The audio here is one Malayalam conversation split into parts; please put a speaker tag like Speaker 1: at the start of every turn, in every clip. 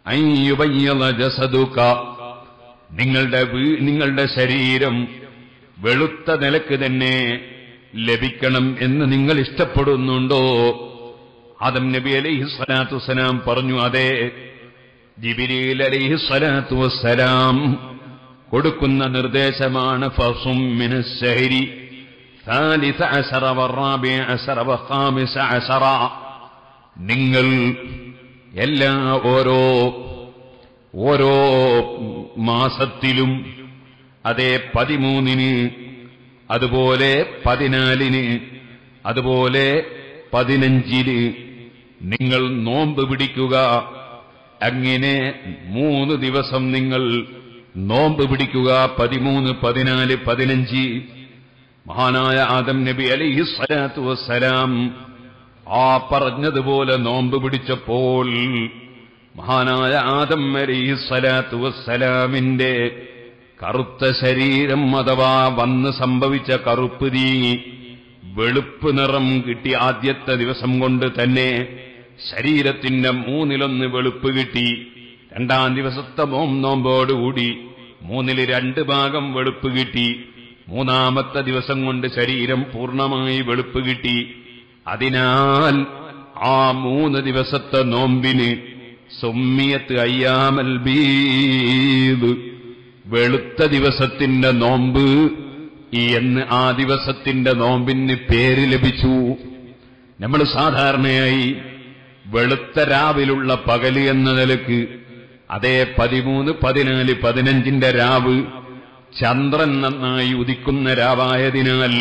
Speaker 1: അയ്യുബയ്യള ജസദുക നിങ്ങളുടെ വീ- നിങ്ങളുടെ ശരീരം വെളുത്ത നിലക്ക് തന്നെ ലഭിക്കണം എന്ന് നിങ്ങൾ ഇഷ്ടപ്പെടുന്നുണ്ടോ ആദം നബി അലൈഹി സ്വലാത്തു വസ്സലാം പറഞ്ഞു അതെ ജിബിരിൽ അലൈഹി സ്വലാത്തു വസ്സലാം കൊടുക്കുന്ന നിർദ്ദേശമാണ് ഫസും മിനശ്ശഹരി ثالث عشر والرابع عشر والخامس عشر നിങ്ങൾ എല്ലാ ഓരോ ഓരോ മാസത്തിലും അതേ പതിമൂന്നിന് അതുപോലെ പതിനാലിന് അതുപോലെ പതിനഞ്ചിന് നിങ്ങൾ നോമ്പ് പിടിക്കുക അങ്ങനെ മൂന്ന് ദിവസം നിങ്ങൾ നോമ്പ് പിടിക്കുക പതിമൂന്ന് പതിനാല് പതിനഞ്ച് മഹാനായ ആദം നബി അലൈഹി സ്വലാത്തു വസ്സലാം ആ പറഞ്ഞതുപോലെ നോമ്പ് പിടിച്ചപ്പോൾ മഹാനായ ആദം അലൈഹി സ്വലാത്തു വസ്സലാമിന്റെ കറുത്ത ശരീരം അഥവാ വന്ന് സംഭവിച്ച കറുപ്പ് നീങ്ങി വെളുപ്പ് നിറം കിട്ടി ആദ്യത്തെ ദിവസം കൊണ്ട് തന്നെ ശരീരത്തിന്റെ മൂന്നിലൊന്ന് വെളുപ്പ് കിട്ടി രണ്ടാം ദിവസത്തെ മോം നോമ്പോടുകൂടി മൂന്നില് രണ്ട് ഭാഗം വെളുപ്പ് കിട്ടി മൂന്നാമത്തെ ദിവസം കൊണ്ട് ശരീരം പൂർണ്ണമായി വെളുപ്പ് കിട്ടി അതിനാൽ ആ മൂന്ന് ദിവസത്തെ നോമ്പിന് സുമ്മിയത്ത് അയ്യാമൽ ബീദ് വെളുത്ത ദിവസത്തിന്റെ നോമ്പ് എന്ന് ആ ദിവസത്തിന്റെ നോമ്പിന് പേര് ലഭിച്ചു നമ്മൾ സാധാരണയായി വെളുത്ത രാവിലുള്ള പകല് എന്ന നിലക്ക് അതേ പതിമൂന്ന് പതിനാല് പതിനഞ്ചിന്റെ രാവ് ചന്ദ്രൻ നന്നായി ഉദിക്കുന്ന രാവായതിനാൽ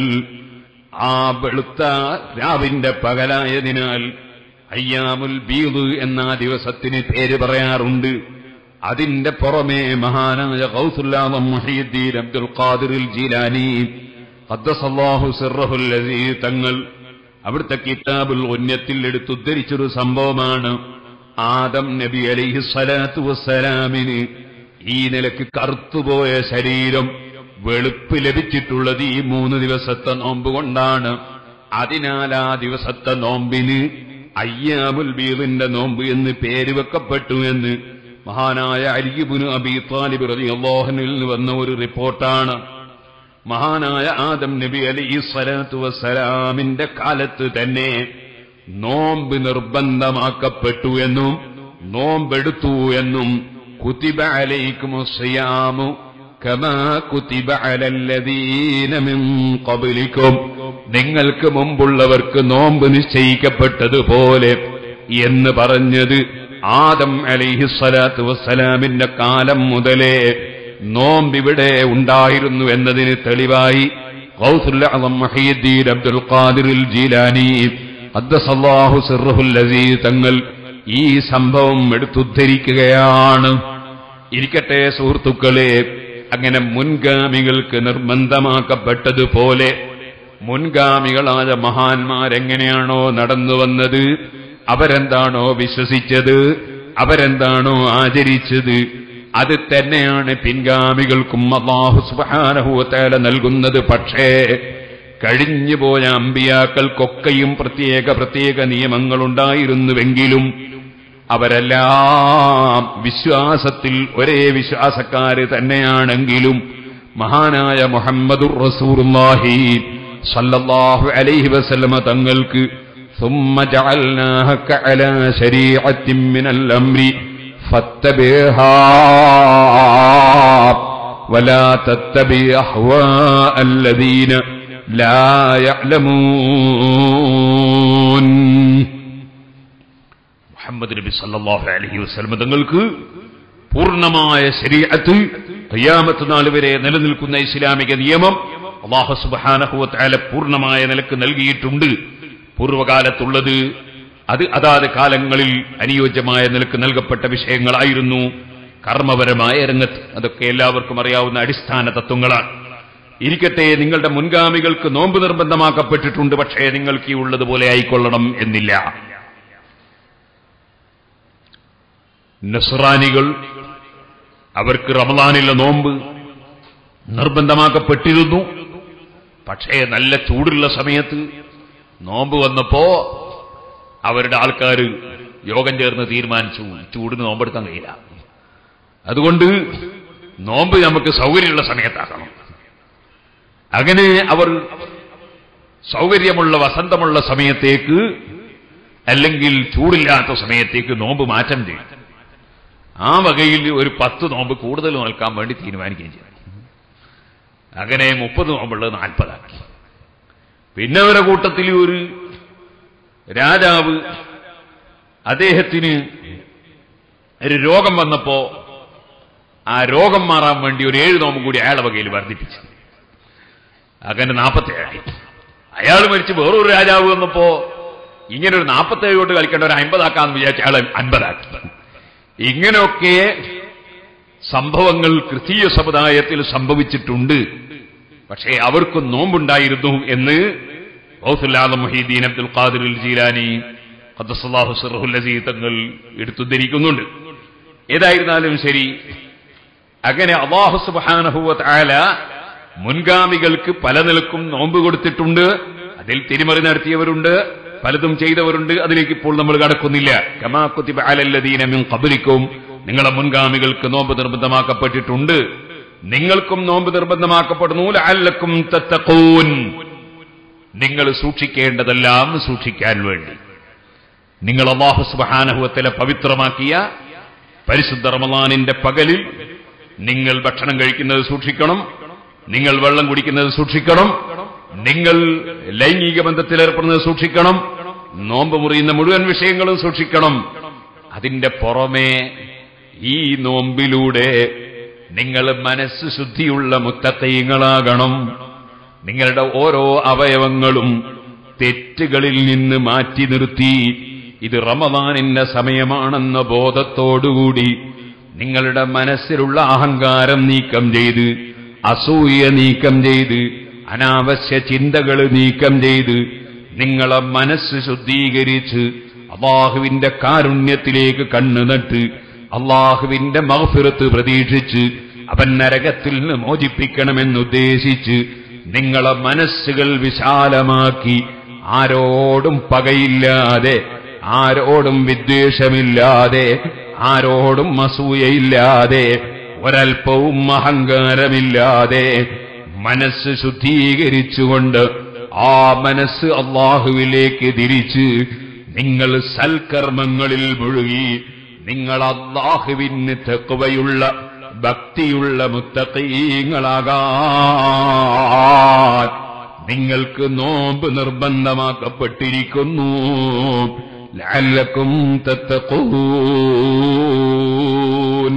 Speaker 1: ആ വെളുത്ത രാവിന്റെ പകലായതിനാൽ അയ്യാമുൽ ബീദ് എന്ന ആ ദിവസത്തിന് പേര് പറയാറുണ്ട് അതിന്റെ പുറമേ മഹാനായ ഗൗസുല്ലാദം മുഹീദ്ദീൻ അബ്ദുൽ ഖാദിറുൽ ജീലാനി ഖദ്ദസല്ലാഹു സിർറഹുൽ അസീസ് തങ്ങൾ അവിടുത്തെ കിതാബുൽ ഉന്നത്തിൽ എടുത്തുദ്ധരിച്ചൊരു സംഭവമാണ് ആദം നബി അലൈഹി സ്വലാത്തു വസ്സലാമിന് ഈ നിലക്ക് കറുത്തുപോയ ശരീരം വെളുപ്പ് ലഭിച്ചിട്ടുള്ളത് ഈ മൂന്ന് ദിവസത്തെ നോമ്പ് കൊണ്ടാണ് അതിനാൽ ആ ദിവസത്തെ നോമ്പിന് അയ്യാമുൽ ബീദിന്റെ നോമ്പ് എന്ന് പേര് വെക്കപ്പെട്ടു എന്ന് മഹാനായ അലിബുന് അബി താലിബ് റളിയല്ലാഹുവിൽ നിന്ന് വന്ന ഒരു റിപ്പോർട്ടാണ് മഹാനായ ആദം നബി അലൈഹി സ്വലാത്തു വസ്സലാമിന്റെ കാലത്ത് തന്നെ നോമ്പ് നിർബന്ധമാക്കപ്പെട്ടു എന്നും നോമ്പെടുത്തു എന്നും കുതിബ അലൈക്കും സിയാമു കമാ കുതിബ അലല്ലദീന മിൻ ഖബ്ലിക്കും നിങ്ങൾക്ക് മുമ്പുള്ളവർക്ക് നോമ്പ് നിശ്ചയിക്കപ്പെട്ടതുപോലെ എന്ന് പറഞ്ഞത് ആദം അലൈഹി സ്വലാത്തു വസ്സലാമിന്റെ കാലം മുതലേ നോമ്പിവിടെ ഉണ്ടായിരുന്നു എന്നതിന് തെളിവായി ഗൗസുൽ അഅ്ളം മുഹയ്യിദ്ദീൻ അബ്ദുൽ ഖാദിറുൽ ജീലാനി ഖദ്ദസല്ലാഹു സിർറുൽ അസീസ് തങ്ങൾ ഈ സംഭവം എടുത്തുദ്ധരിക്കുകയാണ് ഇരിക്കട്ടെ സുഹൃത്തുക്കളെ അങ്ങനെ മുൻഗാമികൾക്ക് നിർബന്ധമാക്കപ്പെട്ടതുപോലെ മുൻഗാമികളായ മഹാന്മാരെങ്ങനെയാണോ നടന്നു വന്നത് അവരെന്താണോ വിശ്വസിച്ചത് അവരെന്താണോ ആചരിച്ചത് അത് തന്നെയാണ് പിൻഗാമികൾക്കും അള്ളാഹു സുബാനഹുവത്തേല നൽകുന്നത് പക്ഷേ കഴിഞ്ഞുപോയ അമ്പിയാക്കൾക്കൊക്കെയും പ്രത്യേക പ്രത്യേക നിയമങ്ങളുണ്ടായിരുന്നുവെങ്കിലും അവരെല്ലാം വിശ്വാസത്തിൽ ഒരേ വിശ്വാസക്കാര് തന്നെയാണെങ്കിലും മഹാനായ മുഹമ്മദുർ റസൂറുല്ലാഹി സല്ലല്ലാഹു അലൈഹി വസല്ലമ തങ്ങൾക്ക് ثم جعلناك على شريعة من الأمر فاتبعها ولا تتبع أهواء الذين لا يعلمون മുഹമ്മദ് നബി സല്ലല്ലാഹു അലൈഹി വസല്ലം തങ്ങൾക്ക് പൂർണ്ണമായ ശരീഅത്ത് ഖിയാമത്ത് നാൾ വരെ നിലനിൽക്കുന്ന ഇസ്ലാമിക നിയമം അല്ലാഹു സുബ്ഹാനഹു വ തആല പൂർണ്ണമായ നിലക്ക് നൽകിയിട്ടുണ്ട് പൂർവകാലത്തുള്ളത് അത് അതാത് കാലങ്ങളിൽ അനുയോജ്യമായ നിലക്ക് നൽകപ്പെട്ട വിഷയങ്ങളായിരുന്നു കർമ്മപരമായ രംഗത്ത് അതൊക്കെ എല്ലാവർക്കും അറിയാവുന്ന അടിസ്ഥാന തത്വങ്ങളാണ് ഇരിക്കട്ടെ നിങ്ങളുടെ മുൻഗാമികൾക്ക് നോമ്പ് നിർബന്ധമാക്കപ്പെട്ടിട്ടുണ്ട് പക്ഷേ നിങ്ങൾക്ക് ഈ ഉള്ളതുപോലെ ആയിക്കൊള്ളണം എന്നില്ല നസ്രാനികൾ അവർക്ക് റമദാനിലെ നോമ്പ് നിർബന്ധമാക്കപ്പെട്ടിരുന്നു പക്ഷേ നല്ല ചൂടുള്ള സമയത്ത് നോമ്പ് വന്നപ്പോ അവരുടെ ആൾക്കാർ യോഗം ചേർന്ന് തീരുമാനിച്ചു ചൂടിന് നോമ്പെടുക്കാൻ കഴിയില്ല അതുകൊണ്ട് നോമ്പ് നമുക്ക് സൗകര്യമുള്ള സമയത്താക്കണം അങ്ങനെ അവർ സൗകര്യമുള്ള വസന്തമുള്ള സമയത്തേക്ക് അല്ലെങ്കിൽ ചൂടില്ലാത്ത സമയത്തേക്ക് നോമ്പ് മാറ്റം ചെയ്യും ആ വകയിൽ ഒരു പത്ത് നോമ്പ് കൂടുതൽ നോൽക്കാൻ വേണ്ടി തീരുമാനിക്കുകയും ചെയ്തു അങ്ങനെ മുപ്പത് നോമ്പുള്ളത് നാൽപ്പതാക്കി പിന്നെ അവരുടെ കൂട്ടത്തിൽ ഒരു രാജാവ് അദ്ദേഹത്തിന് ഒരു രോഗം വന്നപ്പോ ആ രോഗം മാറാൻ വേണ്ടി ഒരു ഏഴ് നോമ്പ് കൂടി അയാളെ വകയിൽ വർദ്ധിപ്പിച്ചു അങ്ങനെ നാൽപ്പത്തേഴായി അയാൾ മരിച്ച് വേറൊരു രാജാവ് വന്നപ്പോ ഇങ്ങനെ ഒരു നാൽപ്പത്തേഴ് കൊണ്ട് കളിക്കേണ്ട ഒരു അമ്പതാക്കാന്ന് വിചാരിച്ച അയാൾ അൻപതാക്കി ഇങ്ങനെയൊക്കെ സംഭവങ്ങൾ ക്രിസ്തീയ സമുദായത്തിൽ സംഭവിച്ചിട്ടുണ്ട് പക്ഷേ അവർക്ക് നോമ്പുണ്ടായിരുന്നു എന്ന് ഗൗസുല്ലാദം മൊഹീദ്ദീൻ അബ്ദുൽ ഖാദിർ ജീലാനി ഖദ്ദസല്ലാഹു സിറഹുൽ അസീസ് തങ്ങൾ എടുത്തുദ്ധരിക്കുന്നുണ്ട് ഏതായിരുന്നാലും ശരി അങ്ങനെ അള്ളാഹു സുബ്ഹാനഹു തആല മുൻഗാമികൾക്ക് പല നിലക്കും നോമ്പ് കൊടുത്തിട്ടുണ്ട് അതിൽ തിരിമറി നടത്തിയവരുണ്ട് പലതും ചെയ്തവരുണ്ട് അതിലേക്ക് ഇപ്പോൾ നമ്മൾ കടക്കുന്നില്ല കമാ കുത്തിബ അലല്ലദീന മിൻ ഖബ്ലിക്കും നിങ്ങളെ മുൻഗാമികൾക്ക് നോമ്പ് നിർബന്ധമാക്കപ്പെട്ടിട്ടുണ്ട് നിങ്ങൾക്കും നോമ്പ് നിർബന്ധമാക്കപ്പെടുന്നു ലഅല്ലക്കും തത്തഖൂൻ നിങ്ങൾ സൂക്ഷിക്കേണ്ടതെല്ലാം സൂക്ഷിക്കാൻ വേണ്ടി നിങ്ങൾ അള്ളാഹു സുബ്ഹാനഹുവത്തല പവിത്രമാക്കിയ പരിശുദ്ധ റമദാനിന്റെ പകലിൽ നിങ്ങൾ ഭക്ഷണം കഴിക്കുന്നത് സൂക്ഷിക്കണം നിങ്ങൾ വെള്ളം കുടിക്കുന്നത് സൂക്ഷിക്കണം നിങ്ങൾ ലൈംഗിക ബന്ധത്തിൽ ഏർപ്പെടുന്നത് സൂക്ഷിക്കണം നോമ്പ് മുറിയുന്ന മുഴുവൻ വിഷയങ്ങളും സൂക്ഷിക്കണം അതിന്റെ പുറമേ ഈ നോമ്പിലൂടെ നിങ്ങൾ മനസ്സ് ശുദ്ധിയുള്ള മുത്തക്കൈകളാകണം നിങ്ങളുടെ ഓരോ അവയവങ്ങളും തെറ്റുകളിൽ നിന്ന് മാറ്റി നിർത്തി ഇത് റമദാനിന്റെ സമയമാണെന്ന ബോധത്തോടുകൂടി നിങ്ങളുടെ മനസ്സിലുള്ള അഹങ്കാരം നീക്കം ചെയ്ത് അസൂയ നീക്കം ചെയ്ത് അനാവശ്യ ചിന്തകൾ നീക്കം ചെയ്ത് നിങ്ങളെ മനസ്സ് ശുദ്ധീകരിച്ച് അള്ളാഹുവിന്റെ കാരുണ്യത്തിലേക്ക് കണ്ണു നട്ട് അള്ളാഹുവിന്റെ മഹഫിറത്ത് പ്രതീക്ഷിച്ച് അവൻ നരകത്തിൽ നിന്ന് മോചിപ്പിക്കണമെന്നുദ്ദേശിച്ച് നിങ്ങളെ മനസ്സുകൾ വിശാലമാക്കി ആരോടും പകയില്ലാതെ ആരോടും വിദ്വേഷമില്ലാതെ ആരോടും അസൂയയില്ലാതെ ഒരൽപ്പവും അഹങ്കാരമില്ലാതെ മനസ്സ് ശുദ്ധീകരിച്ചുകൊണ്ട് ആ മനസ്സ് അള്ളാഹുവിലേക്ക് തിരിച്ച് നിങ്ങൾ സൽക്കർമ്മങ്ങളിൽ മുഴുകി നിങ്ങൾ അള്ളാഹുവിന് തെക്കുവയുള്ള ഭക്തിയുള്ള മുത്തക്കീങ്ങളാകാൻ നിങ്ങൾക്ക് നോമ്പ് നിർബന്ധമാക്കപ്പെട്ടിരിക്കുന്നു ലഅല്ലക്കും തത്തഖൂൻ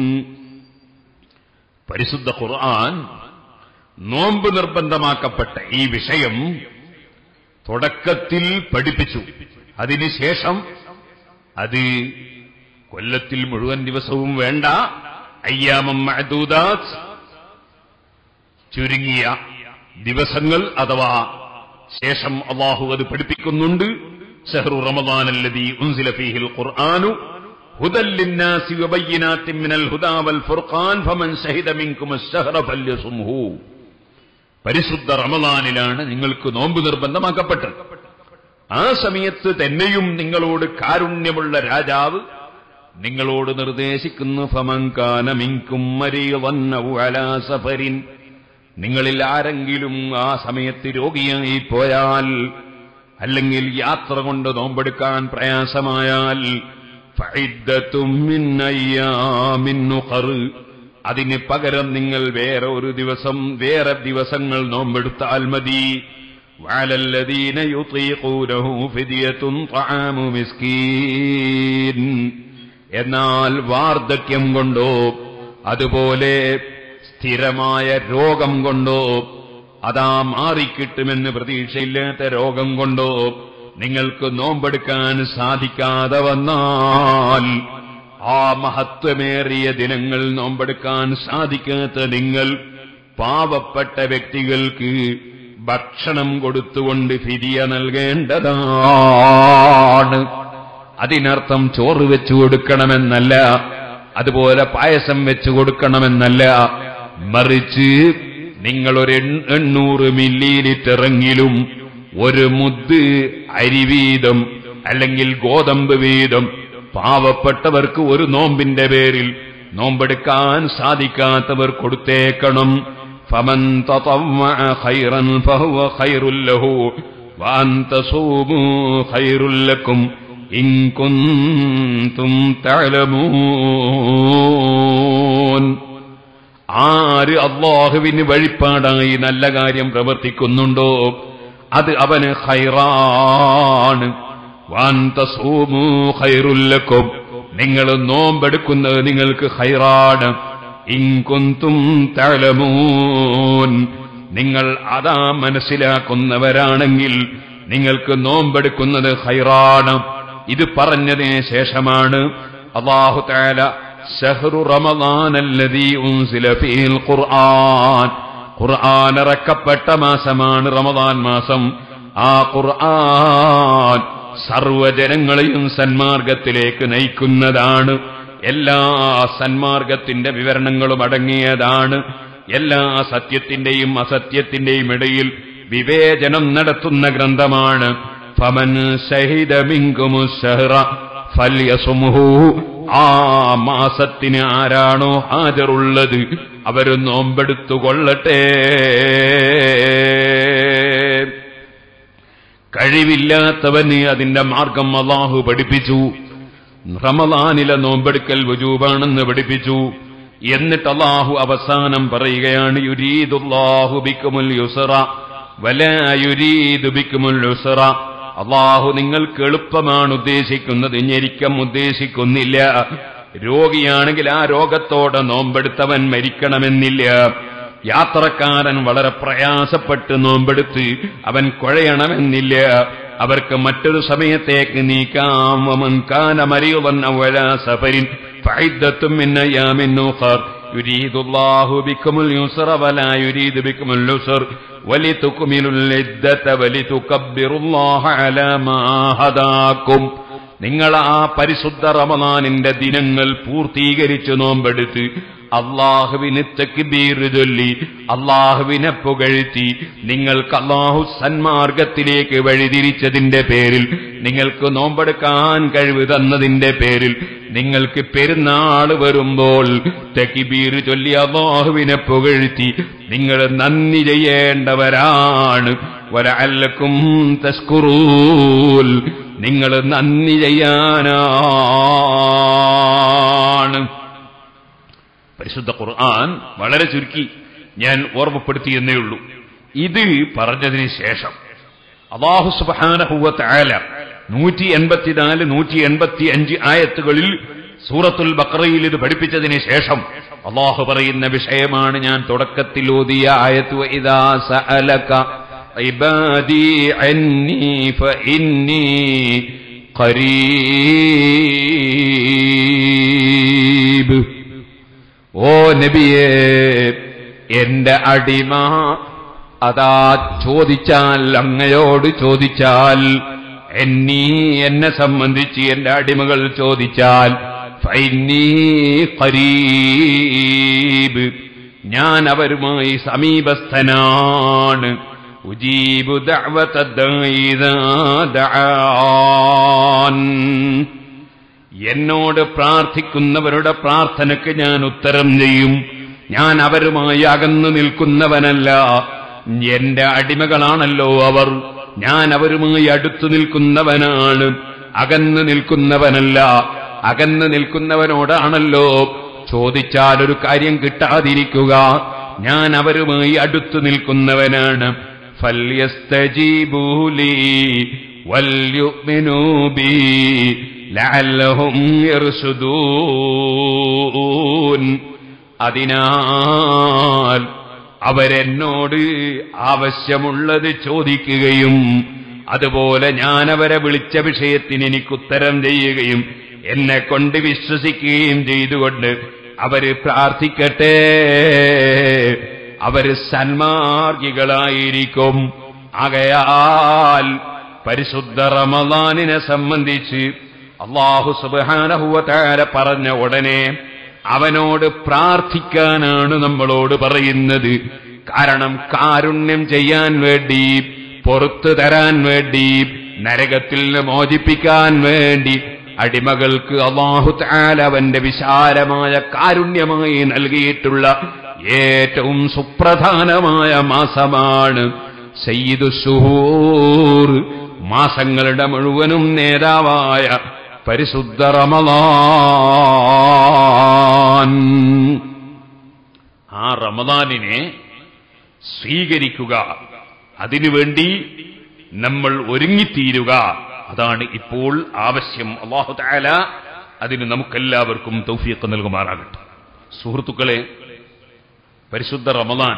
Speaker 1: പരിശുദ്ധ ഖുർആൻ നോമ്പ് നിർബന്ധമാക്കപ്പെട്ട ഈ വിഷയം തുടക്കത്തിൽ പഠിപ്പിച്ചു അതിനുശേഷം അത് കൊല്ലത്തിൽ മുഴുവൻ ദിവസവും വേണ്ട അയ്യാമം മഅദൂദാത്ത് ചുരുങ്ങിയ ദിവസങ്ങൾ അഥവാ ശേഷം അള്ളാഹു അത് പഠിപ്പിക്കുന്നുണ്ട് ഷഹ്റു റമദാനല്ലദീ ഉൻസില ഫീഹിൽ ഖുർആനു ഹുദൽ ലിന്നാസി വബയ്യിനാത്തിൻ മിനൽ ഹുദാ വൽ ഫുർഖാൻ ഫമൻ ശഹിദ മിൻകും അശ്ശഹ്റ ഫല്യസുംഹു പരിശുദ്ധ റമദാനിലാണ് നിങ്ങൾക്ക് നോമ്പ് നിർബന്ധമാക്കപ്പെട്ടത് ആ സമയത്ത് തന്നെയും നിങ്ങളോട് കാരുണ്യമുള്ള രാജാവ് നിങ്ങളോട് നിർദ്ദേശിക്കുന്നു ഫമങ്കാന മിങ്കും മരീവന്നവു അലാ സഫരിൻ നിങ്ങളിൽ ആരെങ്കിലും ആ സമയത്ത് രോഗിയായി പോയാൽ അല്ലെങ്കിൽ യാത്ര കൊണ്ട് നോമ്പെടുക്കാൻ പ്രയാസമായാൽ ഫഇദ്ദത്തും മിൻ അയ്യാമിൻ ഉഖർ. അതിന് പകരം നിങ്ങൾ വേറെ ഒരു ദിവസം വേറെ ദിവസങ്ങൾ നോമ്പെടുത്താൽ മതി وعلى الذين يطيقونه فدية طعام مسكين എന്നാൽ വാർദ്ധക്യം കൊണ്ടോ അതുപോലെ സ്ഥിരമായ രോഗം കൊണ്ടോ അതാ മാറിക്കിട്ടുമെന്ന് പ്രതീക്ഷയില്ലാത്ത രോഗം കൊണ്ടോ നിങ്ങൾക്ക് നോമ്പെടുക്കാൻ സാധിക്കാതെ വന്നാൽ ആ മഹത്വമേറിയ ദിനങ്ങൾ നോമ്പെടുക്കാൻ സാധിക്കാത്ത നിങ്ങൾ പാവപ്പെട്ട വ്യക്തികൾക്ക് ഭക്ഷണം കൊടുത്തുകൊണ്ട് ഫിരിയ നൽകേണ്ടതാണ് അതിനർത്ഥം ചോറ് വെച്ചു കൊടുക്കണമെന്നല്ല അതുപോലെ പായസം വെച്ചു കൊടുക്കണമെന്നല്ല മറിച്ച് നിങ്ങളൊരു എൺ- എണ്ണൂറ് മില്ലി ലിറ്ററെങ്കിലും ഒരു മുദ് അരി വീതം അല്ലെങ്കിൽ ഗോതമ്പ് വീതം പാവപ്പെട്ടവർക്ക് ഒരു നോമ്പിന്റെ പേരിൽ നോമ്പെടുക്കാൻ സാധിക്കാത്തവർ കൊടുത്തേക്കണം ഫമൻ തതവ്വഅ ഖൈറൻ ഫഹുവ ഖൈറുൽ ലഹു വഅൻ തസൂമു ഖൈറുൽ ലക്കും ഇൻ കുൻതും തഅലമൂൻ ആര് അള്ളാഹുവിന് വഴിപ്പാടായി നല്ല കാര്യം പ്രവർത്തിക്കുന്നുണ്ടോ അത് അവന് ഖൈറാണ് വാൻ തസൂമു ഖൈറുല്ലക്കും നിങ്ങൾ നോമ്പെടുക്കുന്നത് നിങ്ങൾക്ക് ഖൈറാണ് ഇൻകുന്തും തലമൂൻ നിങ്ങൾ അതാ മനസ്സിലാക്കുന്നവരാണെങ്കിൽ നിങ്ങൾക്ക് നോമ്പെടുക്കുന്നത് ഖൈറാണ് ഇത് പറഞ്ഞതിന് ശേഷമാണ് അള്ളാഹു താല ഷഹ്റു റമദാനല്ലദീ ഉൻസില ഫീൽ ഖുർആൻ ഖുർആൻ ഇറക്കപ്പെട്ട മാസമാണ് റമദാൻ മാസം ആ ഖുർആൻ സർവജനങ്ങളെയും സന്മാർഗത്തിലേക്ക് നയിക്കുന്നതാണ് എല്ലാ സന്മാർഗത്തിന്റെ വിവരണങ്ങളും അടങ്ങിയതാണ് എല്ലാ സത്യത്തിന്റെയും അസത്യത്തിന്റെയും ഇടയിൽ വിവേചനം നടത്തുന്ന ഗ്രന്ഥമാണ് ഫമൻ ഷഹിദ മിങ്കുമു ഷഹ്റ ഫല്യസുമുഹു ആ മാസത്തിന് ആരാണോ ഹാജറുള്ളത് അവര് നോമ്പെടുത്തുകൊള്ളട്ടെ കഴിവില്ലാത്തവന് അതിന്റെ മാർഗം അള്ളാഹു പഠിപ്പിച്ചു റമദാനിലെ നോമ്പെടുക്കൽ വുജൂബാണെന്ന് പഠിപ്പിച്ചു എന്നിട്ട് അള്ളാഹു അവസാനം പറയുകയാണ് യുരീദുല്ലാഹു ബിക്കുമുൽ യുസറ വലാ യുരീദു ബിക്കുമുൽ യുസറ അള്ളാഹു നിങ്ങൾക്ക് എളുപ്പമാണ് ഉദ്ദേശിക്കുന്നത് ഞെരിക്കം ഉദ്ദേശിക്കുന്നില്ല രോഗിയാണെങ്കിൽ ആ രോഗത്തോടെ നോമ്പെടുത്തവൻ മരിക്കണമെന്നില്ല യാത്രക്കാരൻ വളരെ പ്രയാസപ്പെട്ട് നോമ്പെടുത്ത് അവൻ കുഴയണമെന്നില്ല അവർക്ക് മറ്റൊരു സമയത്തേക്ക് നീക്കാം വമൻ കാന മരീളൻ അവല സഫരിൻ ഫഇദ്ദത്തും മിൻ അയ്യാമിൻ ഉഖർ يريد الله بكم اليسر ولا يريد بكم اليسر ولتكملوا العدة ولتكبروا الله على ما هداكم നിങ്ങൾ ആ പരിശുദ്ധ റമദാനിന്റെ ദിനങ്ങൾ പൂർത്തീകരിച്ചു നോമ്പെടുത്ത് അള്ളാഹുവിന് തെക്കുബീർ ചൊല്ലി അള്ളാഹുവിനെ പുകഴ്ത്തി നിങ്ങൾക്ക് അള്ളാഹു സന്മാർഗത്തിലേക്ക് വഴിതിരിച്ചതിന്റെ പേരിൽ നിങ്ങൾക്ക് നോമ്പെടുക്കാൻ കഴിവ് തന്നതിന്റെ പേരിൽ നിങ്ങൾക്ക് പെരുന്നാൾ വരുമ്പോൾ തെക്കിബീർ ചൊല്ലി അള്ളാഹുവിനെ പുകഴ്ത്തി നിങ്ങൾ നന്ദി ചെയ്യേണ്ടവരാണ് ഒരല്ലക്കും തസ്കുറൂൽ നിങ്ങൾ നന്ദി ചെയ്യാനാണ് പരിശുദ്ധ ഖുർആൻ വളരെ ചുരുക്കി ഞാൻ ഓർമ്മപ്പെടുത്തിയെന്നേ ഉള്ളൂ ഇത് പറഞ്ഞതിന് ശേഷം അള്ളാഹു സുബാനഹുവത്ത് ആല നൂറ്റി എൺപത്തിനാല് നൂറ്റി എൺപത്തി അഞ്ച് ആയത്തുകളിൽ സൂറത്തുൽ ബക്രയിൽ ഇത് പഠിപ്പിച്ചതിന് ശേഷം അള്ളാഹു പറയുന്ന വിഷയമാണ് ഞാൻ തുടക്കത്തിൽ ഓതിയ ആയത്തു ഇതാ സഅലക ഇബാദി അന്നി ഫഇന്നി ഖരീബ് ഓ നബിയേ എന്റെ അടിമ അതാ ചോദിച്ചാൽ അങ്ങയോട് ചോദിച്ചാൽ എന്നീ എന്നെ സംബന്ധിച്ച് എന്റെ അടിമകൾ ചോദിച്ചാൽ ഫൈനീ ഖരീബ് ഞാൻ അവരുമായി സമീപസ്ഥനാണ് ഉജീബു ദഅവത ദാഇദാ ദആൻ എന്നോട് പ്രാർത്ഥിക്കുന്നവരുടെ പ്രാർത്ഥനയ്ക്ക് ഞാൻ ഉത്തരം ചെയ്യും ഞാൻ അവരുമായി അകന്നു നിൽക്കുന്നവനല്ല എന്റെ അടിമകളാണല്ലോ അവർ ഞാൻ അവരുമായി അടുത്തു നിൽക്കുന്നവനാണ് അകന്നു നിൽക്കുന്നവനല്ല അകന്നു നിൽക്കുന്നവനോടാണല്ലോ ചോദിച്ചാൽ ഒരു കാര്യം കിട്ടാതിരിക്കുക ഞാൻ അവരുമായി അടുത്തു നിൽക്കുന്നവനാണ് فليستجيبوا لي وليؤمنوا بي لعلهم يرشدون അതിനാൽ അവരെന്നോട് ആവശ്യമുള്ളത് ചോദിക്കുകയും അതുപോലെ ഞാൻ അവരെ വിളിച്ച വിഷയത്തിന് എനിക്ക് ഉത്തരം ചെയ്യുകയും എന്നെ കൊണ്ട് വിശ്വസിക്കുകയും ചെയ്തുകൊണ്ട് അവര് പ്രാർത്ഥിക്കട്ടെ അവര് സന്മാർഗികളായിരിക്കും ആകയാൽ പരിശുദ്ധ റമദാനിനെ സംബന്ധിച്ച് അള്ളാഹു സുബാനഹുവതാര പറഞ്ഞ ഉടനെ അവനോട് പ്രാർത്ഥിക്കാനാണ് നമ്മളോട് പറയുന്നത് കാരണം കാരുണ്യം ചെയ്യാൻ വേണ്ടി പുറത്തു തരാൻ വേണ്ടി നരകത്തിൽ നിന്ന് മോചിപ്പിക്കാൻ വേണ്ടി അടിമകൾക്ക് അള്ളാഹു താല അവന്റെ വിശാലമായ കാരുണ്യമായി നൽകിയിട്ടുള്ള ഏറ്റവും സുപ്രധാനമായ മാസമാണ് സയ്യിദു സുഹൂർ മാസങ്ങളുടെ മുഴുവനും നേതാവായ പരിശുദ്ധ റമദാൻ ആ റമദാനിനെ സ്വീകരിക്കുക അതിനുവേണ്ടി നമ്മൾ ഒരുങ്ങിത്തീരുക അതാണ് ഇപ്പോൾ ആവശ്യം അള്ളാഹു താല അതിന് നമുക്കെല്ലാവർക്കും തൗഫീഖ് നൽകുമാറാകട്ടെ സുഹൃത്തുക്കളെ പരിശുദ്ധ റമദാൻ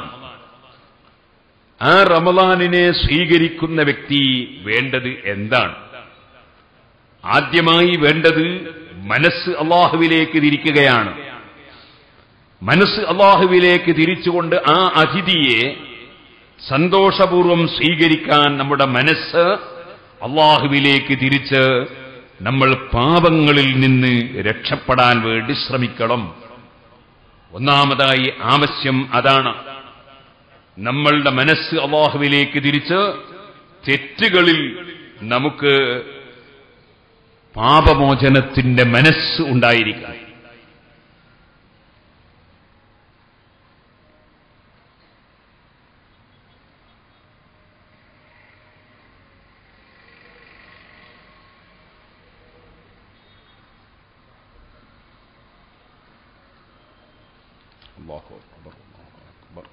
Speaker 1: ആ റമദാനിനെ സ്വീകരിക്കുന്ന വ്യക്തി വേണ്ടത് എന്താണ് ആദ്യമായി വേണ്ടത് മനസ്സ് അള്ളാഹുവിലേക്ക് തിരിക്കുകയാണ് മനസ്സ് അള്ളാഹുവിലേക്ക് തിരിച്ചുകൊണ്ട് ആ അതിഥിയെ സന്തോഷപൂർവം സ്വീകരിക്കാൻ നമ്മുടെ മനസ്സ് അള്ളാഹുവിലേക്ക് തിരിച്ച് നമ്മൾ പാപങ്ങളിൽ നിന്ന് രക്ഷപ്പെടാൻ വേണ്ടി ശ്രമിക്കണം ഒന്നാമതായി ആവശ്യം അതാണ് നമ്മളുടെ മനസ്സ് അള്ളാഹുവിലേക്ക് തിരിച്ച് തെറ്റുകളിൽ നമുക്ക് പാപമോചനത്തിന്റെ മനസ്സ് ഉണ്ടായിരിക്കണം അല്ലാഹു അക്ബർ അല്ലാഹു അക്ബർ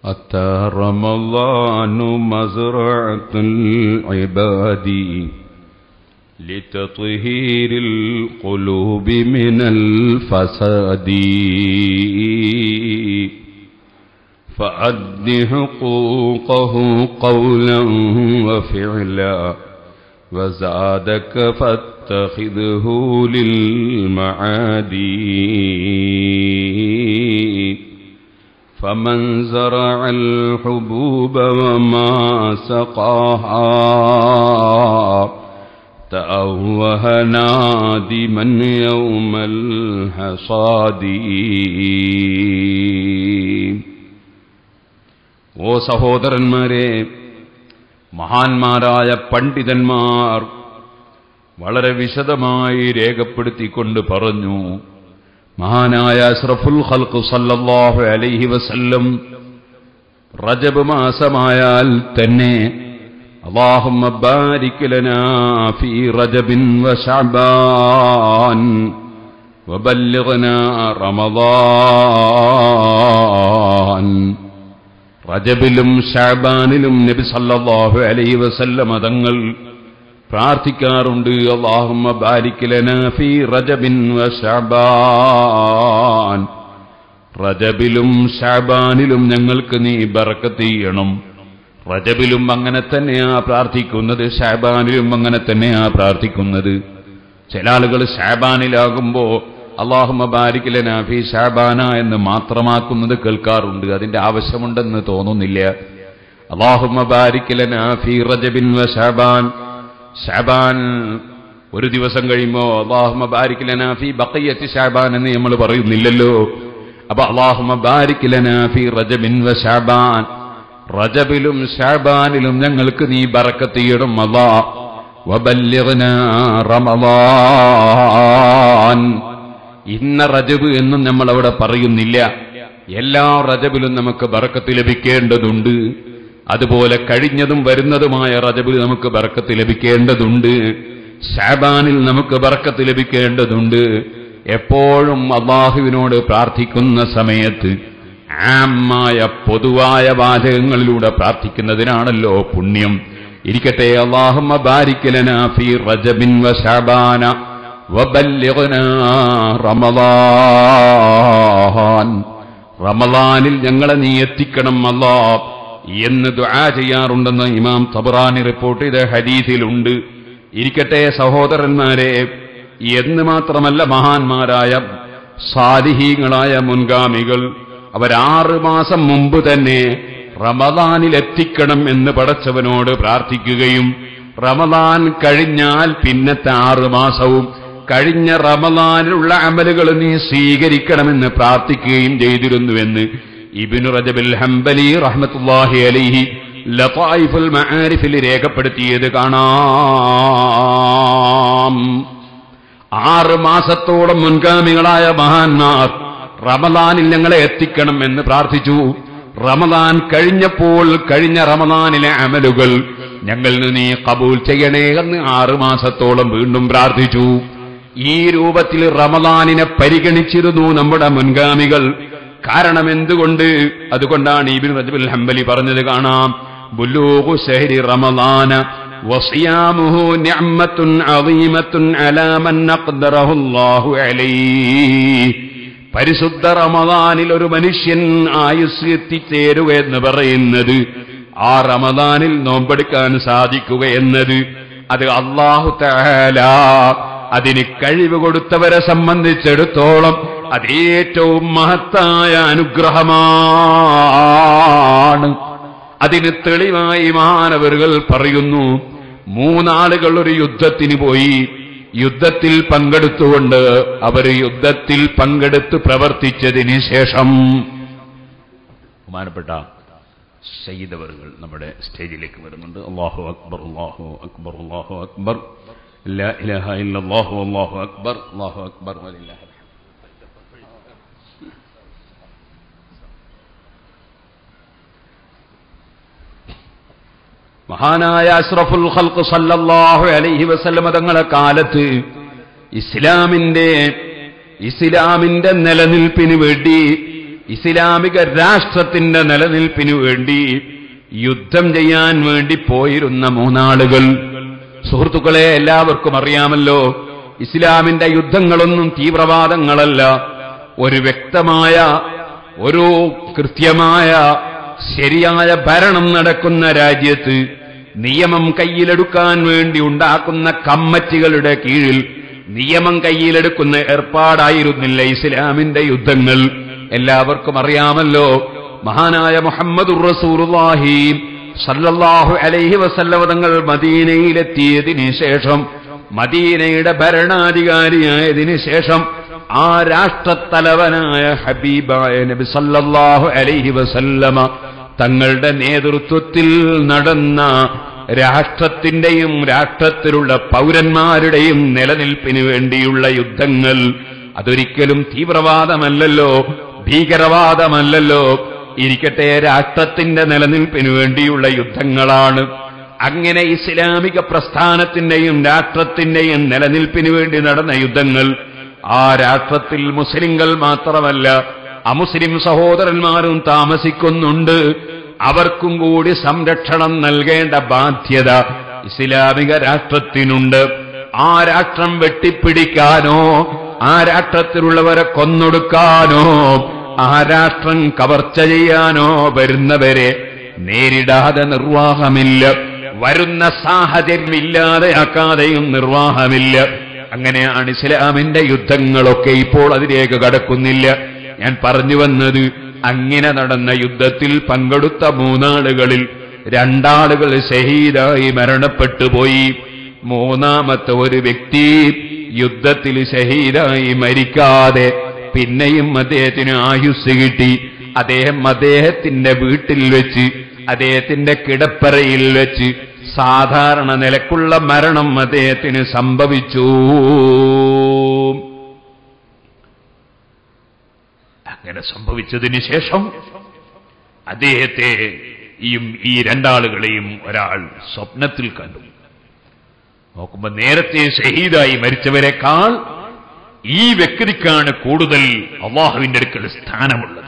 Speaker 2: أتى رمضان مزرعة العباد لتطهير القلوب من الفساد فأد حقوقه قولا وفعلا وزادك فاتخذه للمعادي فمن زرع الحبوب وما سقاها تأوه نادما يوم الحصاد
Speaker 1: ഓ സഹോദരന്മാരെ മഹാന്മാരായ പണ്ഡിതന്മാർ വളരെ വിശദമായി രേഖപ്പെടുത്തിക്കൊണ്ട് പറഞ്ഞു മഹാനായ അഷ്റഫുൽ ഖൽഖ് സല്ലല്ലാഹു അലൈഹി വസല്ലം റജബ് മാസമായാൽ തന്നെ اللهم بارك لنا في رجب وشعبان وبلغنا رمضان റജബിലും ഷാബാനിലും നബി സല്ലല്ലാഹു അലൈഹി വസല്ലം തങ്ങൾ പ്രാർത്ഥിക്കാറുണ്ട് അല്ലാഹുമ്മ ബാരിക് ലനാ ഫീ റജബിൻ വശഅബാൻ റജബിലും ഷാബാനിലും ഞങ്ങൾക്ക് നീ ബറക്കത്ത് ചെയ്യണം റജബിലും അങ്ങനെ തന്നെയാ പ്രാർത്ഥിക്കുന്നത് ഷാബാനിലും അങ്ങനെ തന്നെയാ പ്രാർത്ഥിക്കുന്നത് ചില ആളുകൾ ഷാബാനിലാകുമ്പോ അള്ളാഹുമ ബാരിക്കലന ഫി ഷാബാന എന്ന് മാത്രമാക്കുന്നത് കേൾക്കാറുണ്ട് അതിന്റെ ആവശ്യമുണ്ടെന്ന് തോന്നുന്നില്ല അള്ളാഹുമ ബാരിക്കലന ഫി റജബിൻ വ ഷാബാൻ ഷാബാൻ ഒരു ദിവസം കഴിയുമ്പോ അള്ളാഹുമ ബാരിക്കലന ഫി ബക്കയ്യത്തി ഷാബാൻ എന്ന് നമ്മൾ പറയുന്നില്ലല്ലോ അപ്പൊ അള്ളാഹുമ ബാരിക്കലന ഫി റജബിൻ വ ഷാബാൻ റജബിലും ഷാബാനിലും ഞങ്ങൾക്ക് നീ ബറക്കത്ത് ചെയ്യണം അല്ലാ വബല്ലിഗ്നാ റമളാൻ ഇന്ന റജബ് എന്നും നമ്മൾ അവിടെ പറയുന്നില്ല എല്ലാ റജബിലും നമുക്ക് ബറക്കത്ത് ലഭിക്കേണ്ടതുണ്ട് അതുപോലെ കഴിഞ്ഞതും വരുന്നതുമായ റജബിൽ നമുക്ക് ബറക്കത്ത് ലഭിക്കേണ്ടതുണ്ട് ഷാബാനിൽ നമുക്ക് ബറക്കത്ത് ലഭിക്കേണ്ടതുണ്ട് എപ്പോഴും അള്ളാഹുവിനോട് പ്രാർത്ഥിക്കുന്ന സമയത്ത് ആമായ പൊതുവായ വാചകങ്ങളിലൂടെ പ്രാർത്ഥിക്കുന്നതിനാണല്ലോ പുണ്യം ഇരിക്കട്ടെ അള്ളാഹുമ്മ ബാരിക്കലന ഫീ റജബിൻ വശാബാന വബല്ലിഗ്നാ റമളാൻ റമളാനിൽ ഞങ്ങളെ നീ എത്തിക്കണം അല്ലാ എന്ന് ദുആ ചെയ്യാറുണ്ടെന്ന് ഇമാം തബറാനി റിപ്പോർട്ട് ചെയ്ത ഹദീസിലുണ്ട് ഇരിക്കട്ടെ സഹോദരന്മാരെ എന്ന് മാത്രമല്ല മഹാന്മാരായ സാലിഹീങ്ങളായ മുൻഗാമികൾ അവരാറ് മാസം മുമ്പ് തന്നെ റമദാനിൽ എത്തിക്കണം എന്ന് പടച്ചവനോട് പ്രാർത്ഥിക്കുകയും റമദാൻ കഴിഞ്ഞാൽ പിന്നത്തെ ആറ് മാസവും കഴിഞ്ഞ റമദാനിലുള്ള അമലുകൾ നീ സ്വീകരിക്കണമെന്ന് പ്രാർത്ഥിക്കുകയും ചെയ്തിരുന്നുവെന്ന് ഇബിനു റജബിൽ ഹംബലി റഹ്മത്തുല്ലാഹി അലൈഹി ലതായിഫുൽ മആരിഫിൽ രേഖപ്പെടുത്തിയത് കാണാം ആറ് മാസത്തോളം മുൻഗാമികളായ മഹാന്മാർ റമദാനിൽ ഞങ്ങളെ എത്തിക്കണം എന്ന് പ്രാർത്ഥിച്ചു റമദാൻ കഴിഞ്ഞപ്പോൾ കഴിഞ്ഞ റമദാനിലെ അമലുകൾ ഞങ്ങളിൽ നീ കബൂൽ ചെയ്യണേ എന്ന് ആറ് മാസത്തോളം വീണ്ടും പ്രാർത്ഥിച്ചു ഈ രൂപത്തിൽ റമദാനിനെ പരിഗണിച്ചിരുന്നു നമ്മുടെ മുൻഗാമികൾ കാരണം എന്തുകൊണ്ട് അതുകൊണ്ടാണ് ഇബിൻ റജബുൽ ഹംബലി പറഞ്ഞത് കാണാം ബുല്ലൂഹു ശഹരി റമദാന وصيامه نعمة عظيمة على من أقدره الله عليه പരിശുദ്ധ റമദാനിൽ ഒരു മനുഷ്യൻ ആയുസ് എത്തിച്ചേരുക എന്ന് പറയുന്നത് ആ റമദാനിൽ നോമ്പെടുക്കാൻ സാധിക്കുക എന്നത് അത് അള്ളാഹു തആല അതിന് കഴിവ് കൊടുത്തവരെ സംബന്ധിച്ചിടത്തോളം അത് ഏറ്റവും മഹത്തായ അനുഗ്രഹമാണ് അതിന് തെളിവായി മാനവരുകൾ പറയുന്നു മൂന്നാളുകൾ ഒരു യുദ്ധത്തിന് പോയി യുദ്ധത്തിൽ പങ്കെടുത്തുകൊണ്ട് അവർ യുദ്ധത്തിൽ പങ്കെടുത്ത് പ്രവർത്തിച്ചതിന് ശേഷം ബഹുമാനപ്പെട്ട സയ്യിദവറുകൾ നമ്മുടെ സ്റ്റേജിലേക്ക് വരുന്നുണ്ട് അള്ളാഹു അക്ബർ അള്ളാഹു അക്ബർ അള്ളാഹു അക്ബർ لا إله إلا الله والله أكبر الله أكبر ولله الحمد മഹാനായ അഷ്റഫുൽ ഖൽഖ് സല്ലല്ലാഹു അലൈഹി വസല്ലമ തങ്ങളെ കാലത്ത് ഇസ്ലാമിന്റെ ഇസ്ലാമിന്റെ നിലനിൽപ്പിന് വേണ്ടി
Speaker 2: ഇസ്ലാമിക രാഷ്ട്രത്തിന്റെ നിലനിൽപ്പിനു വേണ്ടി യുദ്ധം ചെയ്യാൻ വേണ്ടി പോയിരുന്ന മൂന്നാളുകൾ സുഹൃത്തുക്കളെ എല്ലാവർക്കും അറിയാമല്ലോ ഇസ്ലാമിന്റെ യുദ്ധങ്ങളൊന്നും തീവ്രവാദങ്ങളല്ല ഒരു വ്യക്തമായ ഒരു കൃത്യമായ ശരിയായ ഭരണം നടക്കുന്ന രാജ്യത്ത് നിയമം കയ്യിലെടുക്കാൻ വേണ്ടി ഉണ്ടാക്കുന്ന കമ്മറ്റികളുടെ കീഴിൽ നിയമം കയ്യിലെടുക്കുന്ന ഏർപ്പാടായിരുന്നില്ല ഇസ്ലാമിന്റെ യുദ്ധങ്ങൾ എല്ലാവർക്കും അറിയാമല്ലോ മഹാനായ മുഹമ്മദുർ റസൂലുള്ളാഹി സല്ലല്ലാഹു അലൈഹി വസല്ലമ തങ്ങൾ മദീനയിലെത്തിയതിന് ശേഷം മദീനയുടെ ഭരണാധികാരിയായതിന് ശേഷം ആ രാഷ്ട്രത്തലവനായ ഹബീബായ നബി സല്ലല്ലാഹു അലൈഹി വസല്ലമ തങ്ങളുടെ നേതൃത്വത്തിൽ നടന്ന രാഷ്ട്രത്തിന്റെയും രാഷ്ട്രത്തിലുള്ള പൗരന്മാരുടെയും നിലനിൽപ്പിന് വേണ്ടിയുള്ള യുദ്ധങ്ങൾ അതൊരിക്കലും തീവ്രവാദമല്ലല്ലോ ഭീകരവാദമല്ലല്ലോ ഇരിക്കട്ടെ രാഷ്ട്രത്തിന്റെ നിലനിൽപ്പിന് വേണ്ടിയുള്ള യുദ്ധങ്ങളാണ് അങ്ങനെ ഇസ്ലാമിക പ്രസ്ഥാനത്തിന്റെയും രാഷ്ട്രത്തിന്റെയും നിലനിൽപ്പിന് വേണ്ടി നടന്ന യുദ്ധങ്ങൾ ആ രാഷ്ട്രത്തിൽ മുസ്ലിങ്ങൾ മാത്രമല്ല അമുസ്ലിം സഹോദരന്മാരും താമസിക്കുന്നുണ്ട് അവർക്കും കൂടി സംരക്ഷണം നൽകേണ്ട ബാധ്യത ഇസ്ലാമിക രാഷ്ട്രത്തിനുണ്ട് ആ രാഷ്ട്രം വെട്ടിപ്പിടിക്കാനോ ആ രാഷ്ട്രത്തിലുള്ളവരെ കൊന്നൊടുക്കാനോ ആ രാഷ്ട്രം കവർച്ച ചെയ്യാനോ വരുന്നവരെ നേരിടാതെ നിർവാഹമില്ല വരുന്ന സാഹചര്യമില്ലാതെയാക്കാതെയും നിർവാഹമില്ല അങ്ങനെയാണ് ഇസ്ലാമിന്റെ യുദ്ധങ്ങളൊക്കെ ഇപ്പോൾ അതിലേക്ക് കടക്കുന്നില്ല ഞാൻ പറഞ്ഞു വന്നത് അങ്ങനെ നടന്ന യുദ്ധത്തിൽ പങ്കെടുത്ത മൂന്നാളുകളിൽ രണ്ടാളുകൾ ഷഹീദായി മരണപ്പെട്ടു പോയി മൂന്നാമത്തെ ഒരു വ്യക്തി യുദ്ധത്തിൽ ഷഹീദായി മരിക്കാതെ പിന്നെയും അദ്ദേഹത്തിന് ആയുസ് കിട്ടി അദ്ദേഹം അദ്ദേഹത്തിന്റെ വീട്ടിൽ വെച്ച് അദ്ദേഹത്തിന്റെ കിടപ്പറയിൽ വെച്ച് സാധാരണ നിലക്കുള്ള മരണം അദ്ദേഹത്തിന് സംഭവിച്ചു
Speaker 1: അങ്ങനെ സംഭവിച്ചതിന് ശേഷം അദ്ദേഹത്തെ ഈയും ഈ രണ്ടാളുകളെയും ഒരാൾ സ്വപ്നത്തിൽ കണ്ടു നോക്കുമ്പോ നേരത്തെ ഷഹീദായി മരിച്ചവരെക്കാൾ ഈ വ്യക്തിക്കാണ് കൂടുതൽ അള്ളാഹുവിന്റെ അടുക്കൽ സ്ഥാനമുള്ളത്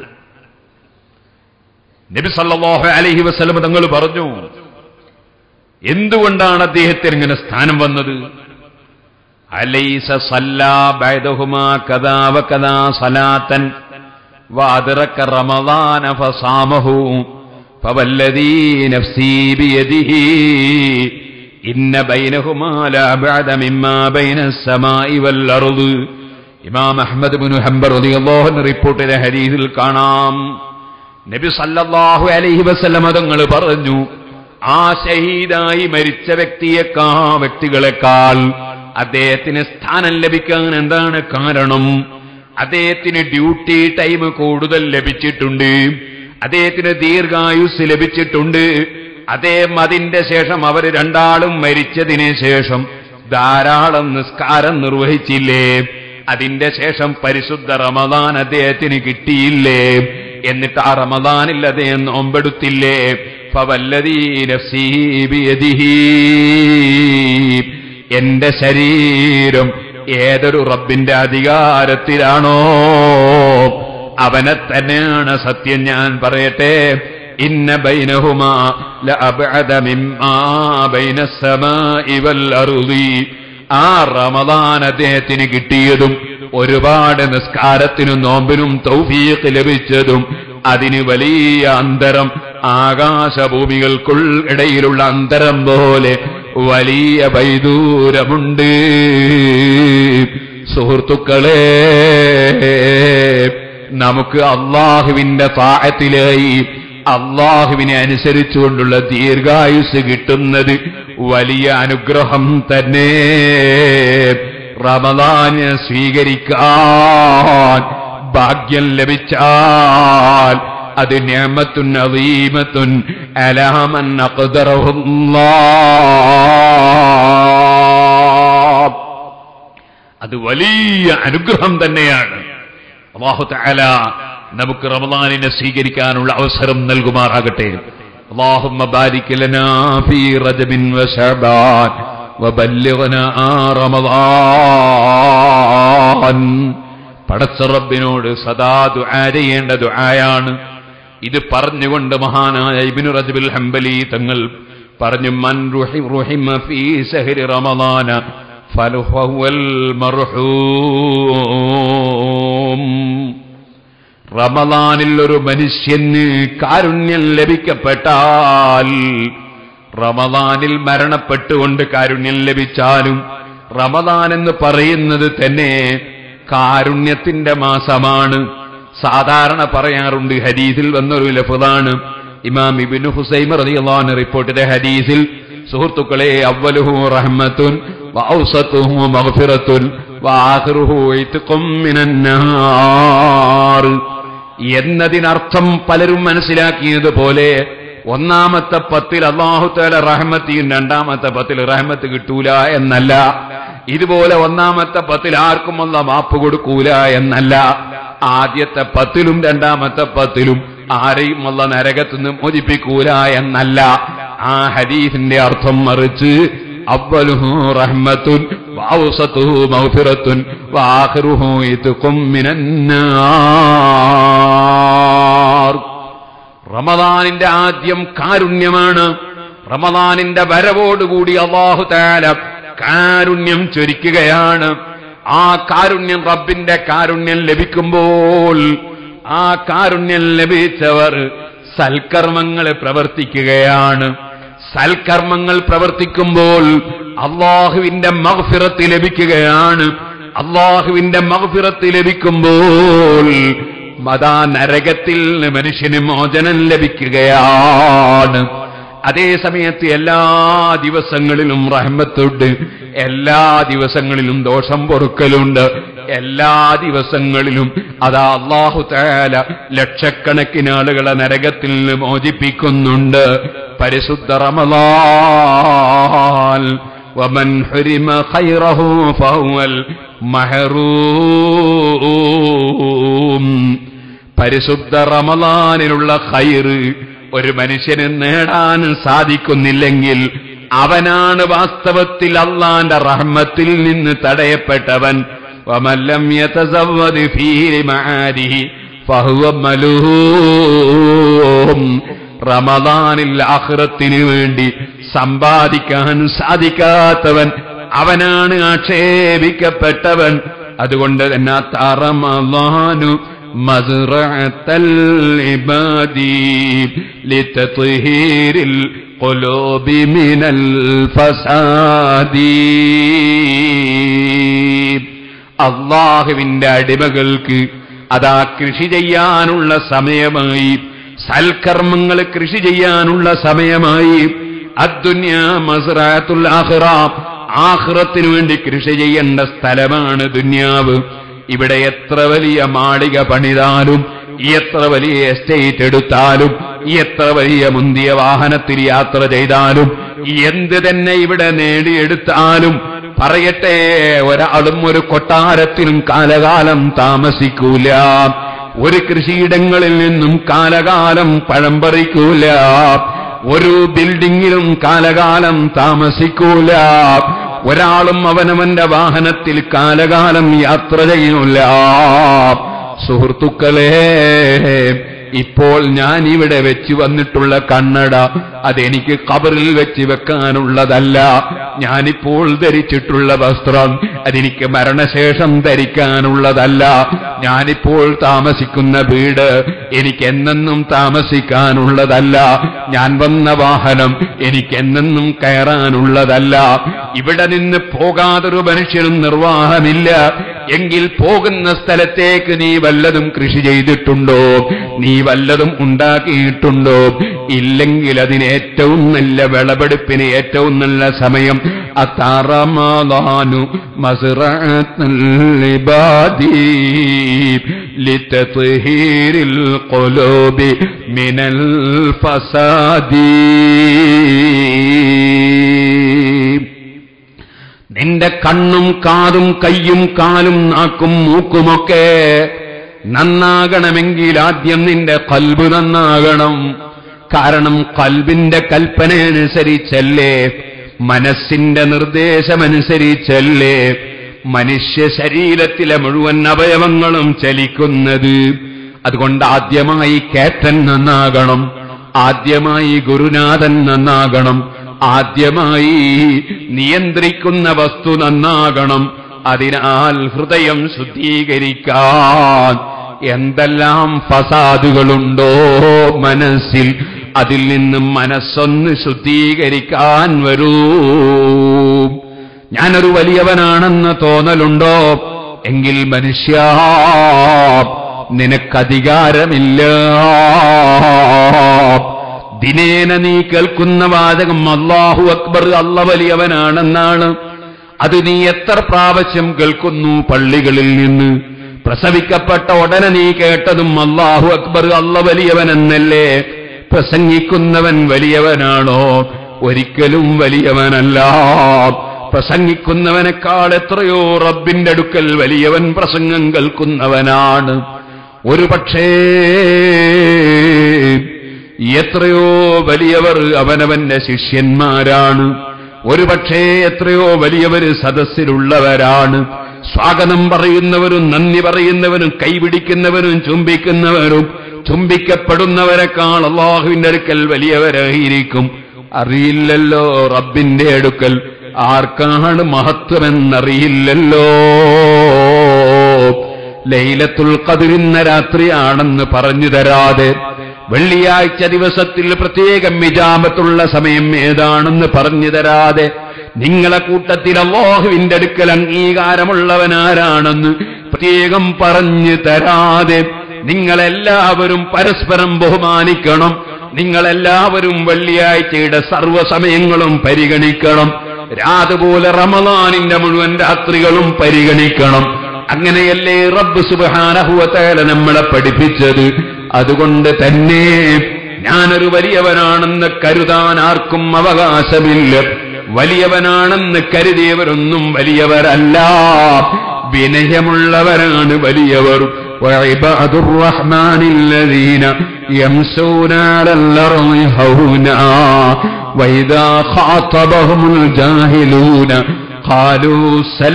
Speaker 1: നബി സല്ലല്ലാഹു അലൈഹി വസല്ലം തങ്ങൾ പറഞ്ഞു എന്തുകൊണ്ടാണ് അദ്ദേഹത്തിന് ഇങ്ങനെ സ്ഥാനം വന്നത്
Speaker 2: അലൈസ സല്ലാ ബൈദഹുമാ കദാ വകദാ സലാത്തൻ وأدرك رمضان فصامه فوالذي نفسي بيده إن بينهما لأبعد مما بين السماء والأرض ഇമാം അഹ്മദ് ബിൻ ഹംബർ റളിയല്ലാഹു അൻഹു റിപ്പോർട്ട് ചെയ്ത ഹദീസിൽ കാണാം നബി സല്ലല്ലാഹു അലൈഹി വസല്ലം തങ്ങൾ പറഞ്ഞു ആ ഷഹീദായി മരിച്ച വ്യക്തിയെക്കാ വ്യക്തികളെക്കാൾ അദ്ദേഹത്തിന് സ്ഥാനം ലഭിക്കാൻ എന്താണ് കാരണം അദ്ദേഹത്തിന് ഡ്യൂട്ടി ടൈം കൂടുതൽ ലഭിച്ചിട്ടുണ്ട് അദ്ദേഹത്തിന് ദീർഘായുസ് ലഭിച്ചിട്ടുണ്ട് അദ്ദേഹം അതിന്റെ ശേഷം അവർ രണ്ടാളും മരിച്ചതിന് ശേഷം ധാരാളം നിസ്കാരം നിർവഹിച്ചില്ലേ അതിന്റെ ശേഷം പരിശുദ്ധ റമദാൻ അദ്ദേഹത്തിന് കിട്ടിയില്ലേ എന്നിട്ട് ആ റമദാനിൽ അദ്ദേഹം നോമ്പെടുത്തില്ലേ ഫവല്ലദീ നഫ്സീ ബിയദിഹി എന്റെ ശരീരം ഏതൊരു റബ്ബിന്റെ അധികാരത്തിലാണോ അവനെ തന്നെയാണ് സത്യം ഞാൻ പറയട്ടെ ഇന്ന ബൈനഹുമാ ലഅബ്അദ മിമ്മാ ബൈന السماء والأرض ആ റമദാൻ അദ്ദേഹത്തിന് കിട്ടിയതും ഒരുപാട് നിസ്കാരത്തിനും നോമ്പിനും തൗഫീഖ് ലഭിച്ചതും അതിന് വലിയ അന്തരം ആകാശഭൂമികൾക്കുൾ ഇടയിലുള്ള അന്തരം പോലെ വലിയ വൈദൂരമുണ്ട് സുഹൃത്തുക്കളെ നമുക്ക് അള്ളാഹുവിന്റെ താഴത്തിലായി അള്ളാഹുവിനെ അനുസരിച്ചുകൊണ്ടുള്ള ദീർഘായുസ് കിട്ടുന്നത് വലിയ അനുഗ്രഹം തന്നെ റമദാന് സ്വീകരിക്കാൻ ഭാഗ്യം ലഭിച്ചാൽ അത് ഞാമത്തുൻ അദീമത്തുൻ അലാമൻ അഖ്ദറഹുല്ലാഹ്
Speaker 1: അത് വലിയ അനുഗ്രഹം തന്നെയാണ് അള്ളാഹു തആല നമുക്ക് റമദാനിനെ സ്വീകരിക്കാനുള്ള അവസരം നൽകുമാറാകട്ടെ
Speaker 2: اللهم بارك لنا في رجب وشعبان وبلغنا رمضان പടച്ച റബ്ബിനോട് സദാ ദുആ ചെയ്യേണ്ട ദുആയാണ് ഇത് പറഞ്ഞുകൊണ്ട് മഹാനായ ഇബ്നു റജബുൽ ഹംബലി തങ്ങൾ പറഞ്ഞു മൻ റുഹി റുഹിമ ഫീ ശഹരി റമളാന ഫലഹുവൽ മർഹൂം റമദാനിൽ ഒരു മനുഷ്യന് കാരുണ്യം ലഭിക്കപ്പെട്ടാൽ റമദാനിൽ മരണപ്പെട്ടുകൊണ്ട് കാരുണ്യം ലഭിച്ചാലും റമദാൻ എന്ന് പറയുന്നത് തന്നെ കാരുണ്യത്തിന്റെ മാസമാണ് സാധാരണ പറയാറുണ്ട് ഹദീസിൽ വന്നൊരു ലഫുദാണ് ഇമാം ഇബിനു ഹുസൈമ റളിയല്ലാഹു റിപ്പോർട്ട് ചെയ്ത ഹദീസിൽ സുഹൃത്തുക്കളെ അവലുഹു റഹ്മത്തുൻ വഔസതുഹു മഗ്ഫിറത്തുൻ വആഖിറുഹു ഇത്ഖും മിനന്നാർ എന്നതിനർത്ഥം പലരും മനസ്സിലാക്കിയതുപോലെ ഒന്നാമത്തെ പത്തിൽ അള്ളാഹുത്താല റഹ്മത്തിയും രണ്ടാമത്തെ പത്തിൽ റഹ്മത്ത് കിട്ടൂല എന്നല്ല ഇതുപോലെ ഒന്നാമത്തെ പത്തിൽ ആർക്കും അല്ല മാപ്പ് കൊടുക്കൂല എന്നല്ല ആദ്യത്തെ പത്തിലും രണ്ടാമത്തെ പത്തിലും ആരെയും അല്ല നരകത്തുനിന്ന് മോചിപ്പിക്കൂല എന്നല്ല ആ ഹദീസിന്റെ അർത്ഥം മറിച്ച് അവലുഹു റഹ്മത്തുൻ വഔസതുഹു മഗ്ഫിറത്തുൻ വആഖിറുഹു ഇത്ഖും മിനന്നാർ റമദാനിന്റെ ആദ്യം കാരുണ്യമാണ് റമദാനിന്റെ വരവോടുകൂടി അള്ളാഹു താല കാരുണ്യം ചൊരിക്കുകയാണ് ആ കാരുണ്യം റബ്ബിന്റെ കാരുണ്യം ലഭിക്കുമ്പോൾ ആ കാരുണ്യം ലഭിച്ചവർ സൽക്കർമ്മങ്ങൾ പ്രവർത്തിക്കുകയാണ് സൽക്കർമ്മങ്ങൾ പ്രവർത്തിക്കുമ്പോൾ അള്ളാഹുവിന്റെ മഗ്ഫിറത്ത് ലഭിക്കുകയാണ് അള്ളാഹുവിന്റെ മഗ്ഫിറത്ത് ലഭിക്കുമ്പോൾ മതാ നരകത്തിൽ നിന്ന് മനുഷ്യന് മോചനം ലഭിക്കുകയാണ് അതേ സമയത്ത് എല്ലാ ദിവസങ്ങളിലും റഹ്മത്തുണ്ട് എല്ലാ ദിവസങ്ങളിലും ദോഷം പൊറുക്കലുണ്ട് എല്ലാ ദിവസങ്ങളിലും അതാ അള്ളാഹു താല ലക്ഷക്കണക്കിന് ആളുകളെ നരകത്തിൽ നിന്ന് മോചിപ്പിക്കുന്നുണ്ട് പരിശുദ്ധ റമലാൽ ومن حرم خيره فهو المحروم പരിശുദ്ധ റമലാനിലുള്ള ഖൈറ് ഒരു മനുഷ്യന് നേടാൻ സാധിക്കുന്നില്ലെങ്കിൽ അവനാണ് വാസ്തവത്തിൽ അള്ളാന്റെ റഹ്മത്തിൽ നിന്ന് തടയപ്പെട്ടവൻ വമല്ലം യതസവ്വദ് ഫീ മആരിഹി ഫഹുവ മലൂം റമദാനിൽ ആഖിറത്തിന് വേണ്ടി സമ്പാദിക്കാൻ സാധിക്കാത്തവൻ അവനാണ് ആക്ഷേപിക്കപ്പെട്ടവൻ അതുകൊണ്ട് തന്നെ റമദാനു مزرعة العباد لتطهير القلوب من الفساد അള്ളാഹുവിന്റെ അടിമകൾക്ക് അതാ കൃഷി ചെയ്യാനുള്ള സമയമായി സൽക്കർമ്മങ്ങൾ കൃഷി ചെയ്യാനുള്ള സമയമായി അദ്ദുന്യ മസ്റാത്തുൽ ആഖിറ ആഖിറത്തിനു വേണ്ടി കൃഷി ചെയ്യേണ്ട സ്ഥലമാണ് ദുന്യാവ് ഇവിടെ എത്ര വലിയ മാളിക പണിതാലും എത്ര വലിയ എസ്റ്റേറ്റ് എടുത്താലും എത്ര വലിയ മുന്തിയ വാഹനത്തിൽ യാത്ര ചെയ്താലും എന്ത് തന്നെ ഇവിടെ നേടിയെടുത്താലും പറയട്ടെ ഒരാളും ഒരു കൊട്ടാരത്തിലും കാലകാലം താമസിക്കൂല ഒരു കൃഷിയിടങ്ങളിൽ നിന്നും കാലകാലം പഴം പറിക്കൂല ഒരു ബിൽഡിങ്ങിലും കാലകാലം താമസിക്കൂല ഒരാളും അവനവന്റെ വാഹനത്തിൽ കാലകാലം യാത്ര ചെയ്യൂല സുഹൃത്തുക്കളെ ഇപ്പോൾ ഞാൻ ഇവിടെ വെച്ച് വന്നിട്ടുള്ള കണ്ണട അതെനിക്ക് കബറിൽ വെച്ച് വെക്കാനുള്ളതല്ല ഞാനിപ്പോൾ ധരിച്ചിട്ടുള്ള വസ്ത്രം അതെനിക്ക് മരണശേഷം ധരിക്കാനുള്ളതല്ല ഞാനിപ്പോൾ താമസിക്കുന്ന വീട് എനിക്ക് എന്നെന്നും താമസിക്കാനുള്ളതല്ല ഞാൻ വന്ന വാഹനം എനിക്ക് എന്നെന്നും കയറാനുള്ളതല്ല ഇവിടെ നിന്ന് പോകാതൊരു മനുഷ്യനും നിർവാഹമില്ല എങ്കിൽ പോകുന്ന സ്ഥലത്തേക്ക് നീ വല്ലതും കൃഷി ചെയ്തിട്ടുണ്ടോ നീ വല്ലതും ഉണ്ടാക്കിയിട്ടുണ്ടോ ഇല്ലെങ്കിൽ അതിന് ഏറ്റവും നല്ല വിളവെടുപ്പിന് ഏറ്റവും നല്ല സമയം അത്താറമാതാനു ലിതത്ഹീരിൽ ഖുലൂബി മിനൽ ഫസാദി നിന്റെ കണ്ണും കാതും കയ്യും കാലും നാക്കും മൂക്കുമൊക്കെ നന്നാകണമെങ്കിൽ ആദ്യം നിന്റെ കൽബ് നന്നാകണം കാരണം കൽബിന്റെ കൽപ്പനയനുസരിച്ചല്ലേ മനസ്സിന്റെ നിർദ്ദേശമനുസരിച്ചല്ലേ മനുഷ്യ ശരീരത്തിലെ മുഴുവൻ അവയവങ്ങളും ചലിക്കുന്നത് അതുകൊണ്ട് ആദ്യമായി ക്യാപ്റ്റൻ നന്നാകണം ആദ്യമായി ഗുരുനാഥൻ നന്നാകണം ആദ്യമായി നിയന്ത്രിക്കുന്ന വസ്തു നന്നാകണം അതിനാൽ ഹൃദയം ശുദ്ധീകരിക്കാൻ എന്തെല്ലാം ഫസാദുകളുണ്ടോ മനസ്സിൽ അതിൽ നിന്നും മനസ്സൊന്ന് ശുദ്ധീകരിക്കാൻ വരൂ ഞാനൊരു വലിയവനാണെന്ന് തോന്നലുണ്ടോ എങ്കിൽ മനുഷ്യ നിനക്കധികാരമില്ല ദിനേന നീ കേൾക്കുന്ന വാചകം അള്ളാഹു അക്ബർ അല്ല വലിയവനാണെന്നാണ് അത് നീ എത്ര പ്രാവശ്യം കേൾക്കുന്നു പള്ളികളിൽ നിന്ന് പ്രസവിക്കപ്പെട്ട ഉടനെ നീ കേട്ടതും അള്ളാഹു അക്ബർ അല്ല വലിയവനെന്നല്ലേ പ്രസംഗിക്കുന്നവൻ വലിയവനാണോ ഒരിക്കലും വലിയവനല്ല പ്രസംഗിക്കുന്നവനേക്കാൾ എത്രയോ റബ്ബിന്റെ അടുക്കൽ വലിയവൻ പ്രസംഗം കേൾക്കുന്നവനാണ് ഒരു പക്ഷേ എത്രയോ വലിയവർ അവനവന്റെ ശിഷ്യന്മാരാണ് ഒരുപക്ഷേ എത്രയോ വലിയവര് സദസ്സിലുള്ളവരാണ് സ്വാഗതം പറയുന്നവരും നന്ദി പറയുന്നവരും കൈപിടിക്കുന്നവരും ചുംബിക്കുന്നവരും ചുംബിക്കപ്പെടുന്നവരെക്കാൾ അള്ളാഹുവിന്റെ അടുക്കൽ വലിയവരായിരിക്കും അറിയില്ലല്ലോ റബ്ബിന്റെ അടുക്കൽ ആർക്കാണ് മഹത്വമെന്നറിയില്ലല്ലോ ലൈലത്തുൽ ഖദറിന്ന രാത്രിയാണെന്ന് പറഞ്ഞു തരാതെ വെള്ളിയാഴ്ച ദിവസത്തിൽ പ്രത്യേകം വിജാമത്തുള്ള സമയം ഏതാണെന്ന് പറഞ്ഞു തരാതെ നിങ്ങളെ കൂട്ടത്തിൽ അള്ളാഹുവിന്റെ അടുക്കൽ അംഗീകാരമുള്ളവനാരാണെന്ന് പ്രത്യേകം പറഞ്ഞു തരാതെ നിങ്ങളെല്ലാവരും പരസ്പരം ബഹുമാനിക്കണം നിങ്ങളെല്ലാവരും വെള്ളിയാഴ്ചയുടെ സർവ്വസമയങ്ങളും പരിഗണിക്കണം രാതുപോലെ റമദാനിന്റെ മുഴുവൻ രാത്രികളും പരിഗണിക്കണം അങ്ങനെയല്ലേ റബ്ബ് സുബാനഹുവത്തേല നമ്മളെ പഠിപ്പിച്ചത് അതുകൊണ്ട് തന്നെ ഞാനൊരു വലിയവനാണെന്ന് കരുതാൻ ആർക്കും അവകാശമില്ല വലിയവനാണെന്ന് കരുതിയവരൊന്നും വലിയവരല്ല വിനയമുള്ളവരാണ് വലിയവർ وعباد الرحمن الذين يمسون على الأرض هونا وإذا خاطبهم الجاهلون قالوا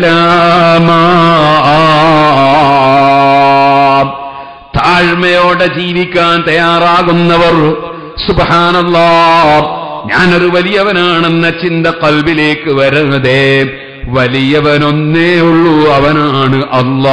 Speaker 2: سلاما താഴ്മയോടെ ജീവിക്കാൻ തയ്യാറാകുന്നവർ സുബാനല്ലാ ഞാനൊരു വലിയവനാണെന്ന ചിന്ത കൽവിലേക്ക് വരുന്നതേ വലിയവനൊന്നേ ഉള്ളൂ അവനാണ് അല്ലാ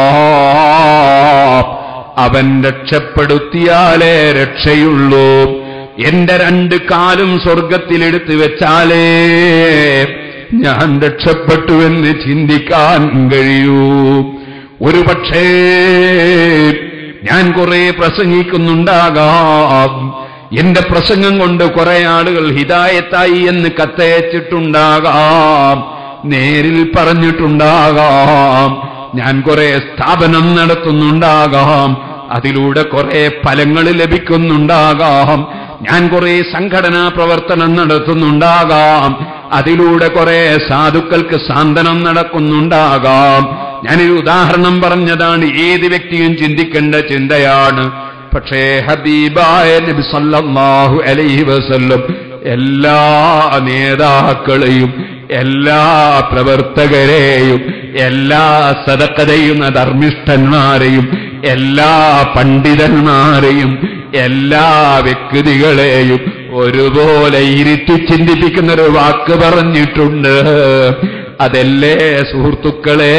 Speaker 2: അവൻ രക്ഷപ്പെടുത്തിയാലേ രക്ഷയുള്ളൂ എന്റെ രണ്ട് കാലും സ്വർഗത്തിലെടുത്ത് വെച്ചാലേ ഞാൻ രക്ഷപ്പെട്ടുവെന്ന് ചിന്തിക്കാൻ കഴിയൂ ഒരു പക്ഷേ ഞാൻ കുറെ പ്രസംഗിക്കുന്നുണ്ടാകാം എന്റെ പ്രസംഗം കൊണ്ട് കുറെ ആളുകൾ ഹിതായത്തായി എന്ന് കത്തയച്ചിട്ടുണ്ടാകാം നേരിൽ പറഞ്ഞിട്ടുണ്ടാകാം ഞാൻ കുറെ സ്ഥാപനം നടത്തുന്നുണ്ടാകാം അതിലൂടെ കുറെ ഫലങ്ങൾ ലഭിക്കുന്നുണ്ടാകാം ഞാൻ കുറെ സംഘടനാ പ്രവർത്തനം നടത്തുന്നുണ്ടാകാം അതിലൂടെ കുറെ സാധുക്കൾക്ക് സാന്ത്വനം നടക്കുന്നുണ്ടാകാം ഞാനൊരു ഉദാഹരണം പറഞ്ഞതാണ് ഏത് വ്യക്തിയും ചിന്തിക്കേണ്ട ചിന്തയാണ് പക്ഷേ ഹബീബായ നബി സല്ലല്ലാഹു അലൈഹി വസല്ലം എല്ലാ നേതാക്കളെയും എല്ലാ പ്രവർത്തകരെയും എല്ലാ സദക്ക ചെയ്യുന്ന ധർമ്മിഷ്ഠന്മാരെയും എല്ലാ പണ്ഡിതന്മാരെയും എല്ലാ വ്യക്തികളെയും ഒരുപോലെ ഇരുത്തി ചിന്തിപ്പിക്കുന്ന ഒരു വാക്ക് പറഞ്ഞിട്ടുണ്ട് അതല്ലേ സുഹൃത്തുക്കളെ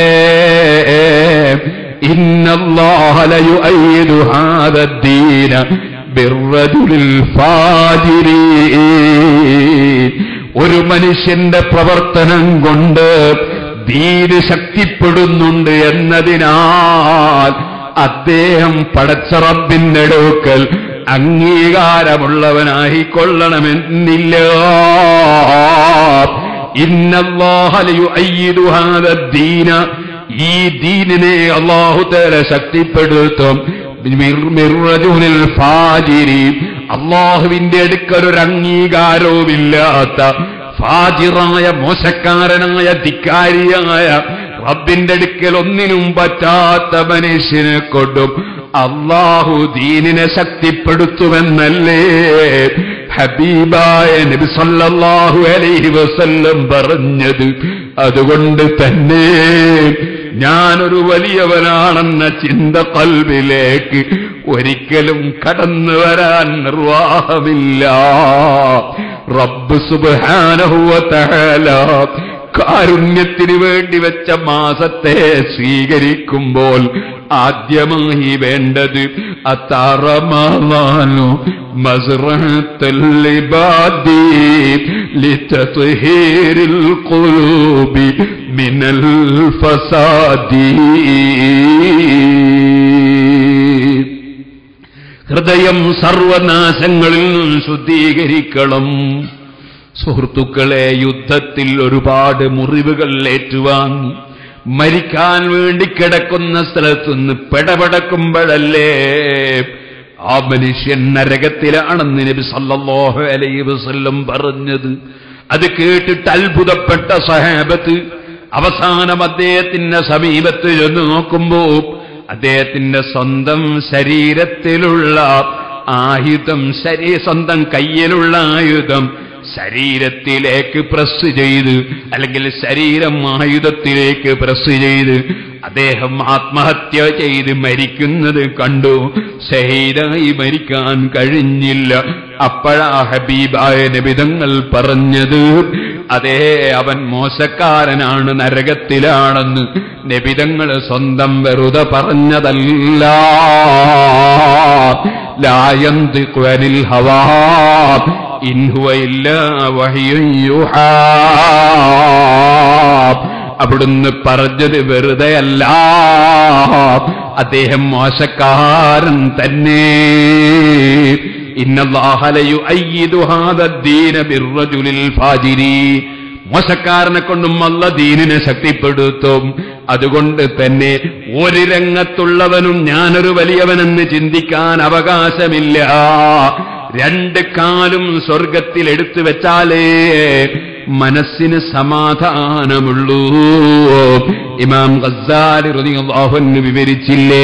Speaker 2: ഇന്നല്ലാഹ ലയുഅയ്യിദു ഹാദദ്ദീന ബിർറജുലിൽ ഫാജിരീ ഒരു മനുഷ്യന്റെ പ്രവർത്തനം കൊണ്ട് ദീന് ശക്തിപ്പെടുന്നുണ്ട് എന്നതിനാൽ അദ്ദേഹം പടച്ചറബിന്റെ അടുക്കൽ അംഗീകാരമുള്ളവനായി കൊള്ളണമെന്നില്ല ഇന്നല്ലാഹലയുദീന ഈ ദീനിനെ അള്ളാഹു തേല ശക്തിപ്പെടുത്തും മിർറജുനിൽ ഫാജിരി അള്ളാഹുവിന്റെ അടുക്കൽ ഒരു അംഗീകാരവുമില്ലാത്ത ഫാജിറായ മോശക്കാരനായ ധിക്കാരിയായ റബ്ബിന്റെ അടുക്കൽ ഒന്നിനും പറ്റാത്ത മനുഷ്യനെ കൊണ്ടും അള്ളാഹു ദീനിനെ ശക്തിപ്പെടുത്തുമെന്നല്ലേ ഹബീബായ നബി സല്ലല്ലാഹു അലൈഹി വസല്ലം പറഞ്ഞത് അതുകൊണ്ട് തന്നെ ഞാനൊരു വലിയവനാണെന്ന ചിന്ത കൽവിലേക്ക് ഒരിക്കലും കടന്നു വരാൻ നിർവാഹമില്ല റബ്ബ് സുബ്ഹാനഹു തആല കാരുണ്യത്തിന് വേണ്ടി വെച്ച മാസത്തെ സ്വീകരിക്കുമ്പോൾ ആദ്യമായി വേണ്ടത് അത്താറമാനു മസ്റഹത്തല്ലിബാദി ലിതത്ഹീരിൽ ഖുലൂബി മിനൽ ഫസാദി ഹൃദയം സർവനാശങ്ങളിൽ നിന്നും ശുദ്ധീകരിക്കണം സുഹൃത്തുക്കളെ യുദ്ധത്തിൽ ഒരുപാട് മുറിവുകൾ ഏറ്റുവാങ്ങി മരിക്കാൻ വേണ്ടി കിടക്കുന്ന സ്ഥലത്തുനിന്ന് പെടപെടക്കുമ്പോഴല്ലേ ആ മനുഷ്യൻ നരകത്തിലാണെന്ന് നബി സല്ലല്ലാഹു അലൈഹി വസല്ലം പറഞ്ഞത് അത് കേട്ടിട്ട് അത്ഭുതപ്പെട്ട സഹാബത്ത് അവസാനം അദ്ദേഹത്തിന്റെ സമീപത്ത് ചെന്ന് നോക്കുമ്പോ അദ്ദേഹത്തിന്റെ സ്വന്തം ശരീരത്തിലുള്ള ആയുധം ശരീ സ്വന്തം കയ്യിലുള്ള ആയുധം ശരീരത്തിലേക്ക് പ്രസ് ചെയ്ത് അല്ലെങ്കിൽ ശരീരം ആയുധത്തിലേക്ക് പ്രസ് ചെയ്ത് അദ്ദേഹം ആത്മഹത്യ ചെയ്ത് മരിക്കുന്നത് കണ്ടു ഷഹീദായി മരിക്കാൻ കഴിഞ്ഞില്ല അപ്പോഴാ ഹബീബായ നബിതങ്ങൾ പറഞ്ഞത് അതേ അവൻ മോശക്കാരനാണ് നരകത്തിലാണെന്ന് നബിതങ്ങൾ സ്വന്തം വെറുതെ പറഞ്ഞതല്ല ലായന്തിൽ ഹവാ ഇൻഹുവ ഇല്ല വഹിയുഹാ അവിടുന്ന് പറഞ്ഞത് വെറുതെയല്ല അദ്ദേഹം മോശക്കാരൻ തന്നെ ഇന്നല്ലാഹലയു അയ്യിദു ഹാദദ്ദീന ബിർറജുലിൽ ഫാജിരി മോശക്കാരനെ കൊണ്ടും അല്ല ദീനിനെ ശക്തിപ്പെടുത്തും അതുകൊണ്ട് തന്നെ ഒരു രംഗത്തുള്ളവനും ഞാനൊരു വലിയവനെന്ന് ചിന്തിക്കാൻ അവകാശമില്ല രണ്ട് കാലും സ്വർഗത്തിൽ എടുത്തു വെച്ചാലേ മനസ്സിന് സമാധാനമുള്ളൂ ഇമാം ഗസാലി റളിയല്ലാഹു വിവരിച്ചില്ലേ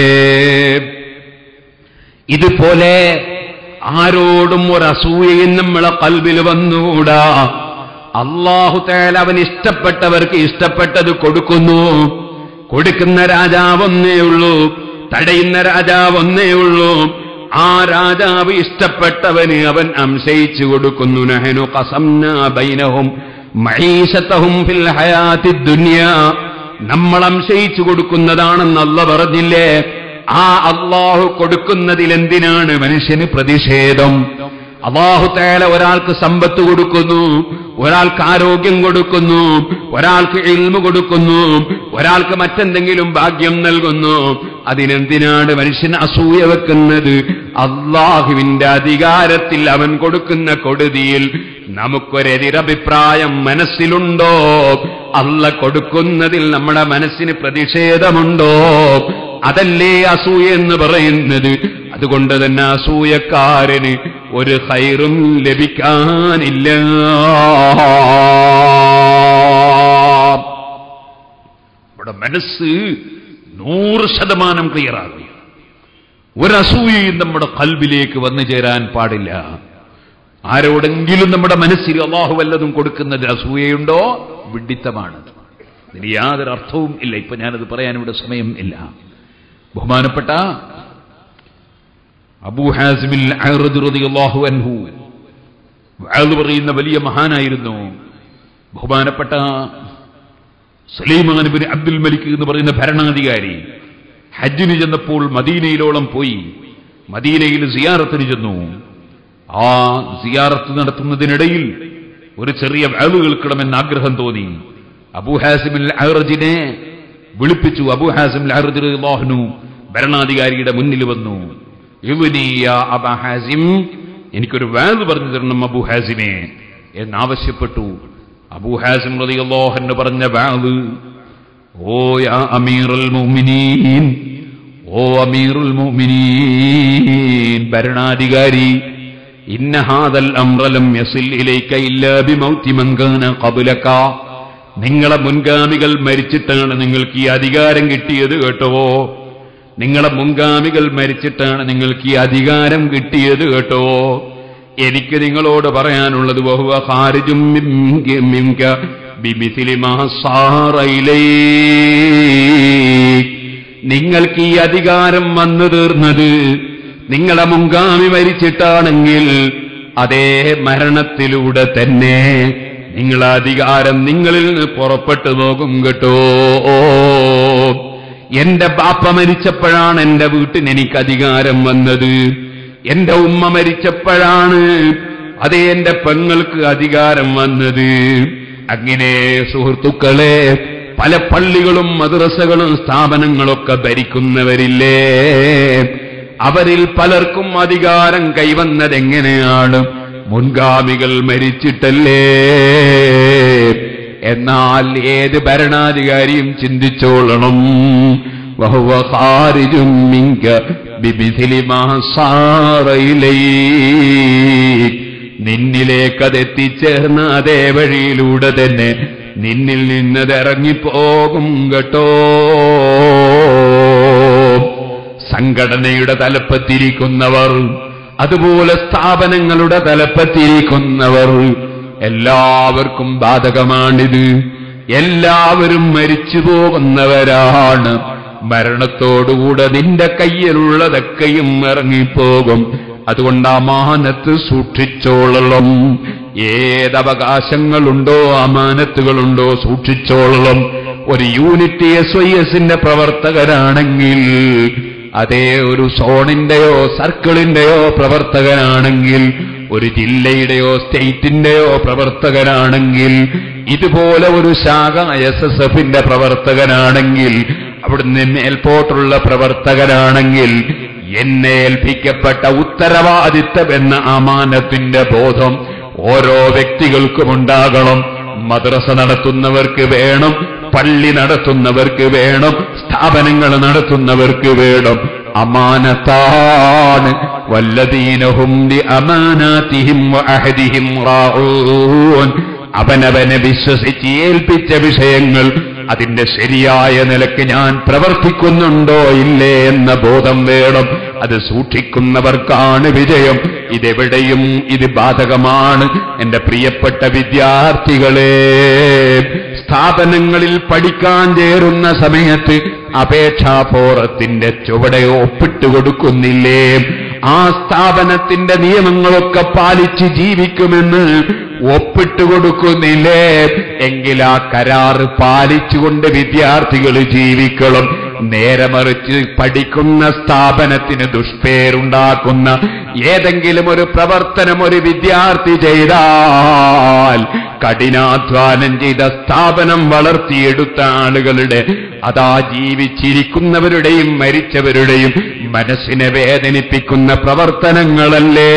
Speaker 2: ഇതുപോലെ ആരോടും ഒരു അസൂയയും നമ്മളെ കൽബിൽ വന്നുകൂടാ അള്ളാഹു തേല അവൻ ഇഷ്ടപ്പെട്ടവർക്ക് ഇഷ്ടപ്പെട്ടത് കൊടുക്കുന്നു കൊടുക്കുന്ന രാജാവ് ഒന്നേ ഉള്ളൂ തടയുന്ന രാജാവ് ഒന്നേ ഉള്ളൂ ആ രാജാവ് ഇഷ്ടപ്പെട്ടവന് അവൻ അംശയിച്ചു കൊടുക്കുന്നു നഹനു കസംന ബൈനഹും മഹീശത്തഹും ഫിൽ ഹയാത്തി ദുനിയ നമ്മൾ അംശയിച്ചു കൊടുക്കുന്നതാണെന്ന് അല്ല പറഞ്ഞില്ലേ ആ അള്ളാഹു കൊടുക്കുന്നതിൽ എന്തിനാണ് മനുഷ്യന് പ്രതിഷേധം അള്ളാഹു തേല ഒരാൾക്ക് സമ്പത്ത് കൊടുക്കുന്നു ഒരാൾക്ക് ആരോഗ്യം കൊടുക്കുന്നു ഒരാൾക്ക് ഇൽമു കൊടുക്കുന്നു ഒരാൾക്ക് മറ്റെന്തെങ്കിലും ഭാഗ്യം നൽകുന്നു അതിനെന്തിനാണ് മനുഷ്യൻ അസൂയ വെക്കുന്നത് അള്ളാഹുവിന്റെ അധികാരത്തിൽ അവൻ കൊടുക്കുന്ന കൊടുതിയിൽ നമുക്കൊരെതിരഭിപ്രായം മനസ്സിലുണ്ടോ അല്ല കൊടുക്കുന്നതിൽ നമ്മുടെ മനസ്സിന് പ്രതിഷേധമുണ്ടോ അതല്ലേ അസൂയ എന്ന് പറയുന്നത് അതുകൊണ്ട് തന്നെ അസൂയക്കാരന് ഒരു ഹൈറും ലഭിക്കാനില്ല ഇവിടെ മനസ്സ് നൂറ് ശതമാനം ക്ലിയറാകും ഒരസൂയയും നമ്മുടെ കൽബിലേക്ക് വന്നു ചേരാൻ പാടില്ല ആരോടെങ്കിലും നമ്മുടെ മനസ്സിൽ അള്ളാഹു വല്ലതും കൊടുക്കുന്നത് അസൂയയുണ്ടോ വിഡിത്തമാണ് ഇതിന് യാതൊരു അർത്ഥവും ഇല്ല ഇപ്പൊ ഞാനത് പറയാൻ ഇവിടെ സമയം ഇല്ല ബഹുമാനപ്പെട്ട അബൂ ഹാസിമിൽ റളിയല്ലാഹു അൻഹു വഅദ് പറയുന്ന വലിയ മഹാനായിരുന്നു ബഹുമാനപ്പെട്ട സലീമാൻ ബിൻ അബ്ദുൽ മലിക് എന്ന് പറയുന്ന ഭരണാധികാരി ഹജ്ജിന് ചെന്നപ്പോൾ മദീനയിലോളം പോയി മദീനയിൽ സിയാറത്തിന് ചെന്നു ആ സിയാറത്ത് നടത്തുന്നതിനിടയിൽ ഒരു ചെറിയ വാവ് കേൾക്കണമെന്ന് ആഗ്രഹം തോന്നി അബൂ ഹാസിമിൽ അഹ്റജിനെ വിളിപ്പിച്ചു അബൂ ഹാസിം അഹ്റജുഹു ഭരണാധികാരിയുടെ മുന്നിൽ വന്നു ഇവ്നി യാ അബാ ഹാസിം എനിക്കൊരു വാത് പറഞ്ഞു തരണം അബൂ ഹാസിമെ എന്നാവശ്യപ്പെട്ടു അബൂ ഹാസിം റളിയല്ലാഹു പറഞ്ഞ വാത് ഓ യാ അമീറുൽ മുഅ്മിനീൻ ഓ അമീറുൽ മുഅ്മിനീൻ ഭരണാധികാരി ഇന്ന ഹാദൽ അംറലം യസിൽ ഇലൈക ഇല്ലാ ബിമൗതി മൻ കാന ഖബ്ലക നിങ്ങളെ മുൻഗാമികൾ മരിച്ചിട്ടാണ് നിങ്ങൾക്ക് ഈ അധികാരം കിട്ടിയത് കേട്ടോ നിങ്ങളെ മുൻഗാമികൾ മരിച്ചിട്ടാണ് നിങ്ങൾക്ക് ഈ അധികാരം കിട്ടിയത് കേട്ടോ എനിക്ക് നിങ്ങളോട് പറയാനുള്ളത് ബഹുവ ഖാരിജും മിൻക- മിൻക ബിമിഥിലി മാ സാറ ഇലൈ നിങ്ങൾക്ക് ഈ അധികാരം വന്നു തീർന്നത് നിങ്ങളെ മുൻഗാമി മരിച്ചിട്ടാണെങ്കിൽ അതേ മരണത്തിലൂടെ തന്നെ നിങ്ങളെ അധികാരം നിങ്ങളിൽ നിന്ന് പുറപ്പെട്ടു പോകും കേട്ടോ എന്റെ ബാപ്പ മരിച്ചപ്പോഴാണ് എന്റെ വീട്ടിന് എനിക്ക് അധികാരം വന്നത് എന്റെ ഉമ്മ മരിച്ചപ്പോഴാണ് അതേ എന്റെ പെങ്ങൾക്ക് അധികാരം വന്നത് അങ്ങനെ സുഹൃത്തുക്കളെ പല പള്ളികളും മദ്രസകളും സ്ഥാപനങ്ങളൊക്കെ ഭരിക്കുന്നവരില്ലേ അവരിൽ പലർക്കും അധികാരം കൈവന്നതെങ്ങനെയാണ് മുൻഗാമികൾ മരിച്ചിട്ടല്ലേ എന്നാൽ ഏത് ഭരണാധികാരിയും ചിന്തിച്ചോളണം വഹുവ ഖാരിജും മിങ്ക ബിമിഥിലി മാ സാറ ഇലൈക്. നിന്നിലേക്ക് അത് എത്തിച്ചേർന്ന അതേ വഴിയിലൂടെ തന്നെ നിന്നിൽ നിന്നത് ഇറങ്ങിപ്പോകും കേട്ടോ സംഘടനയുടെ തലപ്പത്തിരിക്കുന്നവർ അതുപോലെ സ്ഥാപനങ്ങളുടെ തലപ്പത്തിരിക്കുന്നവർ എല്ലാവർക്കും ബാധകമാണിത് എല്ലാവരും മരിച്ചു പോകുന്നവരാണ് മരണത്തോടുകൂടെ നിന്റെ കയ്യിലുള്ളതൊക്കെയും ഇറങ്ങിപ്പോകും അതുകൊണ്ട് അമാനത്ത് സൂക്ഷിച്ചോളണം ഏതവകാശങ്ങളുണ്ടോ അമാനത്തുകളുണ്ടോ സൂക്ഷിച്ചോളണം ഒരു യൂണിറ്റ് എസ് വൈ എസിന്റെ പ്രവർത്തകരാണെങ്കിൽ അതേ ഒരു സോണിന്റെയോ സർക്കിളിന്റെയോ പ്രവർത്തകനാണെങ്കിൽ ഒരു ജില്ലയുടെയോ സ്റ്റേറ്റിന്റെയോ പ്രവർത്തകനാണെങ്കിൽ ഇതുപോലെ ഒരു ശാഖ എസ് എസ് എഫിന്റെ പ്രവർത്തകനാണെങ്കിൽ അവിടുന്ന് മേൽപോട്ടുള്ള പ്രവർത്തകനാണെങ്കിൽ എന്നെ ഏൽപ്പിക്കപ്പെട്ട ഉത്തരവാദിത്തം എന്ന അമാനത്തിന്റെ ബോധം ഓരോ വ്യക്തികൾക്കും ഉണ്ടാകണം മദ്രസ നടത്തുന്നവർക്ക് വേണം പള്ളി നടത്തുന്നവർക്ക് വേണം സ്ഥാപനങ്ങൾ നടത്തുന്നവർക്ക് വേണം അമാനത്താണ് വല്ലദീനഹും ലി അമാനാതിഹിം വഅഹദിഹിം റാഊൻ അവനവനെ വിശ്വസിച്ച് ഏൽപ്പിച്ച വിഷയങ്ങൾ അതിന്റെ ശരിയായ നിലക്ക് ഞാൻ പ്രവർത്തിക്കുന്നുണ്ടോ ഇല്ലേ എന്ന ബോധം വേണം അത് സൂക്ഷിക്കുന്നവർക്കാണ് വിജയം ഇതെവിടെയും ഇത് ബാധകമാണ് എന്റെ പ്രിയപ്പെട്ട വിദ്യാർത്ഥികളെ സ്ഥാപനങ്ങളിൽ പഠിക്കാൻ ചേരുന്ന സമയത്ത് അപേക്ഷാപോറത്തിന്റെ ചുവടെ ഒപ്പിട്ട് കൊടുക്കുന്നില്ലേ ആ സ്ഥാപനത്തിന്റെ നിയമങ്ങളൊക്കെ പാലിച്ച് ജീവിക്കുമെന്ന് ഒപ്പിട്ട് കൊടുക്കുന്നില്ലേ എങ്കിൽ ആ കരാറ് പാലിച്ചുകൊണ്ട് വിദ്യാർത്ഥികൾ ജീവിക്കണം നേരെ മറിച്ച് പഠിക്കുന്ന സ്ഥാപനത്തിന് ദുഷ്പേരുണ്ടാക്കുന്ന ഏതെങ്കിലും ഒരു പ്രവർത്തനം ഒരു വിദ്യാർത്ഥി ചെയ്താൽ കഠിനാധ്വാനം ചെയ്ത സ്ഥാപനം വളർത്തിയെടുത്ത ആളുകളുടെ അതാ ജീവിച്ചിരിക്കുന്നവരുടെയും മരിച്ചവരുടെയും മനസ്സിനെ വേദനിപ്പിക്കുന്ന പ്രവർത്തനങ്ങളല്ലേ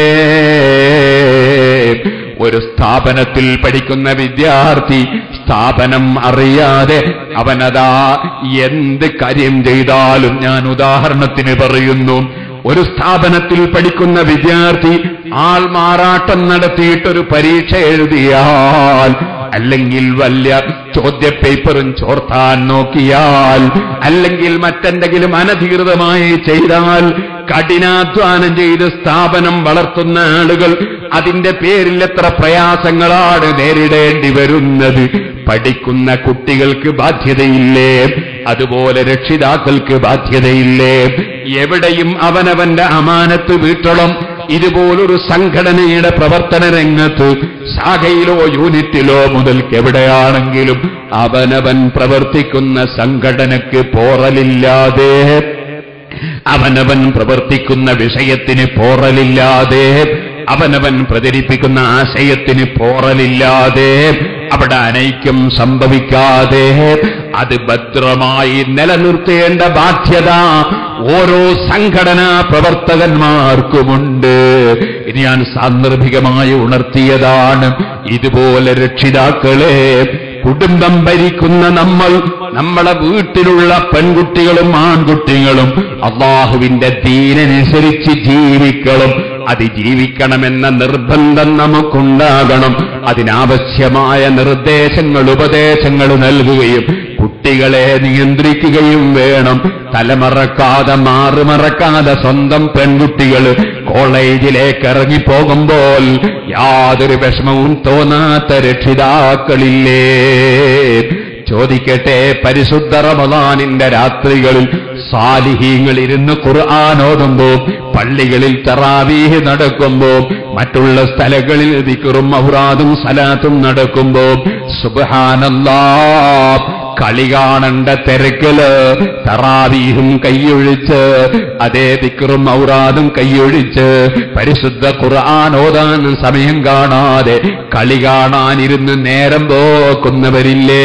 Speaker 2: ഒരു സ്ഥാപനത്തിൽ പഠിക്കുന്ന വിദ്യാർത്ഥി സ്ഥാപനം അറിയാതെ അവനതാ എന്ത് കാര്യം ചെയ്താലും ഞാൻ ഉദാഹരണത്തിന് പറയുന്നു ഒരു സ്ഥാപനത്തിൽ പഠിക്കുന്ന വിദ്യാർത്ഥി ആൾമാറാട്ടം നടത്തിയിട്ടൊരു പരീക്ഷ എഴുതിയാൽ അല്ലെങ്കിൽ വലിയ ചോദ്യപേപ്പറും ചോർത്താൻ നോക്കിയാൽ അല്ലെങ്കിൽ മറ്റെന്തെങ്കിലും അനധികൃതമായി ചെയ്താൽ കഠിനാധ്വാനം ചെയ്ത് സ്ഥാപനം വളർത്തുന്ന ആളുകൾ അതിന്റെ പേരിൽ എത്ര പ്രയാസങ്ങളാണ് നേരിടേണ്ടി വരുന്നത് പഠിക്കുന്ന കുട്ടികൾക്ക് ബാധ്യതയില്ലേ അതുപോലെ രക്ഷിതാക്കൾക്ക് ബാധ്യതയില്ലേ എവിടെയും അവനവന്റെ അമാനത്ത് വീട്ടണം ഇതുപോലൊരു സംഘടനയുടെ പ്രവർത്തന രംഗത്ത് ശാഖയിലോ യൂണിറ്റിലോ മുതൽക്ക് എവിടെയാണെങ്കിലും അവനവൻ പ്രവർത്തിക്കുന്ന സംഘടനയ്ക്ക് പോറലില്ലാതെ അവനവൻ പ്രവർത്തിക്കുന്ന വിഷയത്തിന് പോറലില്ലാതെ അവനവൻ പ്രചരിപ്പിക്കുന്ന ആശയത്തിന് പോറലില്ലാതെ അവിടെ അനൈക്യം സംഭവിക്കാതെ അത് ഭദ്രമായി നിലനിർത്തേണ്ട ബാധ്യത ഓരോ സംഘടനാ പ്രവർത്തകന്മാർക്കുമുണ്ട് ഇത് ഞാൻ സാന്ദർഭികമായി ഉണർത്തിയതാണ് ഇതുപോലെ രക്ഷിതാക്കളെ കുടുംബം ഭരിക്കുന്ന നമ്മൾ നമ്മളെ വീട്ടിലുള്ള പെൺകുട്ടികളും ആൺകുട്ടികളും അള്ളാഹുവിന്റെ ദീനനുസരിച്ച് ജീവിക്കണം അത് ജീവിക്കണമെന്ന നിർബന്ധം നമുക്കുണ്ടാകണം അതിനാവശ്യമായ നിർദ്ദേശങ്ങൾ ഉപദേശങ്ങൾ നൽകുകയും കുട്ടികളെ നിയന്ത്രിക്കുകയും വേണം തലമറക്കാതെ മാറുമറക്കാതെ സ്വന്തം പെൺകുട്ടികൾ കോളേജിലേക്ക് ഇറങ്ങിപ്പോകുമ്പോൾ യാതൊരു വിഷമവും തോന്നാത്ത രക്ഷിതാക്കളില്ലേ ചോദിക്കട്ടെ പരിശുദ്ധ റമദാനിന്റെ രാത്രികളിൽ സാലിഹീങ്ങൾ ഇരുന്ന് ഖുർആൻ ഓതുമ്പോ പള്ളികളിൽ തറാവീഹ് നടക്കുമ്പോ മറ്റുള്ള സ്ഥലങ്ങളിൽ ദിക്റും ഔറാദും സലാത്തും നടക്കുമ്പോ സുബ്ഹാനല്ലാ കളി കാണണ്ട തിരക്കല് തറാവീഹും കൈയൊഴിച്ച് അതേ ദിക്റും ഔറാദും കൈയൊഴിച്ച് പരിശുദ്ധ ഖുർആൻ ഓതാൻ സമയം കാണാതെ കളി കാണാനിരുന്ന് നേരം പോക്കുന്നവരില്ലേ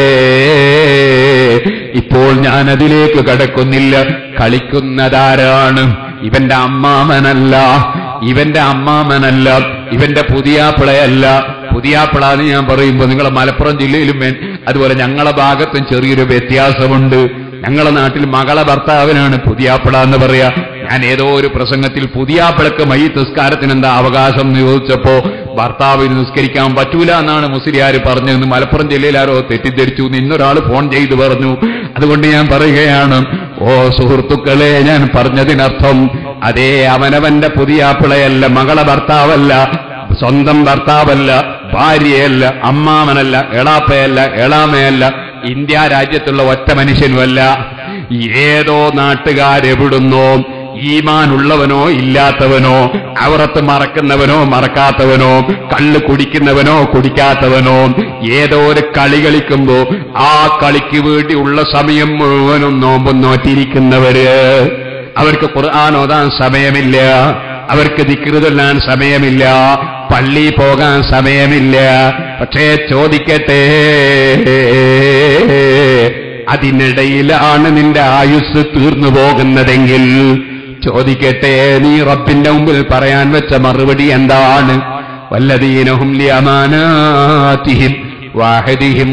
Speaker 2: ഇപ്പോൾ ഞാൻ അതിലേക്ക് കടക്കുന്നില്ല കളിക്കുന്നതാരാണ് ഇവന്റെ അമ്മാമനല്ല ഇവന്റെ അമ്മാമനല്ല ഇവന്റെ പുതിയാപ്പിളയല്ല പുതിയാപ്പിള എന്ന് ഞാൻ പറയുമ്പോൾ നിങ്ങളെ മലപ്പുറം ജില്ലയിലും വേ- അതുപോലെ ഞങ്ങളെ ഭാഗത്തും ചെറിയൊരു വ്യത്യാസമുണ്ട് ഞങ്ങളെ നാട്ടിൽ മകളെ ഭർത്താവിനാണ് പുതിയാപ്പിള എന്ന് പറയാ ഞാൻ ഏതോ ഒരു പ്രസംഗത്തിൽ പുതിയാപ്പിളക്ക് മൈ നിസ്കാരത്തിന് എന്താ അവകാശം എന്ന് ചോദിച്ചപ്പോ ഭർത്താവിന് നിസ്കരിക്കാൻ പറ്റൂല എന്നാണ് മുസ്ലിയാർ പറഞ്ഞതെന്ന് മലപ്പുറം ജില്ലയിൽ ആരോ തെറ്റിദ്ധരിച്ചു എന്ന് ഇന്നൊരാൾ ഫോൺ ചെയ്ത് പറഞ്ഞു അതുകൊണ്ട് ഞാൻ പറയുകയാണ് ഓ സുഹൃത്തുക്കളെ ഞാൻ പറഞ്ഞതിനർത്ഥം അതേ അവനവന്റെ പുതിയാപ്പിളയല്ല മകളെ ഭർത്താവല്ല സ്വന്തം ഭർത്താവല്ല ഭാര്യയല്ല അമ്മാമനല്ല എളാപ്പയല്ല എളാമയല്ല ഇന്ത്യ രാജ്യത്തുള്ള ഒറ്റ മനുഷ്യനുമല്ല ഏതോ നാട്ടുകാരെവിടുന്നോ ഈമാനുള്ളവനോ ഇല്ലാത്തവനോ അവറത്ത് മറക്കുന്നവനോ മറക്കാത്തവനോ കള്ള് കുടിക്കുന്നവനോ കുടിക്കാത്തവനോ ഏതോ ഒരു കളി കളിക്കുമ്പോ ആ കളിക്ക് വേണ്ടിയുള്ള സമയം മുഴുവനും നോമ്പും നോറ്റിരിക്കുന്നവര് അവർക്ക് ഖുർആൻ ഓതാൻ സമയമില്ല അവർക്ക് ദിക്റുതൊല്ലാൻ സമയമില്ല പള്ളി പോകാൻ സമയമില്ല പക്ഷേ ചോദിക്കട്ടെ അതിനിടയിലാണ് നിന്റെ ആയുസ് തീർന്നു പോകുന്നതെങ്കിൽ ചോദിക്കട്ടെ നീ റബ്ബിന്റെ മുമ്പിൽ പറയാൻ വെച്ച മറുപടി എന്താണ് വല്ലതീനഹും ലിയമാനാതിഹിം വാഹിദിഹിം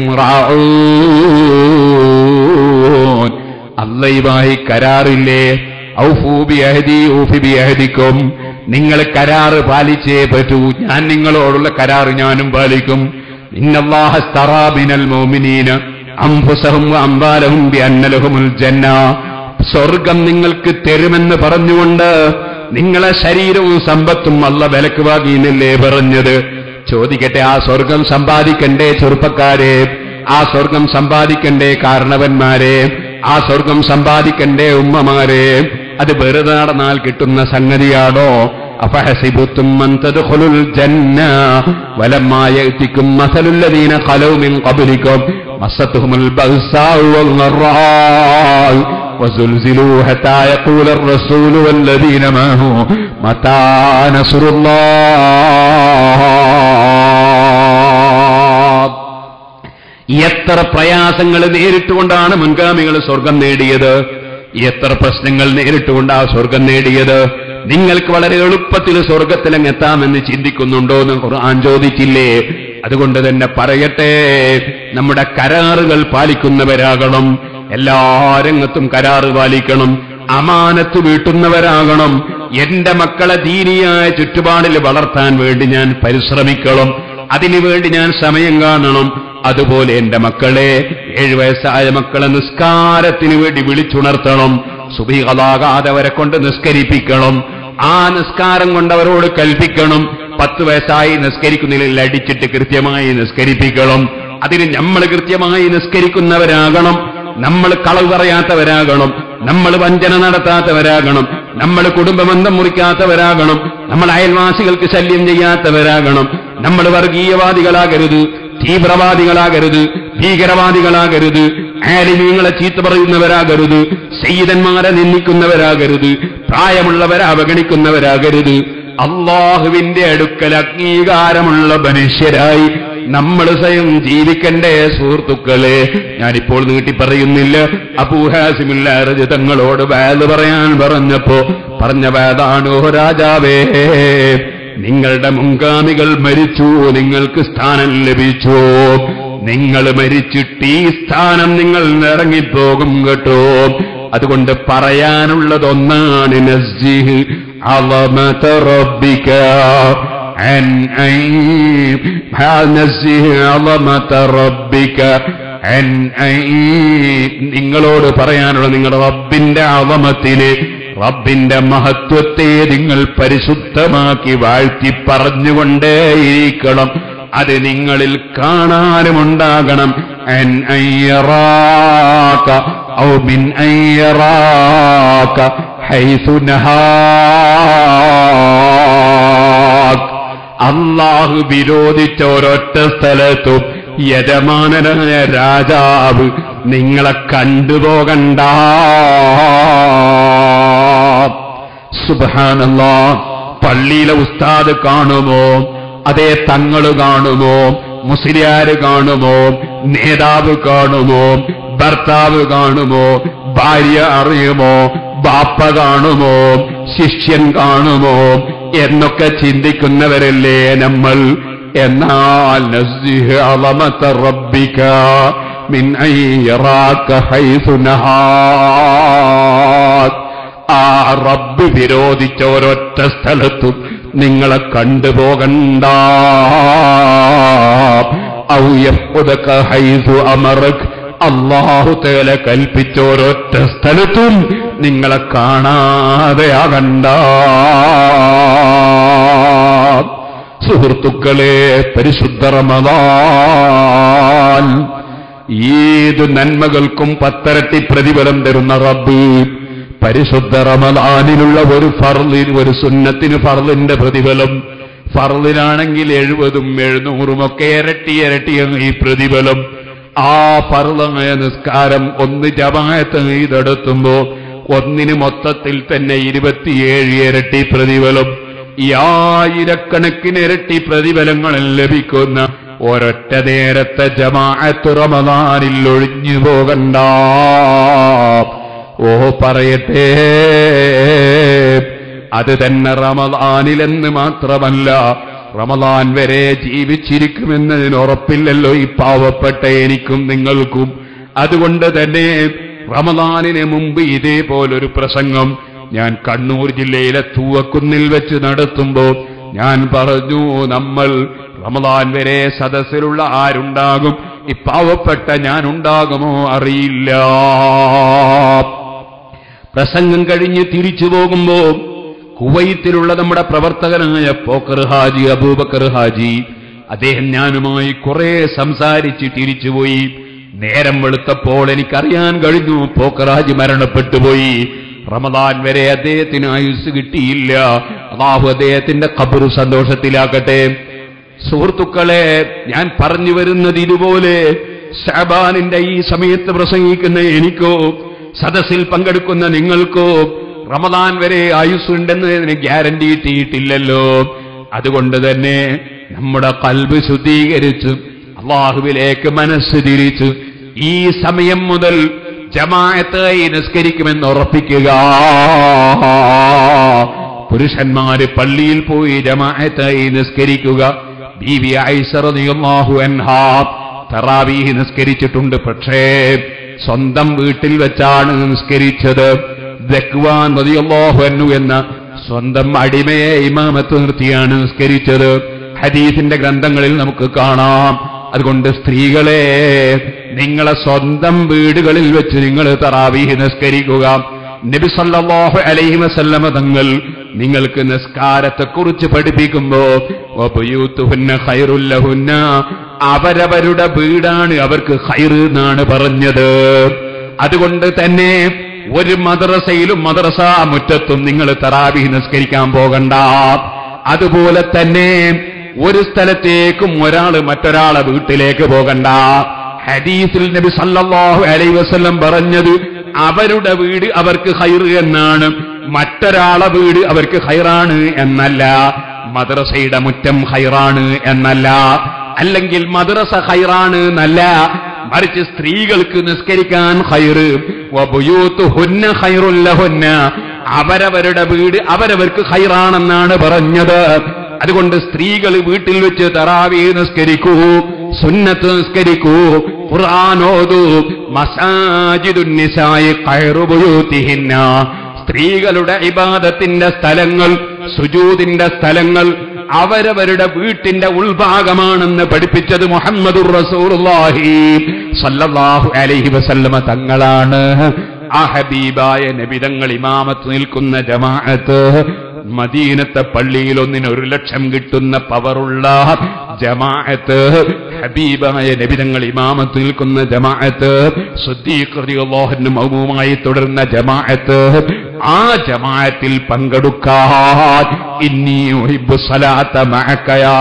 Speaker 2: റാഊൻ അള്ളയുമായി കരാറില്ലേ ഔഫൂബിയഹദി ഊഫിബിയഹദിക്കും നിങ്ങൾ കരാറ് പാലിച്ചേ പറ്റൂ ഞാൻ നിങ്ങളോടുള്ള കരാറ് ഞാനും പാലിക്കും ഇന്നല്ലാഹസ്തറാബിനൽ മോമിനീന അംഫുസഹും അംബാലഹും ബിഅന്നലഹുമുൽ ജന്ന സ്വർഗം നിങ്ങൾക്ക് തരുമെന്ന് പറഞ്ഞുകൊണ്ട് നിങ്ങളെ ശരീരവും സമ്പത്തും അല്ല വിലക്ക് വാങ്ങിയെന്നല്ലേ പറഞ്ഞത് ചോദിക്കട്ടെ ആ സ്വർഗം സമ്പാദിക്കണ്ടേ ചെറുപ്പക്കാരെ ആ സ്വർഗം സമ്പാദിക്കണ്ടേ കാരണവന്മാരെ ആ സ്വർഗം സമ്പാദിക്കണ്ടേ ഉമ്മമാരെ അത് വെറുതെ നടന്നാൽ കിട്ടുന്ന സംഗതിയാണോ അഫഹസിബുത്തും മൻ തദ്ഖുലുൽ ജന്ന വലമ്മാ യഅതികും മസലുല്ലദീന ഖലൗ മിൻ ഖബ്ലികും മസ്സത്തുഹുമുൽ ബഅ്സാഉ വൽ ളറാഉ وزلزلوا حتى يقول الرسول والذين معه متى نصر الله എത്ര പ്രയാസങ്ങൾ നേരിട്ടുകൊണ്ടാണ് മുൻഗാമികൾ സ്വർഗം നേടിയത് എത്ര പ്രശ്നങ്ങൾ നേരിട്ടുകൊണ്ട് ആ സ്വർഗം നേടിയത് നിങ്ങൾക്ക് വളരെ എളുപ്പത്തിൽ സ്വർഗത്തിലങ്ങ് എത്താമെന്ന് ചിന്തിക്കുന്നുണ്ടോ എന്ന് ഖുർആൻ ചോദിച്ചില്ലേ അതുകൊണ്ട് തന്നെ പറയട്ടെ നമ്മുടെ കരാറുകൾ പാലിക്കുന്നവരാകണം എല്ലാ രംഗത്തും കരാറ് പാലിക്കണം അമാനത്ത് വീട്ടുന്നവരാകണം എന്റെ മക്കളെ ദീനിയായ ചുറ്റുപാടിൽ വളർത്താൻ വേണ്ടി ഞാൻ പരിശ്രമിക്കണം അതിനുവേണ്ടി ഞാൻ സമയം കാണണം അതുപോലെ എന്റെ മക്കളെ ഏഴു വയസ്സായ മക്കളെ നിസ്കാരത്തിന് വേണ്ടി വിളിച്ചുണർത്തണം സുഭികളാകാതെ അവരെ കൊണ്ട് നിസ്കരിപ്പിക്കണം ആ നിസ്കാരം കൊണ്ട് അവരോട് കൽപ്പിക്കണം പത്ത് വയസ്സായി നിസ്കരിക്കുന്നതിൽ അടിച്ചിട്ട് കൃത്യമായി നിസ്കരിപ്പിക്കണം അതിന് നമ്മൾ കൃത്യമായി നിസ്കരിക്കുന്നവരാകണം നമ്മൾ കളവ് പറയാത്തവരാകണം നമ്മൾ വഞ്ചന നടത്താത്തവരാകണം നമ്മൾ കുടുംബബന്ധം മുറിക്കാത്തവരാകണം നമ്മൾ അയൽവാസികൾക്ക് ശല്യം ചെയ്യാത്തവരാകണം നമ്മൾ വർഗീയവാദികളാകരുത് തീവ്രവാദികളാകരുത് ഭീകരവാദികളാകരുത് ആലിമീങ്ങളെ ചീത്ത പറയുന്നവരാകരുത് സയ്യിദന്മാരെ നിന്ദിക്കുന്നവരാകരുത് പ്രായമുള്ളവരെ അവഗണിക്കുന്നവരാകരുത് അള്ളാഹുവിന്റെ അടുക്കൽ അംഗീകാരമുള്ള മനുഷ്യരായി നമ്മൾ സ്വയം ജീവിക്കണ്ടേ സുഹൃത്തുക്കളെ ഞാനിപ്പോൾ നീട്ടി പറയുന്നില്ല അബൂഹാസിമില്ലാറത് തങ്ങളോട് വേദ പറയാൻ പറഞ്ഞപ്പോ പറഞ്ഞ വേദാണോ രാജാവേ നിങ്ങളുടെ മുൻഗാമികൾ മരിച്ചു നിങ്ങൾക്ക് സ്ഥാനം ലഭിച്ചു നിങ്ങൾ മരിച്ചിട്ട് ഈ സ്ഥാനം നിങ്ങൾ ഇറങ്ങിപ്പോകും കേട്ടോ അതുകൊണ്ട് പറയാനുള്ളതൊന്നാണ് നസ്ജിഹ് അളമത റബ്ബിക عن عيب نزه عظمة ربك عن عيب നിങ്ങളോട് പറയാനുള്ള നിങ്ങളുടെ റബ്ബിന്റെ അവമത്തിനെ റബ്ബിന്റെ മഹത്വത്തെ നിങ്ങൾ പരിശുദ്ധമാക്കി വാഴ്ത്തി പറഞ്ഞുകൊണ്ടേയിരിക്കണം അത് നിങ്ങളിൽ കാണാനുമുണ്ടാകണം عن أن يراك أو من أن يراك حيث نهاك അള്ളാഹു വിരോധിച്ച ഒരൊറ്റ സ്ഥലത്തും യജമാനനായ രാജാവ് നിങ്ങളെ കണ്ടുപോകണ്ട സുബാനല്ലാ പള്ളിയിലെ ഉസ്താദ് കാണുമോ അതേ തങ്ങള് കാണുമോ മുസ്ലിയാര് കാണുമോ നേതാവ് കാണുമോ ഭർത്താവ് കാണുമോ ഭാര്യ അറിയുമോ ബാപ്പ കാണുമോ ശിഷ്യൻ കാണുമോ എന്നൊക്കെ ചിന്തിക്കുന്നവരല്ലേ നമ്മൾ എന്നാൽ നസ്ദിഹ് അളമത റബ്ബിക മിൻ അൻ യറാക ഹൈസു നഹാക് ആ റബ്ബ് വിരോധിച്ച ഒരൊറ്റ സ്ഥലത്തും നിങ്ങളെ കണ്ടുപോകണ്ട ഔ യഫ്ഖുദക ഹൈസു അമറക് അള്ളാഹു തേല കൽപ്പിച്ച ഒരൊറ്റ സ്ഥലത്തും നിങ്ങളെ കാണാതെയാകണ്ട സുഹൃത്തുക്കളെ പരിശുദ്ധ റമദാൻ ഏത് നന്മകൾക്കും പത്തരട്ടി പ്രതിഫലം തരുന്ന റബ്ബ് പരിശുദ്ധ റമദാനിലുള്ള ഒരു ഫർലിന് ഒരു സുന്നത്തിന് ഫർലിന്റെ പ്രതിഫലം ഫർലിനാണെങ്കിൽ എഴുപതും എഴുന്നൂറും ഒക്കെ ഇരട്ടി ഇരട്ടി അങ്ങ് ഈ പ്രതിഫലം ആ ഫർലമായ നിസ്കാരം ഒന്ന് ജമായത്ത് ഇതെടുത്തുമ്പോ ഒന്നിന് മൊത്തത്തിൽ തന്നെ ഇരുപത്തിയേഴ് ഇരട്ടി പ്രതിഫലം ഈ ആയിരക്കണക്കിന് ഇരട്ടി പ്രതിഫലങ്ങൾ ലഭിക്കുന്ന ഒരൊറ്റ നേരത്തെ ജമാഅത്ത് റമദാനിൽ ഒഴിഞ്ഞു പോകണ്ട ഓ പറയട്ടെ അത് തന്നെ റമദാനിലെന്ന് മാത്രമല്ല റമദാൻ വരെ ജീവിച്ചിരിക്കുമെന്നതിന് ഉറപ്പില്ലല്ലോ ഈ പാവപ്പെട്ട എനിക്കും നിങ്ങൾക്കും അതുകൊണ്ട് തന്നെ റമദാനിന് മുമ്പ് ഇതേപോലൊരു പ്രസംഗം ഞാൻ കണ്ണൂർ ജില്ലയിലെ തൂവക്കുന്നിൽ വെച്ച് നടത്തുമ്പോൾ ഞാൻ പറഞ്ഞു നമ്മൾ റമദാൻ വരെ സദസ്സിലുള്ള ആരുണ്ടാകും ഈ പാവപ്പെട്ട ഞാൻ ഉണ്ടാകുമോ അറിയില്ല പ്രസംഗം കഴിഞ്ഞ് തിരിച്ചു പോകുമ്പോ കുവൈത്തിലുള്ള നമ്മുടെ പ്രവർത്തകനായ പോക്കർ ഹാജി അബൂബക്കർ ഹാജി അദ്ദേഹം ഞാനുമായി കുറെ സംസാരിച്ച് തിരിച്ചുപോയി നേരം വെളുത്തപ്പോൾ എനിക്കറിയാൻ കഴിഞ്ഞു പോക്കർ ഹാജി മരണപ്പെട്ടുപോയി റമദാൻ വരെ അദ്ദേഹത്തിന് ആയുസ് കിട്ടിയില്ല അള്ളാഹു അദ്ദേഹത്തിന്റെ ഖബറു സന്തോഷത്തിലാക്കട്ടെ സുഹൃത്തുക്കളെ ഞാൻ പറഞ്ഞു വരുന്നത് ഇതുപോലെ ഷാബാനിന്റെ ഈ സമയത്ത് പ്രസംഗിക്കുന്ന എനിക്കോ സദസ്സിൽ പങ്കെടുക്കുന്ന നിങ്ങൾക്കോ റമദാൻ വരെ ആയുസ്സുണ്ടെന്നതിന് ഗ്യാരണ്ടി കിട്ടിയിട്ടില്ലല്ലോ അതുകൊണ്ട് തന്നെ നമ്മുടെ കൽബ് ശുദ്ധീകരിച്ച് അള്ളാഹുവിലേക്ക് മനസ്സ് തിരിച്ച് ഈ സമയം മുതൽ ജമാഅത്തായി നിസ്കരിക്കുമെന്ന് ഉറപ്പിക്കുക പുരുഷന്മാര് പള്ളിയിൽ പോയി ജമാഅത്തായി നിസ്കരിക്കുക ബീവി ഐസറിയാഹു അൻഹാ തറാവീഹ് നിസ്കരിച്ചിട്ടുണ്ട് പക്ഷേ സ്വന്തം വീട്ടിൽ വെച്ചാണ് നിസ്കരിച്ചത് ദക്വാൻ റളിയല്ലാഹു അൻഹു എന്ന സ്വന്തം അടിമയെ ഇമാമത്ത് നിർത്തിയാണ് നിസ്കരിച്ചത് ഹദീസിന്റെ ഗ്രന്ഥങ്ങളിൽ നമുക്ക് കാണാം അതുകൊണ്ട് സ്ത്രീകളെ നിങ്ങളെ സ്വന്തം വീടുകളിൽ വെച്ച് നിങ്ങൾ തറാവീഹ് നിസ്കരിക്കുക നബി സല്ലല്ലാഹു അലൈഹി വസല്ലമ തങ്ങൾ നിങ്ങൾക്ക് നിസ്കാരത്തെക്കുറിച്ച് പഠിപ്പിക്കുമ്പോ വബയൂത്തുഹുന്ന ഖൈറുൽ ലഹുന്ന അവരവരുടെ വീടാണ് അവർക്ക് ഖൈർ എന്നാണ് പറഞ്ഞത് അതുകൊണ്ട് തന്നെ ഒരു മദ്രസയിലും മദ്രസ മുറ്റത്തും നിങ്ങൾ തറാവീഹ് നിസ്കരിക്കാൻ പോകണ്ട അതുപോലെ തന്നെ ഒരു സ്ഥലത്തേക്കും ഒരാൾ മറ്റൊരാളെ വീട്ടിലേക്ക് പോകണ്ട ഹദീസിൽ നബി സല്ലല്ലാഹു അലൈഹി വസല്ലം പറഞ്ഞത് അവരുടെ വീട് അവർക്ക് ഹൈർ എന്നാണ് മറ്റൊരാളെ വീട് അവർക്ക് ഹൈറാണ് എന്നല്ല മദ്രസയുടെ മുറ്റം ഹൈറാണ് എന്നല്ല അല്ലെങ്കിൽ മദ്രസ ഹൈറാണ് എന്നല്ല മറിച്ച് സ്ത്രീകൾക്ക് നിസ്കരിക്കാൻ ഹൈറ് ഹുന്ന ഹൈറുല്ലഹുന്ന അവരവരുടെ വീട് അവരവർക്ക് ഹൈറാണെന്നാണ് പറഞ്ഞത് അതുകൊണ്ട് സ്ത്രീകൾ വീട്ടിൽ വെച്ച് തറാവി നിസ്കരിക്കൂ സുന്നത്ത് നിസ്കരിക്കൂ ഖുർആാനോദു മസാജിദുന്നിസായി കയറുപയൂത്തിഹിന്ന സ്ത്രീകളുടെ ഇബാദത്തിന്റെ സ്ഥലങ്ങൾ സുജൂദിന്റെ സ്ഥലങ്ങൾ അവരവരുടെ വീട്ടിന്റെ ഉൾഭാഗമാണെന്ന് പഠിപ്പിച്ചത് മുഹമ്മദുർ റസൂലുള്ളാഹി സല്ലല്ലാഹു അലൈഹി വസല്ലമ തങ്ങളാണ് ആ ഹബീബായ നബിതങ്ങൾ ഇമാമത്ത് നിൽക്കുന്ന ജമാഅത്ത് മദീനത്തെ പള്ളിയിൽ ഒന്നിന് ഒരു ലക്ഷം കിട്ടുന്ന പവറുള്ള ജമാഅത്ത് ഹബീബായ നബിതങ്ങൾ ഇമാമത്ത് നിൽക്കുന്ന ജമാഅത്ത് സുദ്ദീഖ്റിയാഹുവിന് മൗമുമായി തുടരുന്ന ജമാഅത്ത് ആ ജമാഅത്തിൽ പങ്കെടുക്കാൻ ഇന്നി ഉഹിബ്ബു സലാത്ത മഅക യാ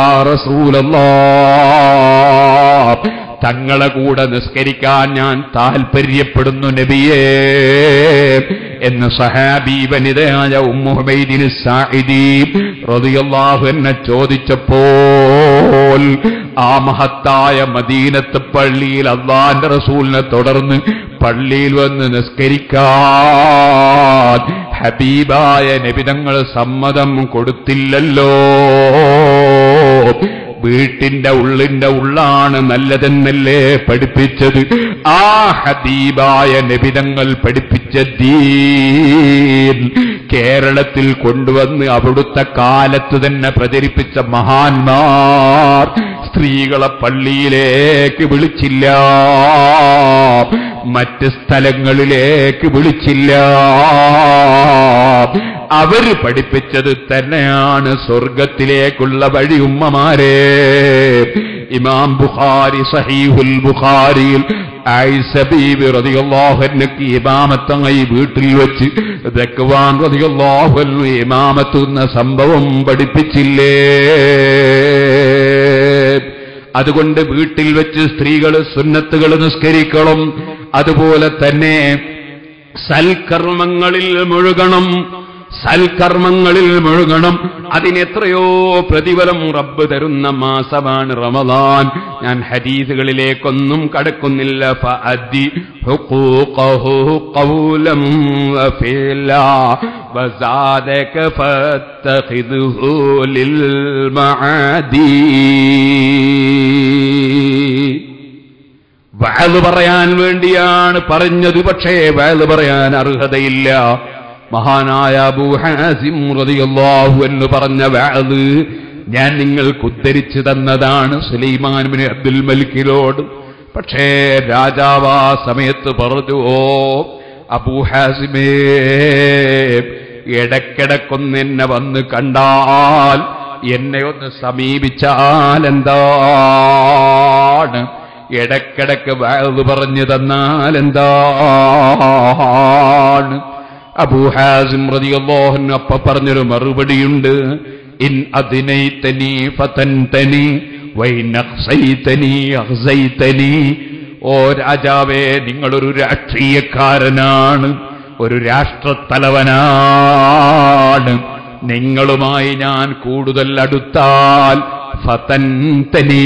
Speaker 2: റസൂലല്ലാഹ് തങ്ങളെ കൂടെ നിസ്കരിക്കാൻ ഞാൻ താൽപര്യപ്പെടുന്നു നബിയേ എന്ന് സഹാബി വനിതയായ ഉമ്മുഹബൈദിന് സാഹിദി റളിയല്ലാഹു എന്നെ ചോദിച്ചപ്പോൾ ആ മഹത്തായ മദീനത്ത് പള്ളിയിൽ അള്ളാന്റെ റസൂലിനെ തുടർന്ന് പള്ളിയിൽ വന്ന് നിസ്കരിക്കാൻ ഹബീബായ നബിതങ്ങൾ സമ്മതം കൊടുത്തില്ലല്ലോ വീട്ടിന്റെ ഉള്ളിന്റെ ഉള്ളാണ് നല്ലതെന്നല്ലേ പഠിപ്പിച്ചത് ആ ഹബീബായ നബിതങ്ങൾ പഠിപ്പിച്ച ദീൻ കേരളത്തിൽ കൊണ്ടുവന്ന് അവിടുത്തെ കാലത്ത് തന്നെ പ്രചരിപ്പിച്ച മഹാന്മാർ സ്ത്രീകളെ പള്ളിയിലേക്ക് വിളിച്ചില്ല മറ്റ് സ്ഥലങ്ങളിലേക്ക് വിളിച്ചില്ല അവര് പഠിപ്പിച്ചത് തന്നെയാണ് സ്വർഗത്തിലേക്കുള്ള വഴി ഉമ്മമാരെ ഇമാം ബുഖാരി സഹീഹുൽ ബുഖാരിയിൽ ഐസബീബി റതിയല്ലാഹുനക്ക് ഇമാമത്തങ്ങി വീട്ടിൽ വെച്ച് ദക്വാൻ റതിയല്ലാഹുനു ഇമാമത്തുന്ന സംഭവം പഠിപ്പിച്ചില്ലേ അതുകൊണ്ട് വീട്ടിൽ വെച്ച് സ്ത്രീകൾ സുന്നത്തുകൾ നിസ്കരിക്കണം അതുപോലെ തന്നെ സൽക്കർമ്മങ്ങളിൽ മുഴുകണം സൽക്കർമ്മങ്ങളിൽ മുഴുകണം അതിനെത്രയോ പ്രതിഫലം റബ്ബ് തരുന്ന മാസമാണ് റമദാൻ ഞാൻ ഹദീസുകളിലേക്കൊന്നും കടക്കുന്നില്ല ഫഅദ്ദി ഹുഖൂഖഹു ഖൗലം വഫിലാ വസാദക ഫത്തഖിദ്ഹു ലിൽ മഅദീ വയത് പറയാൻ വേണ്ടിയാണ് പറഞ്ഞത് പക്ഷേ വയത് പറയാൻ അർഹതയില്ല മഹാനായ അബൂഹാസിം റളിയല്ലാഹു എന്ന് പറഞ്ഞ വയത് ഞാൻ നിങ്ങൾക്ക് ഉദ്ധരിച്ചു തന്നതാണ് സുലൈമാൻ ബിൻ അബ്ദുൽ മലിക്കിനോട് പക്ഷേ രാജാവ് ആ സമയത്ത് പറഞ്ഞു ഓ അബൂഹാസിമേ ഇടക്കിടക്കൊന്ന് എന്നെ വന്ന് കണ്ടാൽ എന്നെ ഒന്ന് സമീപിച്ചാൽ എന്താണ് ഇടക്കിടക്ക് വയത് പറഞ്ഞു തന്നാൽ എന്താണ് അബൂഹാസിം റളിയല്ലാഹു അപ്പ പറഞ്ഞൊരു മറുപടിയുണ്ട് ഇൻ അതിനൈതനി ഫതൻതനി വൈൻ അഖ്സൈതനി അഖ്സൈതനി ഓ രാജാവേ നിങ്ങളൊരു രാഷ്ട്രീയക്കാരനാണ് ഒരു രാഷ്ട്രത്തലവനാണ് നിങ്ങളുമായി ഞാൻ കൂടുതൽ അടുത്താൽ ഫതൻതനി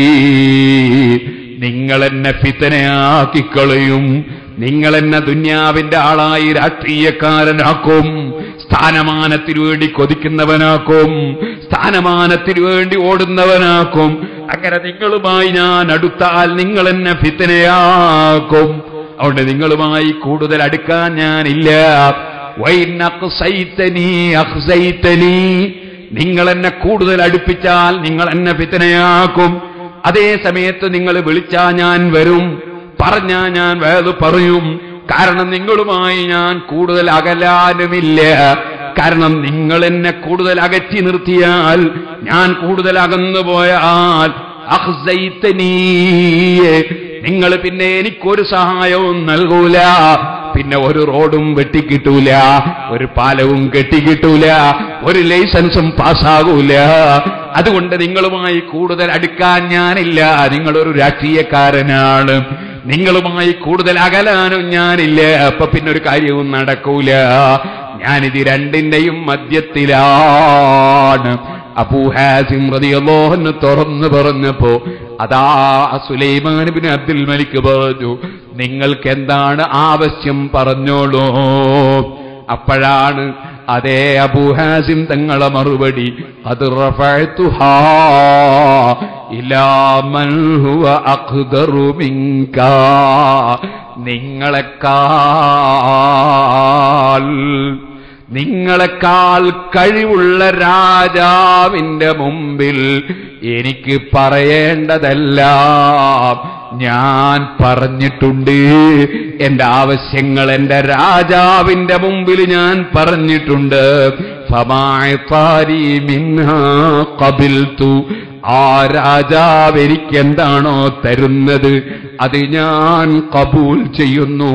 Speaker 2: നിങ്ങളെന്നെ ഫിത്തനയാക്കിക്കളയും നിങ്ങളെന്നെ ദുന്യാവിന്റെ ആളായി രാഷ്ട്രീയക്കാരനാക്കും സ്ഥാനമാനത്തിനു വേണ്ടി കൊതിക്കുന്നവനാക്കും സ്ഥാനമാനത്തിനു വേണ്ടി ഓടുന്നവനാക്കും അങ്ങനെ നിങ്ങളുമായി ഞാൻ അടുത്താൽ നിങ്ങൾ എന്നെ ഫിത്തനയാക്കും അതുകൊണ്ട് നിങ്ങളുമായി കൂടുതൽ അടുക്കാൻ ഞാനില്ല വൈൻ അഖ്സൈതനി അഖ്സൈതനി നിങ്ങൾ എന്നെ കൂടുതൽ അടുപ്പിച്ചാൽ നിങ്ങൾ എന്നെ ഫിത്തനയാക്കും അതേ സമയത്ത് നിങ്ങൾ വിളിച്ചാ ഞാൻ വരും പറഞ്ഞാ ഞാൻ വേത് പറയും കാരണം നിങ്ങളുമായി ഞാൻ കൂടുതൽ അകലാനുമില്ല കാരണം നിങ്ങൾ എന്നെ കൂടുതൽ അകറ്റി നിർത്തിയാൽ ഞാൻ കൂടുതൽ അകന്നു പോയാൽ അഹ്സൈത്തനീയെ നിങ്ങൾ പിന്നെ എനിക്കൊരു സഹായവും നൽകൂല പിന്നെ ഒരു റോഡും വെട്ടിക്കിട്ടൂല ഒരു പാലവും കെട്ടിക്കിട്ടൂല ഒരു ലൈസൻസും പാസ്സാകൂല അതുകൊണ്ട് നിങ്ങളുമായി കൂടുതൽ അടുക്കാൻ ഞാനില്ല നിങ്ങളൊരു രാഷ്ട്രീയക്കാരനാണ് നിങ്ങളുമായി കൂടുതൽ അകലാനും ഞാനില്ല അപ്പൊ പിന്നെ ഒരു കാര്യവും നടക്കൂല ഞാനിത് രണ്ടിന്റെയും മധ്യത്തിലാണ് അബൂഹാസിം റളിയല്ലാഹു തുറന്നു പറഞ്ഞപ്പോ അതാ സുലൈമാൻ ബിൻ അബ്ദുൽ മലിക് പറഞ്ഞു നിങ്ങൾക്ക് എന്താണ് ആവശ്യം പറഞ്ഞോളൂ അപ്പോഴാണ് അതേ അബൂഹാസിം തങ്ങളെ മറുപടി അത് റഫഅതുഹാ ഇലാ മൻ ഹുവ അഖ്ദറു മിൻക നിങ്ങളെക്കാൾ നിങ്ങളെക്കാൾ കഴിവുള്ള രാജാവിന്റെ മുമ്പിൽ എനിക്ക് പറയേണ്ടതെല്ലാം ഞാൻ പറഞ്ഞിട്ടുണ്ട് എന്റെ ആവശ്യങ്ങൾ എന്റെ രാജാവിന്റെ മുമ്പിൽ ഞാൻ പറഞ്ഞിട്ടുണ്ട് ഫമാഅതാരി മിൻഹാ ഖബിൽതു ആ രാജാവ് എനിക്ക് എന്താണോ തരുന്നത് അത് ഞാൻ കബൂൽ ചെയ്യുന്നു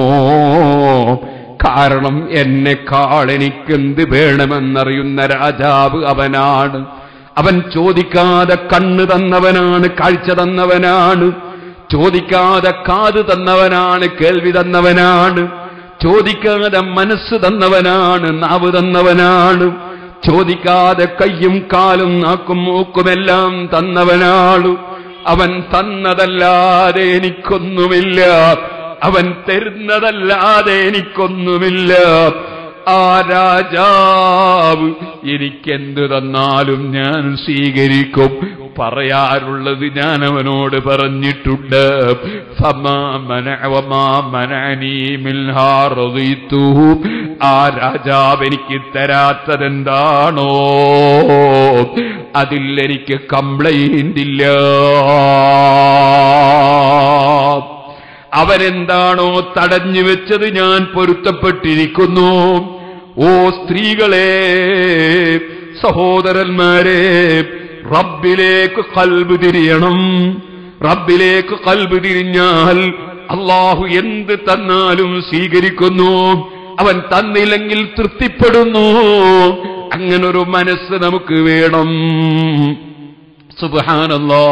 Speaker 2: കാരണം എന്നെക്കാൾ എനിക്കെന്ത് വേണമെന്നറിയുന്ന രാജാവ് അവനാണ് അവൻ ചോദിക്കാതെ കണ്ണ് തന്നവനാണ് കാഴ്ച തന്നവനാണ് ചോദിക്കാതെ കാത് തന്നവനാണ് കേൾവി തന്നവനാണ് ചോദിക്കാതെ മനസ്സ് തന്നവനാണ് നാവ് തന്നവനാണ് ചോദിക്കാതെ കയ്യും കാലും നാക്കും മൂക്കുമെല്ലാം തന്നവനാണ് അവൻ തന്നതല്ലാതെ എനിക്കൊന്നുമില്ല അവൻ തരുന്നതല്ലാതെ എനിക്കൊന്നുമില്ല ആ രാജാവ് എനിക്കെന്ത് തന്നാലും ഞാൻ സ്വീകരിക്കും പറയാറുള്ളത് ഞാൻ അവനോട് പറഞ്ഞിട്ടുണ്ട് ഫമാ മനഅ വമാ മനഅനീ മിൻഹാ റളീതുഹു. ആ രാജാവ് എനിക്ക് തരാത്തതെന്താണോ അതിൽ എനിക്ക് കംപ്ലൈന്റ് ഇല്ല അവരെന്താണോ തടഞ്ഞു വെച്ചത് ഞാൻ പൊരുത്തപ്പെട്ടിരിക്കുന്നു ഓ സ്ത്രീകളെ സഹോദരന്മാരെ റബ്ബിലേക്ക് കൽബ് തിരിയണം റബ്ബിലേക്ക് കൽബ് തിരിഞ്ഞാൽ അള്ളാഹു എന്ത് തന്നാലും സ്വീകരിക്കുന്നു അവൻ തന്നില്ലെങ്കിൽ തൃപ്തിപ്പെടുന്നു അങ്ങനൊരു മനസ്സ് നമുക്ക് വേണം സുബാനല്ലോ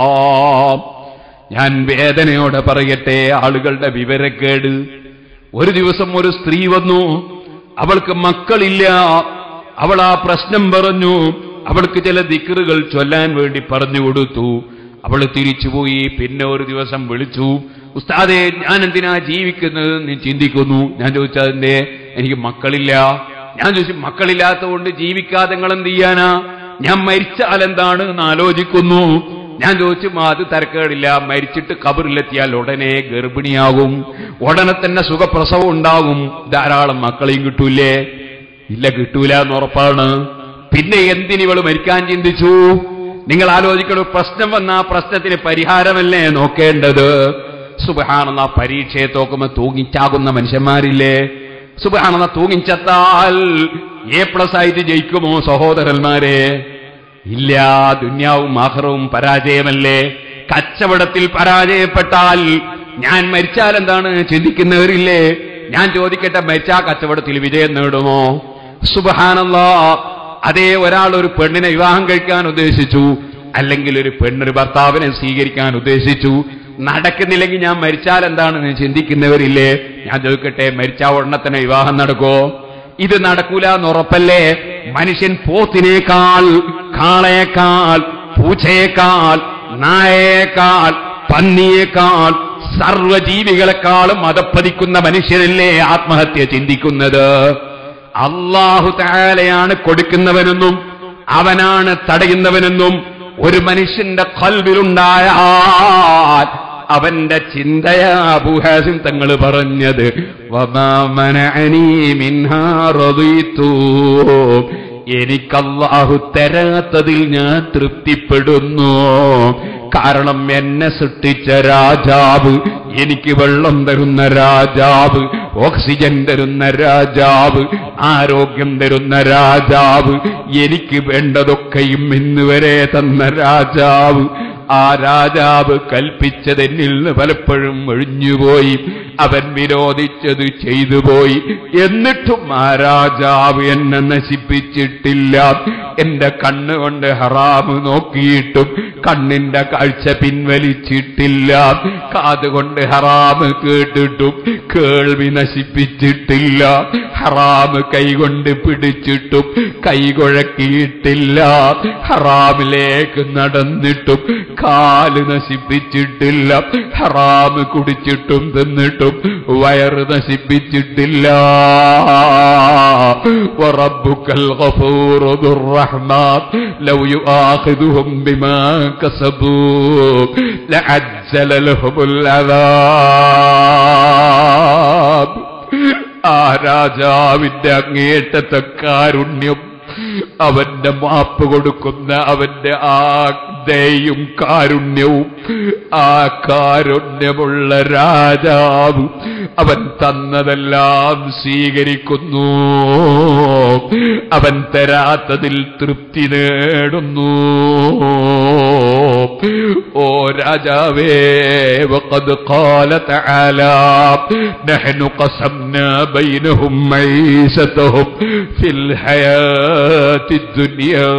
Speaker 2: ഞാൻ വേദനയോടെ പറയട്ടെ ആളുകളുടെ വിവരക്കേട് ഒരു ദിവസം ഒരു സ്ത്രീ വന്നു അവൾക്ക് മക്കളില്ല അവൾ ആ പ്രശ്നം പറഞ്ഞു അവൾക്ക് ചില ദിക്കറുകൾ ചൊല്ലാൻ വേണ്ടി പറഞ്ഞു കൊടുത്തു അവൾ തിരിച്ചുപോയി പിന്നെ ഒരു ദിവസം വിളിച്ചു ഉസ്താദെ ഞാൻ എന്തിനാ ജീവിക്കുന്നത് നീ ചിന്തിക്കുന്നു ഞാൻ ചോദിച്ചതിന്റെ എനിക്ക് മക്കളില്ല ഞാൻ ചോദിച്ചു മക്കളില്ലാത്തതുകൊണ്ട് ജീവിക്കാതെ നിങ്ങൾ എന്ത് ചെയ്യാനാ ഞാൻ മരിച്ചാൽ എന്താണ് എന്ന് ആലോചിക്കുന്നു ഞാൻ ചോദിച്ചു "ആ, അത് തരക്കേടില്ല മരിച്ചിട്ട് കബറിലെത്തിയാൽ ഉടനെ ഗർഭിണിയാകും ഉടനെ തന്നെ സുഖപ്രസവം ഉണ്ടാകും ധാരാളം മക്കളെയും കിട്ടൂലേ ഇല്ല കിട്ടൂല എന്ന് ഉറപ്പാണ് പിന്നെ എന്തിനിവള് മരിക്കാൻ ചിന്തിച്ചു നിങ്ങൾ ആലോചിക്കണം പ്രശ്നം വന്ന ആ പ്രശ്നത്തിന് പരിഹാരമല്ലേ നോക്കേണ്ടത് സുബഹാണെന്ന പരീക്ഷയെ തോക്കുമ്പോ തൂങ്ങിച്ചാകുന്ന മനുഷ്യന്മാരില്ലേ സുബഹാണെന്ന തൂങ്ങിച്ചത്താൽ എ പ്ലസ് ആയിട്ട് ജയിക്കുമോ സഹോദരന്മാരെ ഇല്ല ദുന്യാവും ആഹ്റവും പരാജയമല്ലേ കച്ചവടത്തിൽ പരാജയപ്പെട്ടാൽ ഞാൻ മരിച്ചാൽ എന്താണ് ചിന്തിക്കുന്നവരില്ലേ ഞാൻ ചോദിക്കട്ടെ മരിച്ചാ കച്ചവടത്തിൽ വിജയം നേടുമോ സുബഹാനല്ലാ അതേ ഒരാൾ ഒരു പെണ്ണിനെ വിവാഹം കഴിക്കാൻ ഉദ്ദേശിച്ചു അല്ലെങ്കിൽ ഒരു പെണ്ണൊരു ഭർത്താവിനെ സ്വീകരിക്കാൻ ഉദ്ദേശിച്ചു നടക്കുന്നില്ലെങ്കിൽ ഞാൻ മരിച്ചാൽ എന്താണെന്ന് ചിന്തിക്കുന്നവരില്ലേ ഞാൻ ചോദിക്കട്ടെ മരിച്ചാ ഉടനെ തന്നെ വിവാഹം നടക്കോ ഇത് നടക്കൂല എന്ന് ഉറപ്പല്ലേ മനുഷ്യൻ പോത്തിനേക്കാൾ കാളയേക്കാൾ പൂച്ചയേക്കാൾ നായയേക്കാൾ പന്നിയേക്കാൾ സർവജീവികളെക്കാളും മതപ്പതിക്കുന്ന മനുഷ്യനല്ലേ ആത്മഹത്യ ചിന്തിക്കുന്നത് അള്ളാഹു താലയാണ് കൊടുക്കുന്നവനെന്നും അവനാണ് തടയുന്നവനെന്നും ഒരു മനുഷ്യന്റെ കൽവിലുണ്ടായാൽ അവന്റെ ചിന്തയാ അബൂഹാസിം തങ്ങൾ പറഞ്ഞത് വമാ മനഅനീ മിൻഹാ റളീതു. എനിക്കല്ലാഹു തരാത്തതിൽ ഞാൻ തൃപ്തിപ്പെടുന്നു കാരണം എന്നെ സൃഷ്ടിച്ച രാജാവ് എനിക്ക് വെള്ളം തരുന്ന രാജാവ് ഓക്സിജൻ തരുന്ന രാജാവ് ആരോഗ്യം തരുന്ന രാജാവ് എനിക്ക് വേണ്ടതൊക്കെയും ഇന്നുവരെ തന്ന രാജാവ് ആ രാജാവ് കൽപ്പിച്ചത് എന്നിൽ നിന്ന് പലപ്പോഴും ഒഴിഞ്ഞുപോയി അവൻ വിരോധിച്ചത് ചെയ്തു പോയി എന്നിട്ടും ആ രാജാവ് എന്നെ നശിപ്പിച്ചിട്ടില്ല എന്റെ കണ്ണുകൊണ്ട് ഹറാമ് നോക്കിയിട്ടും കണ്ണിന്റെ കാഴ്ച പിൻവലിച്ചിട്ടില്ല കാതുകൊണ്ട് ഹറാമ് കേട്ടിട്ടും കേൾവി നശിപ്പിച്ചിട്ടില്ല ഹറാമ് കൈകൊണ്ട് പിടിച്ചിട്ടും കൈകുഴക്കിയിട്ടില്ല ഹറാമിലേക്ക് നടന്നിട്ടും കാല് നശിപ്പിച്ചിട്ടില്ല ഹറാമ് കുടിച്ചിട്ടും തിന്നിട്ടും വയറ് നശിപ്പിച്ചിട്ടില്ല وربك الغفور ذو الرحمة لو يؤاخذهم بما كسبوا لعجل لهم العذاب ആ രാജാവിന്റെ അങ്ങേറ്റത്തെ കാരുണ്യം അവന്റെ മാപ്പ് കൊടുക്കുന്ന അവന്റെ ആ ദയും കാരുണ്യവും ആ കാരുണ്യമുള്ള രാജാവ് അവൻ തന്നതെല്ലാം സ്വീകരിക്കുന്നു അവൻ തരാത്തതിൽ തൃപ്തി നേടുന്നു ഓ രാജാവേ وقد قال تعالى نحن قسمنا بينهم معيشتهم في الحياة الدنيا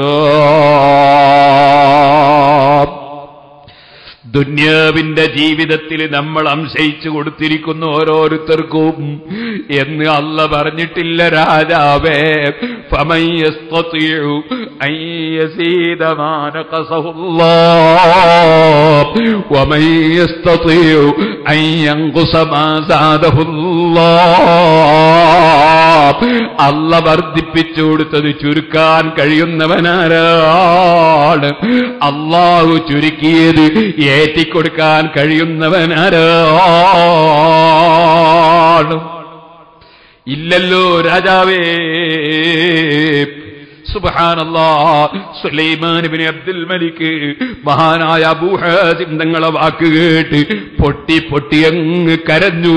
Speaker 2: ദുന്യാവിന്റെ ജീവിതത്തിൽ നമ്മൾ അംശയിച്ചു കൊടുത്തിരിക്കുന്നു ഓരോരുത്തർക്കും എന്ന് അല്ല പറഞ്ഞിട്ടില്ല രാജാവേ فمن يستطيع أن يزيد ما نقصه الله ومن يستطيع أن ينقص ما زاده الله അല്ല വർദ്ധിപ്പിച്ചു കൊടുത്തത് ചുരുക്കാൻ കഴിയുന്നവനാരാണ് അള്ളാഹു ചുരുക്കിയത് ഏറ്റിക്കൊടുക്കാൻ കഴിയുന്നവനാരാണ് ഇല്ലല്ലോ രാജാവേ സുബഹാനല്ലാ സുലൈമാനിബിന് അബ്ദുൽ മലിക്ക് മഹാനായ അബൂഹാസിം തങ്ങളെ വാക്ക് കേട്ട് പൊട്ടി പൊട്ടി അങ്ങ് കരഞ്ഞു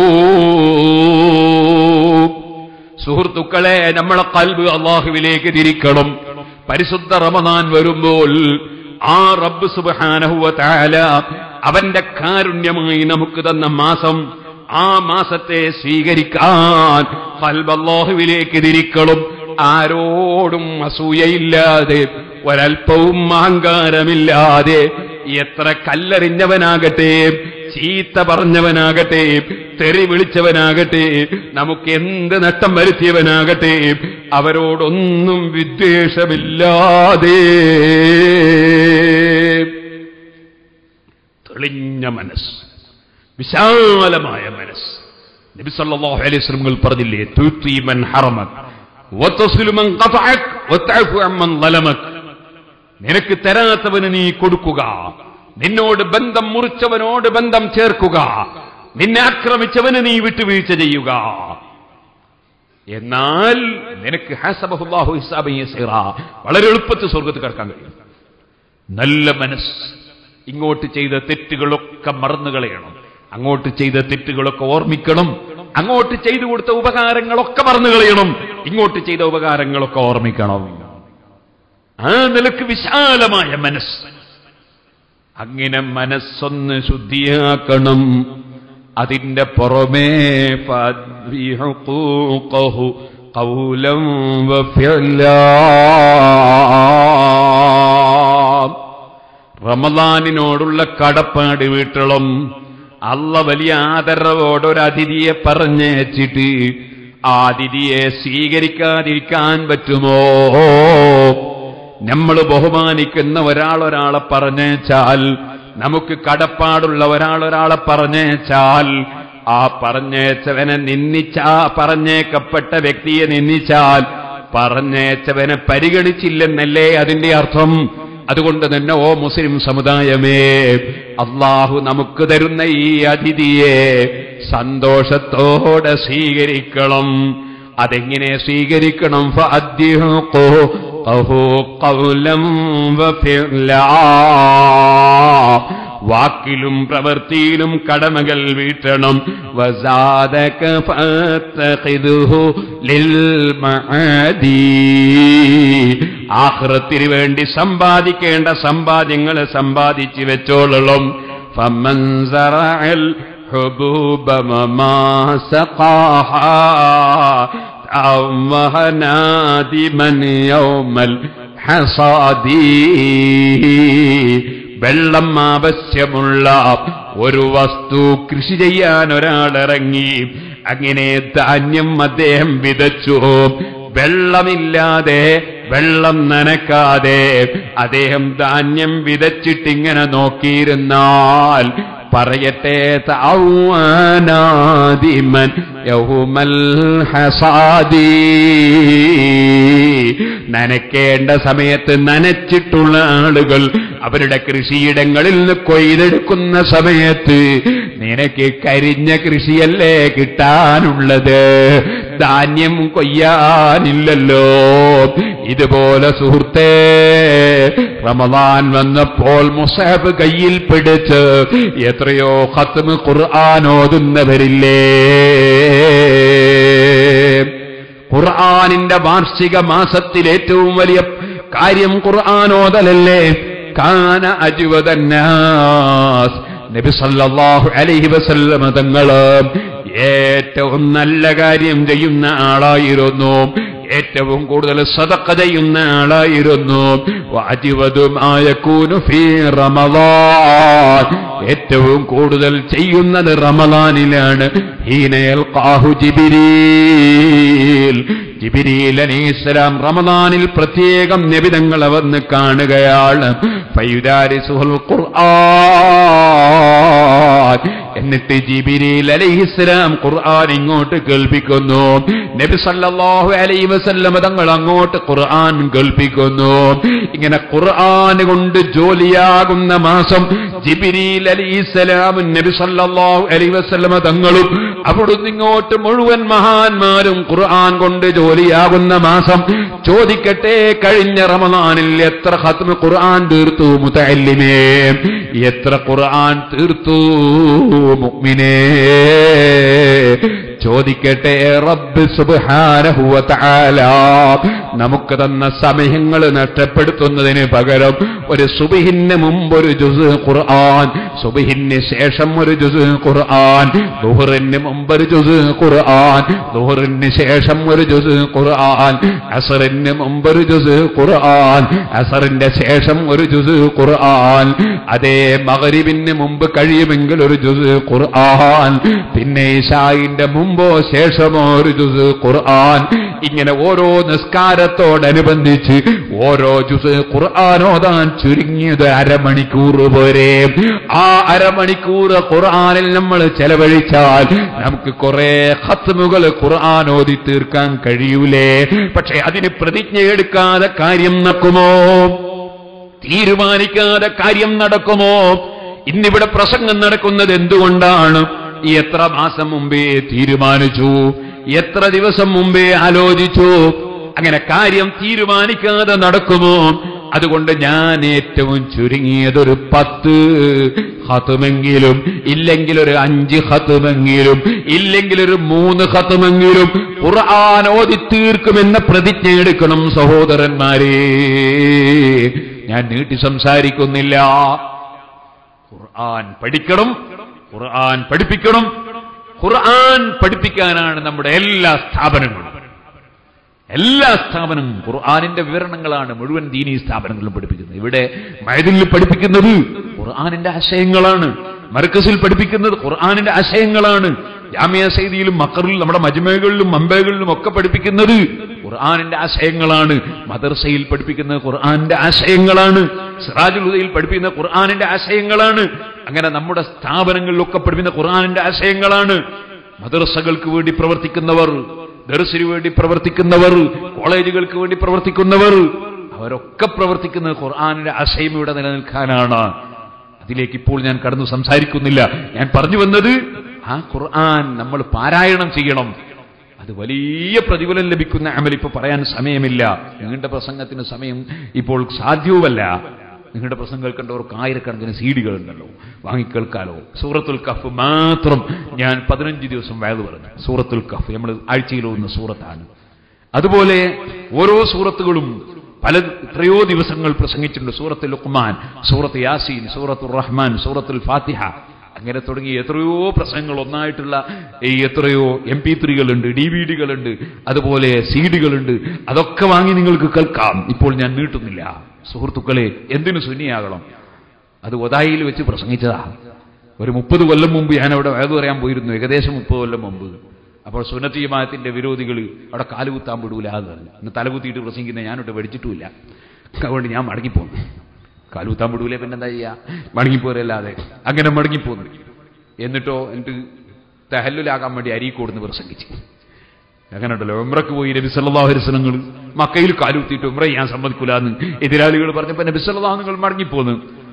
Speaker 2: സുഹൃത്തുക്കളെ നമ്മളെ കൽബ് അള്ളാഹുവിലേക്ക് തിരിക്കണം പരിശുദ്ധ റമദാൻ വരുമ്പോൾ ആ റബ്ബ് സുബഹാനഹുവ താല അവന്റെ കാരുണ്യമായി നമുക്ക് തന്ന മാസം ആ മാസത്തെ സ്വീകരിക്കാൻ കൽബ് അള്ളാഹുവിലേക്ക് തിരിക്കണം ആരോടും അസൂയയില്ലാതെ ഒരൽപ്പവും അഹങ്കാരമില്ലാതെ എത്ര കല്ലെറിഞ്ഞവനാകട്ടെ ചീത്ത പറഞ്ഞവനാകട്ടെ തെറി വിളിച്ചവനാകട്ടെ നമുക്ക് എന്ത് നഷ്ടം വരുത്തിയവനാകട്ടെ അവരോടൊന്നും വിദ്വേഷമില്ലാതെ തെളിഞ്ഞ മനസ്സ് വിശാലമായ മനസ്സ് നബി സല്ലല്ലാഹു അലൈഹി വസല്ലം പറഞ്ഞില്ലേ തുതി മൻ ഹറമക് വതസ്ലു മൻ ഖതഅക് വതഅഫു അമ്മൻ ളലമക് നിനക്ക് തരാത്തവന് നീ കൊടുക്കുക നിന്നോട് ബന്ധം മുറിച്ചവനോട് ബന്ധം ചേർക്കുക നിന്നെ ആക്രമിച്ചവന് നീ വിട്ടുവീഴ്ച ചെയ്യുക എന്നാൽ നിനക്ക് ഹാസബഹുല്ലാഹു ഹിസാബൻ യസീറ വളരെ എളുപ്പത്തിൽ സ്വർഗത്ത് കിടക്കാൻ കഴിയും നല്ല മനസ്സ് ഇങ്ങോട്ട് ചെയ്ത തെറ്റുകളൊക്കെ മറന്നു കളയണം അങ്ങോട്ട് ചെയ്ത തെറ്റുകളൊക്കെ ഓർമ്മിക്കണം അങ്ങോട്ട് ചെയ്തു കൊടുത്ത ഉപകാരങ്ങളൊക്കെ മറന്നു കളയണം ഇങ്ങോട്ട് ചെയ്ത ഉപകാരങ്ങളൊക്കെ ഓർമ്മിക്കണം ആ നിലക്ക് വിശാലമായ മനസ്സ് അങ്ങനെ മനസ്സൊന്ന് ശുദ്ധിയാക്കണം അതിന്റെ പുറമേ ഫദ്വിഹുഖൂഖഹു ഖൗലം വഫിഅലാ. റമദാനിനോടുള്ള കടപ്പാട് വീട്ടളം അല്ല വലിയ ആദരവോടെ ഒരു അതിഥിയെ പറഞ്ഞേച്ചിട്ട് ആ അതിഥിയെ സ്വീകരിക്കാതിരിക്കാൻ പറ്റുമോ നമ്മൾ ബഹുമാനിക്കുന്ന ഒരാൾ ഒരാളെ പറഞ്ഞേച്ചാൽ നമുക്ക് കടപ്പാടുള്ള ഒരാൾ ഒരാളെ പറഞ്ഞേച്ചാൽ ആ പറഞ്ഞേച്ചവനെ നിന്ദിച്ചാ പറഞ്ഞേക്കപ്പെട്ട വ്യക്തിയെ നിന്ദിച്ചാൽ പറഞ്ഞേച്ചവനെ പരിഗണിച്ചില്ലെന്നല്ലേ അതിന്റെ അർത്ഥം അതുകൊണ്ട് തന്നെ ഓ മുസ്ലിം സമുദായമേ അള്ളാഹു നമുക്ക് തരുന്ന ഈ അതിഥിയെ സന്തോഷത്തോടെ സ്വീകരിക്കണം അതെങ്ങനെ സ്വീകരിക്കണം ഫഅദ്ദിഹുഖുഹു ഖൗലം വഫിഅലാ. വാക്കിലും പ്രവൃത്തിയിലും കടമകൾ വീട്ടണം വസാദക ഫത്തഖിദുഹു ലിൽ മഅദി. ആഖിറത്തിന് വേണ്ടി സമ്പാദിക്കേണ്ട സമ്പാദ്യങ്ങളെ സമ്പാദിച്ചു വെച്ചോളണം ഫമൻ സറഅൽ حبوب وما سقاها تعوه نادما يوم الحصاد വെള്ളം ആവശ്യമുള്ള ഒരു വസ്തു കൃഷി ചെയ്യാൻ ഒരാളിറങ്ങി അങ്ങനെ ധാന്യം അദ്ദേഹം വിതച്ചു വെള്ളമില്ലാതെ വെള്ളം നനക്കാതെ അദ്ദേഹം ധാന്യം വിതച്ചിട്ടിങ്ങനെ നോക്കിയിരുന്നാൽ പറയട്ടെ തൗവാനാദിമൻ യൗമൽ ഹസാദി നനയ്ക്കേണ്ട സമയത്ത് നനച്ചിട്ടുള്ള ആളുകൾ അവരുടെ കൃഷിയിടങ്ങളിൽ നിന്ന് കൊയ്തെടുക്കുന്ന സമയത്ത് നിനക്ക് കരിഞ്ഞ കൃഷിയല്ലേ കിട്ടാനുള്ളത് ധാന്യം കൊയ്യാനില്ലല്ലോ ഇതുപോലെ സുഹൃത്തേ റമദാൻ വന്നപ്പോൾ മുസാബ് കയ്യിൽ പിടിച്ച് എത്രയോ ഖത്മ് ഖുർആൻ ഓതുന്നവരില്ലേ ഖുർആനിന്റെ വാർഷിക മാസത്തിൽ ഏറ്റവും വലിയ കാര്യം ഖുർആാനോദലല്ലേ കാന അജുവതന്നാസ് നബി സല്ലല്ലാഹു അലൈഹി വസല്ലമ തങ്ങള് ഏറ്റവും നല്ല കാര്യം ചെയ്യുന്ന ആളായിരുന്നു ഏറ്റവും കൂടുതൽ സദക്ക ചെയ്യുന്ന ആളായിരുന്നു വാജിവതുമായക്കൂനു ഫീ റമളാൻ ഏറ്റവും കൂടുതൽ ചെയ്യുന്നത് റമളാനിലാണ് ഹീനയൽ കാഹു ജിബിരീൽ ജിബിരിയിൽ അലൈഹിസ്സലാം റമദാനിൽ പ്രത്യേകം നബിതങ്ങളെ വന്ന് കാണുകയാണ് ഫയുദാരിസുഹുൽ ഖുർആൻ എന്നിട്ട് ജിബിരിയിൽ അലൈഹിസ്സലാം ഖുർആൻ ഇങ്ങോട്ട് കേൾപ്പിക്കുന്നു നബി സല്ലല്ലാഹു അലൈഹി വസല്ലം തങ്ങൾ അങ്ങോട്ട് ഖുർആൻ കേൾപ്പിക്കുന്നു ഇങ്ങനെ ഖുർആൻ കൊണ്ട് ജോലിയാകുന്ന മാസം ജിബിരിയിൽ അലൈഹിസ്സലാമും നബി സല്ലല്ലാഹു അലൈഹി വസല്ലം തങ്ങളും അവിടുന്ന് ഇങ്ങോട്ട് മുഴുവൻ മഹാന്മാരും ഖുർആൻ കൊണ്ട് ജോലിയാകുന്ന മാസം ചോദിക്കട്ടെ കഴിഞ്ഞ റമദാനിൽ എത്ര ഖത്മ ഖുർആൻ തീർത്തു മുതല്ലിമേ എത്ര ഖുർആൻ തീർത്തു മുഅ്മിനേ ചോദിക്കട്ടെ റബ്ബ് സുബ്ഹാനഹു വ തആല നമുക്ക് തന്ന സമയങ്ങൾ നഷ്ടപ്പെടുത്തുന്നതിന് പകരം ഒരു സുബഹിന് മുമ്പ് ഒരു ജുസ് ഖുർആൻ സുബഹിന് ശേഷം ഒരു ജുസ് ഖുർആൻ ദുഹറിന് മുമ്പ് ഒരു ജുസ് ഖുർആൻ ദുഹറിന് ശേഷം ഒരു ജുസ് ഖുർആൻ അസറിന് മുമ്പ് ഒരു ജുസ് ഖുർആൻ അസറിന്റെ ശേഷം ഒരു ജുസ് ഖുർആൻ അതേ മഗ്രിബിന് മുമ്പ് കഴിയുമെങ്കിൽ ഒരു ജുസ് ഖുർആൻ പിന്നെ ഇശായിന്റെ മുമ്പോ ശേഷമോ ഒരു ജുസ് ഖുർആൻ ഇങ്ങനെ ഓരോ നിസ്കാരത്തോടനുബന്ധിച്ച് ഓരോ ജുസ് ഖുർആൻ ഓതാൻ ചുരുങ്ങിയത് അരമണിക്കൂർ പോരെ ആ അരമണിക്കൂർ ഖുർആനിൽ നമ്മൾ ചെലവഴിച്ചാൽ നമുക്ക് കുറെ ഹത്മുകൾ ഖുർആൻ ഓതി തീർക്കാൻ കഴിയൂലേ പക്ഷെ അതിന് പ്രതിജ്ഞ എടുക്കാതെ കാര്യം നടക്കുമോ തീരുമാനിക്കാതെ കാര്യം നടക്കുമോ ഇന്നിവിടെ പ്രസംഗം നടക്കുന്നത് എന്തുകൊണ്ടാണ് ഈ എത്ര മാസം മുമ്പേ തീരുമാനിച്ചു എത്ര ദിവസം മുമ്പേ ആലോചിച്ചു അങ്ങനെ കാര്യം തീരുമാനിക്കാതെ നടക്കുമോ അതുകൊണ്ട് ഞാൻ ഏറ്റവും ചുരുങ്ങിയതൊരു പത്ത് ഹത്തുമെങ്കിലും ഇല്ലെങ്കിൽ ഒരു അഞ്ച് ഹത്തുമെങ്കിലും ഇല്ലെങ്കിൽ ഒരു മൂന്ന് ഹത്തുമെങ്കിലും ഖുർആൻ ഓതി തീർക്കുമെന്ന പ്രതിജ്ഞ എടുക്കണം സഹോദരന്മാരെ ഞാൻ നീട്ടി സംസാരിക്കുന്നില്ല ഖുർആൻ പഠിക്കണം ഖുർആൻ പഠിപ്പിക്കണം ഖുർആൻ പഠിപ്പിക്കാനാണ് നമ്മുടെ എല്ലാ സ്ഥാപനങ്ങളും എല്ലാ സ്ഥാപനങ്ങളും ഖുർആാനിന്റെ വിവരണങ്ങളാണ് മുഴുവൻ ദീനീ സ്ഥാപനങ്ങളും പഠിപ്പിക്കുന്നത് ഇവിടെ മൈദിൽ പഠിപ്പിക്കുന്നത് ഖുർആാനിന്റെ ആശയങ്ങളാണ് മർക്കസിൽ പഠിപ്പിക്കുന്നത് ഖുർആാനിന്റെ ആശയങ്ങളാണ് ജാമ്യ സൈദിയിലും മക്കറിലും നമ്മുടെ മജ്മകളിലും മമ്പകളിലും ഒക്കെ പഠിപ്പിക്കുന്നത് ഖുർആാനിന്റെ ആശയങ്ങളാണ് മദർസയിൽ പഠിപ്പിക്കുന്നത് ഖുർആാനിന്റെ ആശയങ്ങളാണ് സിറാജുൽ ഹുദയിൽ പഠിപ്പിക്കുന്ന ഖുർആാനിന്റെ ആശയങ്ങളാണ് അങ്ങനെ നമ്മുടെ സ്ഥാപനങ്ങളിലൊക്കെ പഠിപ്പിക്കുന്ന ഖുർആാനിന്റെ ആശയങ്ങളാണ് മദർസകൾക്ക് വേണ്ടി പ്രവർത്തിക്കുന്നവർ ദർസിന് വേണ്ടി പ്രവർത്തിക്കുന്നവർ കോളേജുകൾക്ക് വേണ്ടി പ്രവർത്തിക്കുന്നവർ അവരൊക്കെ പ്രവർത്തിക്കുന്നത് ഖുർആാനിന്റെ ആശയം ഇവിടെ നിലനിൽക്കാനാണ് അതിലേക്ക് ഇപ്പോൾ ഞാൻ കടന്നു സംസാരിക്കുന്നില്ല ഞാൻ പറഞ്ഞു വന്നത് ആ ഖുർആൻ നമ്മൾ പാരായണം ചെയ്യണം അത് വലിയ പ്രതിഫലം ലഭിക്കുന്ന അമൽ ഇപ്പൊ പറയാൻ സമയമില്ല നീണ്ട പ്രസംഗത്തിന് സമയം ഇപ്പോൾ സാധ്യവുമല്ല നിങ്ങളുടെ പ്രസംഗം കേൾക്കേണ്ടവർക്ക് ആയിരക്കണക്കിന് സീഡികൾ ഉണ്ടല്ലോ വാങ്ങിക്കേൾക്കാലോ സൂറത്തുൽ കഫ് മാത്രം ഞാൻ പതിനഞ്ച് ദിവസം വയത് പറഞ്ഞു സൂറത്തുൽ കഫ് നമ്മൾ ആഴ്ചയിൽ ഒന്ന് സൂറത്താണ് അതുപോലെ ഓരോ സൂറത്തുകളും പല എത്രയോ ദിവസങ്ങൾ പ്രസംഗിച്ചിട്ടുണ്ട് സൂറത്തുൽ ലുഖ്മാൻ സൂറത്ത് യാസീൻ സൂറത്തുൽ റഹ്മാൻ സൂറത്തുൽ ഫാത്തിഹ അങ്ങനെ തുടങ്ങി എത്രയോ പ്രസംഗങ്ങൾ ഒന്നായിട്ടുള്ള ഈ എത്രയോ എം പി ത്രീകളുണ്ട് ഡി വി ഡികളുണ്ട് അതുപോലെ സീഡികളുണ്ട് അതൊക്കെ വാങ്ങി നിങ്ങൾക്ക് കേൾക്കാം ഇപ്പോൾ ഞാൻ നീട്ടുന്നില്ല സുഹൃത്തുക്കളെ എന്തിനു സുന്നിയാകണം അത് ഒതായിൽ വെച്ച് പ്രസംഗിച്ചതാ ഒരു മുപ്പത് കൊല്ലം മുമ്പ് ഞാൻ അവിടെ വേദ പറയാൻ പോയിരുന്നു ഏകദേശം മുപ്പത് കൊല്ലം മുമ്പ് അപ്പോൾ സുന്നത്തി ജമാഅത്തിന്റെ വിരോധികൾ അവിടെ കാലുകുത്താൻ വിടൂല എന്നല്ല ഇന്ന് തലകുത്തിയിട്ട് പ്രസംഗിക്കുന്ന ഞാനോട്ട് പഠിച്ചിട്ടുമില്ല അതുകൊണ്ട് ഞാൻ മടങ്ങിപ്പോന്നു കാലുകുത്താൻ വിടൂലേ പിന്നെന്താ ചെയ്യാ മടങ്ങിപ്പോരല്ലാതെ അങ്ങനെ മടങ്ങിപ്പോന്നു എന്നിട്ടോ എന്നിട്ട് തെഹല്ലുലാകാൻ വേണ്ടി അരീക്കോടുന്ന് പ്രസംഗിച്ചു അങ്ങനെ ഉണ്ടല്ലോ ഉമ്രക്ക് പോയി നബി സല്ലല്ലാഹു അലൈഹി വസല്ലങ്ങൾ മക്കയിൽ കാലുകുത്തിയിട്ട് ഉമ്ര ഞാൻ സമ്മതിക്കൂലെന്ന് എതിരാളികൾ പറഞ്ഞപ്പോൾ നബി സല്ലല്ലാഹു നിങ്ങൾ മടങ്ങിപ്പോന്ന്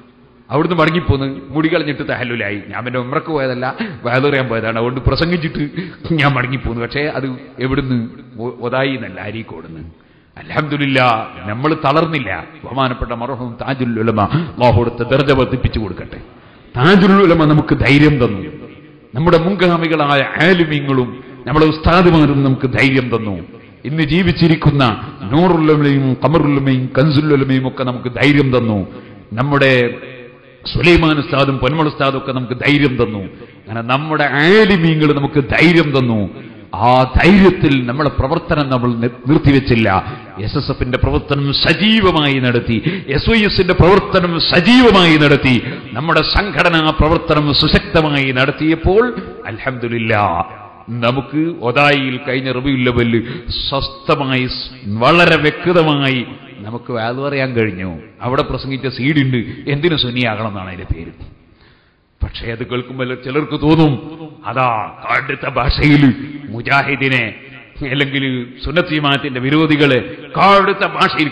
Speaker 2: അവിടുന്ന് മടങ്ങിപ്പോന്ന് മുടി കളഞ്ഞിട്ട് തഹല്ലുലായി ഞാൻ പിന്നെ ഉമ്രക്ക് പോയതല്ല വേദറിയാൻ പോയതാണ് അതുകൊണ്ട് പ്രസംഗിച്ചിട്ട് ഞാൻ മടങ്ങിപ്പോന്നു പക്ഷേ അത് എവിടുന്ന് ഒ- ഒതായി എന്നല്ല അരീക്കോടുന്ന് അലഹമില്ല നമ്മൾ തളർന്നില്ല ബഹുമാനപ്പെട്ട മറഹും താജുൽ ഉലമ അള്ളാഹുടുത്ത ദർജ വർദ്ധിപ്പിച്ചു കൊടുക്കട്ടെ താജുൽ ഉലമ നമുക്ക് ധൈര്യം തന്നു നമ്മുടെ മുൻഗാമികളായ ആലുമ്യങ്ങളും നമ്മുടെ ഉസ്താദുമാരും നമുക്ക് ധൈര്യം തന്നു ഇന്ന് ജീവിച്ചിരിക്കുന്ന നൂറുല്ലമയും കമറുല്ലമയും കൻസുല്ലുലമയും ഒക്കെ നമുക്ക് ധൈര്യം തന്നു നമ്മുടെ സുലൈമാൻ ഉസ്താദും പൊന്മൾ ഉസ്താദും ഒക്കെ നമുക്ക് ധൈര്യം തന്നു അങ്ങനെ നമ്മുടെ ആലിമീങ്ങൾ നമുക്ക് ധൈര്യം തന്നു ആ ധൈര്യത്തിൽ നമ്മളെ പ്രവർത്തനം നമ്മൾ നി- നിർത്തിവെച്ചില്ല എസ് എസ് എഫിന്റെ പ്രവർത്തനം സജീവമായി നടത്തി എസ് വൈ എസിന്റെ പ്രവർത്തനം സജീവമായി നടത്തി നമ്മുടെ സംഘടനാ പ്രവർത്തനം സുശക്തമായി നടത്തിയപ്പോൾ അൽഹംദുലില്ല നമുക്ക് ഒതായിയിൽ കഴിഞ്ഞ റബിയുൽ ലെവല് സ്വസ്ഥമായി സ് വളരെ വ്യക്തമായി നമുക്ക് വാത് പറയാൻ കഴിഞ്ഞു അവിടെ പ്രസംഗിച്ച സീഡുണ്ട് എന്തിനു സുന്നിയാകണം എന്നാണ് അതിന്റെ പേര് പക്ഷേ അത് കേൾക്കുമ്പോൾ ചിലർക്ക് തോന്നും അതാ കടുത്ത ഭാഷയിൽ മുജാഹിദിനെ അല്ലെങ്കിൽ സുന്നത്തിമാത്തിന്റെ വിരോധികളെ കടുത്ത ഭാഷയിൽ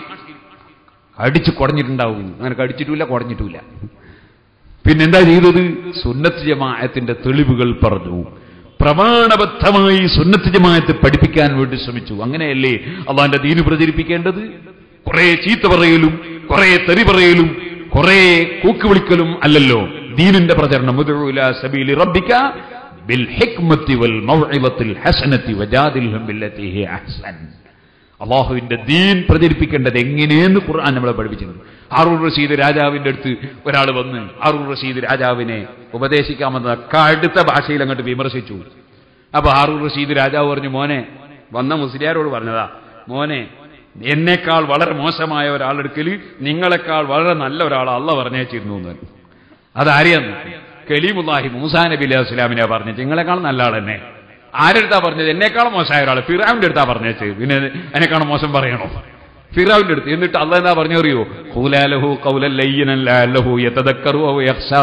Speaker 2: അടിച്ചു കുടഞ്ഞിട്ടുണ്ടാവും അങ്ങനെ കടിച്ചിട്ടില്ല കുടഞ്ഞിട്ടില്ല പിന്നെന്താ ചെയ്തത് സുന്നത്ത് ജമാഅത്തിന്റെ തെളിവുകൾ പറഞ്ഞു പ്രമാണബദ്ധമായി സുന്നത്ത് ജമാഅത്ത് പഠിപ്പിക്കാൻ വേണ്ടി ശ്രമിച്ചു അങ്ങനെയല്ലേ അള്ളാന്റെ ദീന് പ്രചരിപ്പിക്കേണ്ടത് കുറെ ചീത്ത പറയലും കുറെ തെറി പറയലും കുറെ കൂക്ക് വിളിക്കലും അല്ലല്ലോ ദീനിന്റെ പ്രചരണം ഉദ്ഉ ഇലാ സബീലി റബ്ബിക ബിൽ ഹിക്മത്തി വൽ മൗഇദത്തിൽ ഹസനത്തി വജാദിൽഹും ബില്ലത്തി ഹി അഹ്സൻ അള്ളാഹുവിന്റെ ദീൻ പ്രചരിപ്പിക്കേണ്ടത് എങ്ങനെയെന്ന് ഖുർആൻ നമ്മളെ പഠിപ്പിച്ചിട്ടുണ്ട് ഹാറൂർ റഷീദ് രാജാവിന്റെ അടുത്ത് ഒരാൾ വന്ന് ഹാറൂർ റഷീദ് രാജാവിനെ ഉപദേശിക്കാമെന്ന കടുത്ത ഭാഷയിൽ അങ്ങോട്ട് വിമർശിച്ചു അപ്പൊ ഹാറൂർ റഷീദ് രാജാവ് പറഞ്ഞു മോനെ വന്ന മുസ്ലിയാരോട് പറഞ്ഞതാ മോനെ എന്നേക്കാൾ വളരെ മോശമായ ഒരാളെടുക്കൽ നിങ്ങളെക്കാൾ വളരെ നല്ല ഒരാൾ അല്ല പറഞ്ഞേച്ചിരുന്നു എന്ന് അതാരെയാന്ന് കലീമുല്ലാഹി മൂസാ നബി അലൈഹി ഇസ്ലാമിനെ പറഞ്ഞു നിങ്ങളെക്കാൾ നല്ല ആൾ തന്നെ ആരെടുത്താ പറഞ്ഞത് എന്നേക്കാളും മോശമായ ഒരാൾ ഫിറാവിന്റെ അടുത്താ പറഞ്ഞേച്ചത് പിന്നെ എന്നെക്കാളും മോശം പറയണോ ഫിറാവിന്റെ അടുത്ത് എന്നിട്ട് അല്ല എന്താ പറഞ്ഞറിയോ ഖൂലാലഹു ഖൗലൻ ലയ്യനൻ ലഅല്ലഹു യതദക്കറു ഔ യഖ്ശാ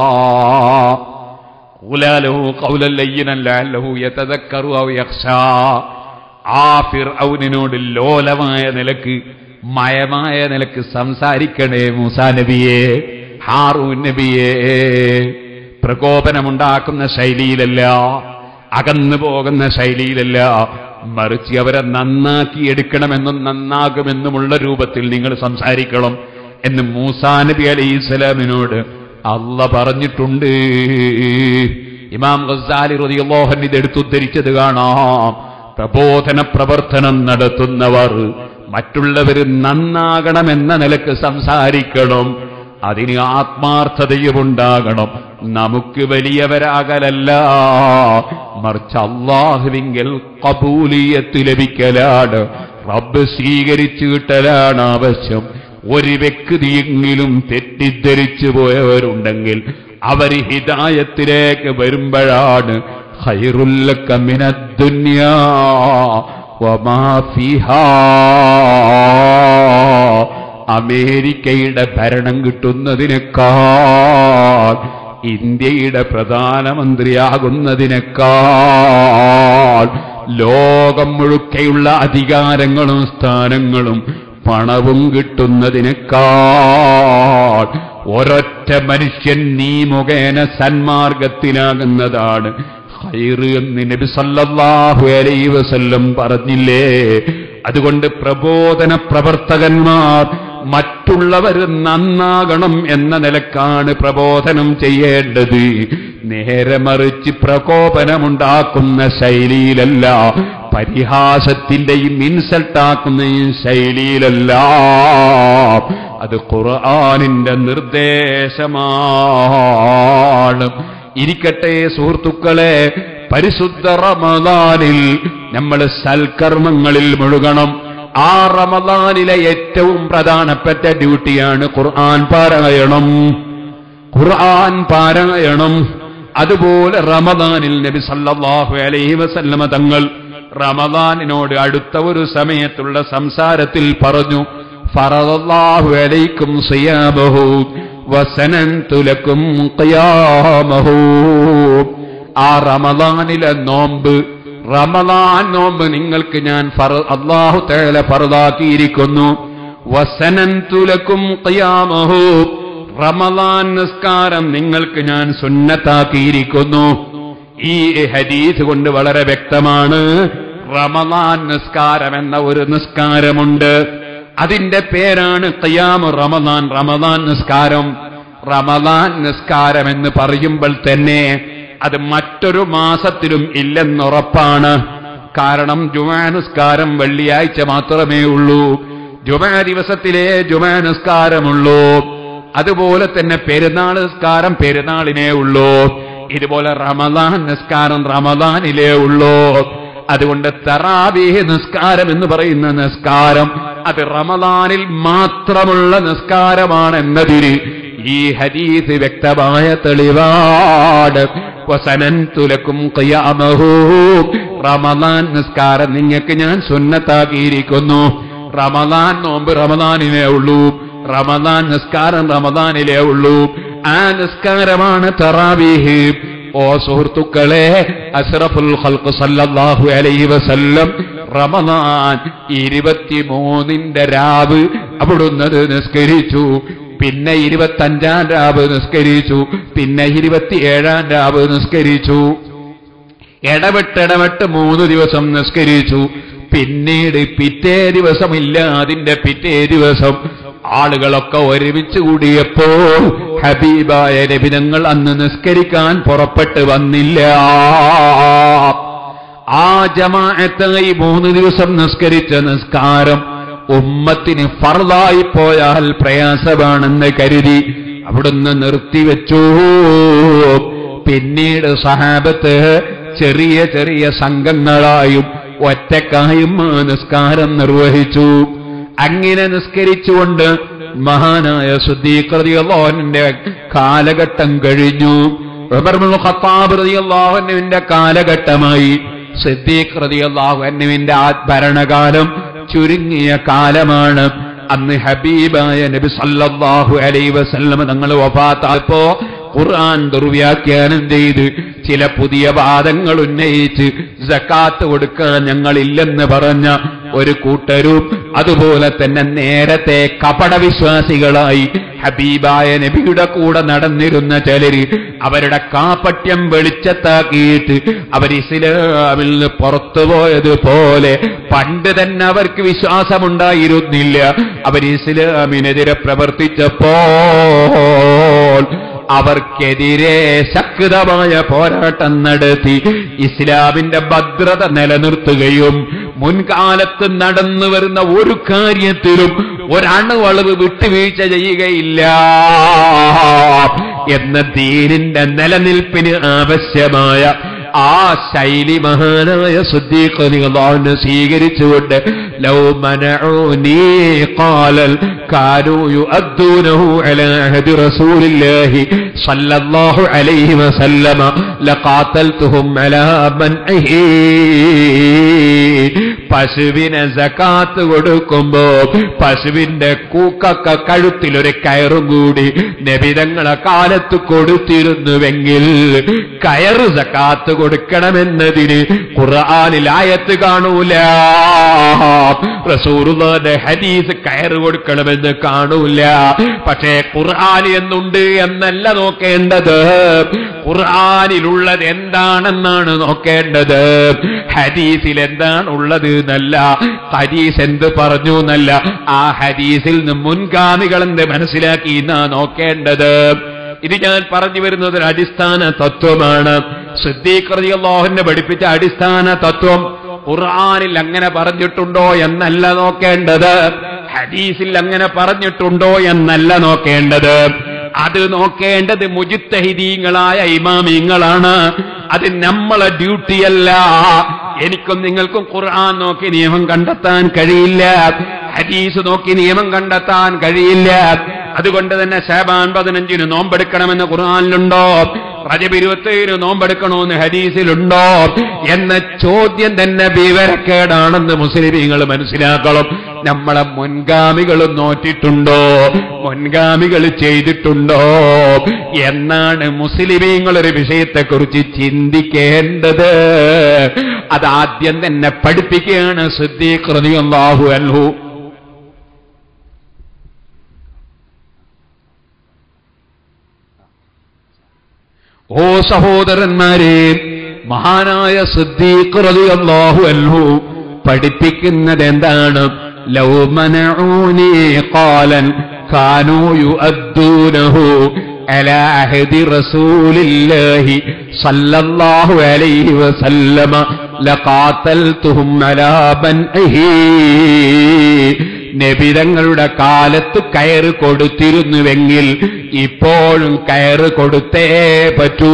Speaker 2: ഖൂലാലഹു ഖൗലൻ ലയ്യനൻ ലഅല്ലഹു യതദക്കറു ഔ യഖ്ശാ ആ ഫിർഔനിനോട് ലോലമായ നിലക്ക് മയമായ നിലക്ക് സംസാരിക്കണേ മൂസാ നബിയെ ഹാറൂൻ നബിയെ പ്രകോപനമുണ്ടാക്കുന്ന ശൈലിയിലല്ല അകന്നു പോകുന്ന ശൈലിയിലല്ല മറിച്ച് അവരെ നന്നാക്കി എടുക്കണമെന്നും നന്നാകുമെന്നുമുള്ള രൂപത്തിൽ നിങ്ങൾ സംസാരിക്കണം എന്ന് മൂസാ നബി അലൈഹി സ്വലാമിനോട് അല്ല പറഞ്ഞിട്ടുണ്ട് ഇമാം ഗസാലി റളിയല്ലാഹു ഇത് എടുത്തുദ്ധരിച്ചത് കാണാം പ്രബോധന പ്രവർത്തനം നടത്തുന്നവർ മറ്റുള്ളവർ നന്നാകണമെന്ന നിലക്ക് സംസാരിക്കണം അതിന് ആത്മാർത്ഥതയുമുണ്ടാകണം നമുക്ക് വലിയവരാകലല്ല മറിച്ച് അള്ളാഹുവിങ്കൽ കബൂലിയത്ത് ലഭിക്കലാണ് റബ്ബ് സ്വീകരിച്ചു കിട്ടലാണ് ആവശ്യം ഒരു വ്യക്തിയെങ്കിലും തെറ്റിദ്ധരിച്ചു പോയവരുണ്ടെങ്കിൽ അവർ ഹിദായത്തിലേക്ക് വരുമ്പോഴാണ് ഖൈറുല്ലക മിനദ്ദുന്യാ വമാ ഫിഹാ അമേരിക്കയുടെ ഭരണം കിട്ടുന്നതിനേക്കാൾ ഇന്ത്യയുടെ പ്രധാനമന്ത്രിയാകുന്നതിനേക്കാൾ ലോകം മുഴുക്കെയുള്ള അധികാരങ്ങളും സ്ഥാനങ്ങളും പണവും കിട്ടുന്നതിനേക്കാൾ ഒരൊറ്റ മനുഷ്യൻ നീ മുഖേന സന്മാർഗത്തിലാകുന്നതാണ് ഹൈറ് എന്ന് നബി സല്ലല്ലാഹു അലൈഹി വസല്ലം പറഞ്ഞില്ലേ അതുകൊണ്ട് പ്രബോധന പ്രവർത്തകന്മാർ മറ്റുള്ളവർ നന്നാകണം എന്ന നിലക്കാണ് പ്രബോധനം ചെയ്യേണ്ടത് നേരെ മറിച്ച് പ്രകോപനമുണ്ടാക്കുന്ന ശൈലിയിലല്ല പരിഹാസത്തിന്റെയും ഇൻസൾട്ടാക്കുന്നയും ശൈലിയിലല്ല അത് ഖുർആാനിന്റെ നിർദ്ദേശമാണ് ഇരിക്കട്ടെ സുഹൃത്തുക്കളെ പരിശുദ്ധ റമദാനിൽ നമ്മൾ സൽക്കർമ്മങ്ങളിൽ മുഴുകണം ആ റമദാനിലെ ഏറ്റവും പ്രധാനപ്പെട്ട ഡ്യൂട്ടിയാണ് ഖുർആൻ പാരായണം ഖുർആൻ പാരായണം അതുപോലെ റമദാനിൽ നബി സല്ലല്ലാഹു അലൈഹി വസല്ലമ തങ്ങൾ റമദാനിനോട് അടുത്ത ഒരു സമയത്തുള്ള സംസാരത്തിൽ പറഞ്ഞു ഫറദല്ലാഹു അലൈക്കും സിയാമഹു വസനന്തു ലക്കും ഖിയാമഹു ആ റമദാനിലെ നോമ്പ് റമദാൻ നോമ്പ് നിങ്ങൾക്ക് ഞാൻ ഫറ- അല്ലാഹു തആല ഫറദാക്കിയിരിക്കുന്നു വസനന്തു ലക്കും ഖിയാമഹു റമദാൻ നിസ്കാരം നിങ്ങൾക്ക് ഞാൻ സുന്നത്താക്കിയിരിക്കുന്നു ഈ ഹദീസ് കൊണ്ട് വളരെ വ്യക്തമാണ് റമദാൻ നിസ്കാരം എന്ന ഒരു നിസ്കാരമുണ്ട് അതിന്റെ പേരാണ് ഖിയാമ് റമദാൻ റമദാൻ നിസ്കാരം റമദാൻ നിസ്കാരം എന്ന് പറയുമ്പോൾ തന്നെ അത് മറ്റൊരു മാസത്തിലും ഇല്ലെന്നുറപ്പാണ് കാരണം ജുമാ നിസ്കാരം വെള്ളിയാഴ്ച മാത്രമേ ഉള്ളൂ ജുമാ ദിവസത്തിലെ ജുമാ നിസ്കാരമുള്ളൂ അതുപോലെ തന്നെ പെരുന്നാൾ നിസ്കാരം പെരുന്നാളിനേ ഉള്ളൂ ഇതുപോലെ റമദാൻ നിസ്കാരം റമദാനിലേ ഉള്ളൂ അതുകൊണ്ട് തറാബീഹ് നിസ്കാരം എന്ന് പറയുന്ന നിസ്കാരം അത് റമദാനിൽ മാത്രമുള്ള നിസ്കാരമാണ് എന്നതിന് ഈ ഹദീസ് വ്യക്തമായ തെളിവാട് വസനന്തുലക്കും ഖിയാമഹു റമദാൻ നിസ്കാരം നിങ്ങൾക്ക് ഞാൻ സുന്നത്താക്കിയിരിക്കുന്നു റമദാൻ നോമ്പ് റമദാനിലേ ഉള്ളൂ റമദാൻ നിസ്കാരം റമദാനിലേ ഉള്ളൂ ആ നിസ്കാരമാണ് തറാബീഹ് ഓ സുഹൃത്തുക്കളെ അസ്റഫുൽ ഖൽഖ് സല്ലല്ലാഹു അലൈഹി വസല്ലം റമദാൻ ഇരുപത്തിമൂന്നിന്റെ രാവ് അവിടുന്ന് അത് നിസ്കരിച്ചു പിന്നെ ഇരുപത്തഞ്ചാം രാവ് നിസ്കരിച്ചു പിന്നെ ഇരുപത്തിയേഴാം രാവ് നിസ്കരിച്ചു ഇടവിട്ടിടവിട്ട് മൂന്ന് ദിവസം നിസ്കരിച്ചു പിന്നീട് പിറ്റേ ദിവസമില്ല അതിന്റെ പിറ്റേ ദിവസം ആളുകളൊക്കെ ഒരുമിച്ച് കൂടിയപ്പോൾ ഹബീബായ നബിനങ്ങൾ അന്ന് നിസ്കരിക്കാൻ പുറപ്പെട്ട് വന്നില്ല ആ ജമാഅത്തായി മൂന്ന് ദിവസം നിസ്കരിച്ച നിസ്കാരം ഉമ്മത്തിന് ഫർദായി പോയാൽ പ്രയാസമാണെന്ന് കരുതി അവിടുന്ന് നിർത്തിവെച്ചു പിന്നീട് സഹാബത്ത് ചെറിയ ചെറിയ സംഘങ്ങളായും ഒറ്റക്കായും ആ നിസ്കാരം നിർവഹിച്ചു അങ്ങനെ നിസ്കരിച്ചുകൊണ്ട് മഹാനായ സുദ്ദീഖ്റിയുടെ കാലഘട്ടം കഴിഞ്ഞു ഉമർമുൽ ഖത്താബ് റളിയല്ലാഹുവിന്റെ കാലഘട്ടമായി സിദ്ദീഖ് റളിയല്ലാഹുവിന്റെ ആ ഭരണകാലം ചുരുങ്ങിയ കാലമാണ് അന്ന് ഹബീബായ നബി സല്ലല്ലാഹു അലൈഹി വസല്ലം തങ്ങൾ വഫാത്തായപ്പോ ഖുർആൻ ദുർവ്യാഖ്യാനം ചെയ്ത് ചില പുതിയ വാദങ്ങൾ ഉന്നയിച്ച് സക്കാത്ത് കൊടുക്കാൻ ഞങ്ങളില്ലെന്ന് പറഞ്ഞ ഒരു കൂട്ടരും അതുപോലെ തന്നെ നേരത്തെ കപടവിശ്വാസികളായി ഹബീബായ നബിയുടെ കൂടെ നടന്നിരുന്ന ചിലര് അവരുടെ കാപ്പട്യം വെളിച്ചത്താക്കിയിട്ട് അവർ ഇസ്ലാമിൽ നിന്ന് പുറത്തുപോയതുപോലെ പണ്ട് തന്നെ അവർക്ക് വിശ്വാസമുണ്ടായിരുന്നില്ല അവർ ഇസ്ലാമിനെതിരെ പ്രവർത്തിച്ചപ്പോൾ അവർക്കെതിരെ ശക്തമായ പോരാട്ടം നടത്തി ഇസ്ലാമിന്റെ ഭദ്രത നിലനിർത്തുകയും മുൻകാലത്ത് നടന്നു വരുന്ന ഒരു കാര്യത്തിലും ഒരണുവളവ് വിട്ടുവീഴ്ച ചെയ്യുകയില്ല എന്ന ദീനിന്റെ നിലനിൽപ്പിന് ആവശ്യമായ ആ ശൈലി മഹാനായ സുദ്ദീഖ് സ്വീകരിച്ചുകൊണ്ട് ലൗ മനഊനി ഖാലൽ കാനൂ യുഅദ്ദൂനഹു അലാ അഹദി റസൂലില്ലാഹി സല്ലല്ലാഹു അലൈഹി വസല്ലമ ലഖാതൽതുഹും അലാ മൻഇഹി പശുവിന് സകാത്ത് കൊടുക്കുമ്പോ പശുവിന്റെ കൂക്കൊക്കെ കഴുത്തിലൊരു കയറും കൂടി നബിതങ്ങളെ കാലത്ത് കൊടുത്തിരുന്നുവെങ്കിൽ കയറ് സക്കാത്ത് കൊടുക്കണമെന്നതിന് ഖുർആനിൽ ആയത്ത് കാണൂല റസൂറുള്ളാന്റെ ഹദീസ് കയറ് കൊടുക്കണമെന്ന് കാണൂല പക്ഷേ ഖുർആൻ എന്നുണ്ട് എന്നല്ല നോക്കേണ്ടത് ഖുർആനിലുള്ളത് എന്താണെന്നാണ് നോക്കേണ്ടത് ഹദീസിൽ എന്താണ് ഉള്ളത് എന്നല്ല ഹദീസ് എന്ത് പറഞ്ഞു എന്നല്ല ആ ഹദീസിൽ നിന്ന് മുൻഗാമികൾ എന്ത് മനസ്സിലാക്കി എന്നാ നോക്കേണ്ടത് ഇത് ഞാൻ പറഞ്ഞു വരുന്നത് ഒരു അടിസ്ഥാന തത്വമാണ് സിദ്ദീഖ്റിയാഹുവിനെ പഠിപ്പിച്ച അടിസ്ഥാന തത്വം ഖുർആനിൽ അങ്ങനെ പറഞ്ഞിട്ടുണ്ടോ എന്നല്ല നോക്കേണ്ടത് ഹദീസിൽ അങ്ങനെ പറഞ്ഞിട്ടുണ്ടോ എന്നല്ല നോക്കേണ്ടത് അത് നോക്കേണ്ടത് മുജിത്തഹിദീങ്ങളായ ഇമാമിങ്ങളാണ് അത് നമ്മളെ ഡ്യൂട്ടിയല്ല എനിക്കും നിങ്ങൾക്കും ഖുർആൻ നോക്കി നിയമം കണ്ടെത്താൻ കഴിയില്ല ഹദീസ് നോക്കി നിയമം കണ്ടെത്താൻ കഴിയില്ല അതുകൊണ്ട് തന്നെ ഷാബാൻ പതിനഞ്ചിന് നോമ്പെടുക്കണമെന്ന് ഖുർആനിലുണ്ടോ റജബ് ഇരുപത്തേഴിന് നോമ്പെടുക്കണമെന്ന് ഹദീസിലുണ്ടോ എന്ന ചോദ്യം തന്നെ വിവരക്കേടാണെന്ന് മുസ്ലിമീങ്ങൾ മനസ്സിലാക്കണം നമ്മളെ മുൻഗാമികൾ നോറ്റിട്ടുണ്ടോ മുൻഗാമികൾ ചെയ്തിട്ടുണ്ടോ എന്നാണ് മുസ്ലിമീങ്ങൾ ഒരു വിഷയത്തെക്കുറിച്ച് ചിന്തിക്കേണ്ടത് അതാദ്യം തന്നെ പഠിപ്പിക്കുകയാണ് സിദ്ദീഖ് റളിയല്ലാഹു അൻഹു ഓ സഹോദരന്മാരെ മഹാനായ സിദ്ദീഖ് റളിയല്ലാഹു അൻഹു പഠിപ്പിക്കുന്നത് എന്താണ് ലൗ മനഊനി ഖാലൻ കാനൂ യുഅദ്ദൂനഹു على عهد رسول الله صلى الله عليه وسلم لقاتلتهم على منعه നബിതങ്ങളുടെ കാലത്ത് കയറ് കൊടുത്തിരുന്നുവെങ്കിൽ ഇപ്പോഴും കയറ് കൊടുത്തേ പറ്റൂ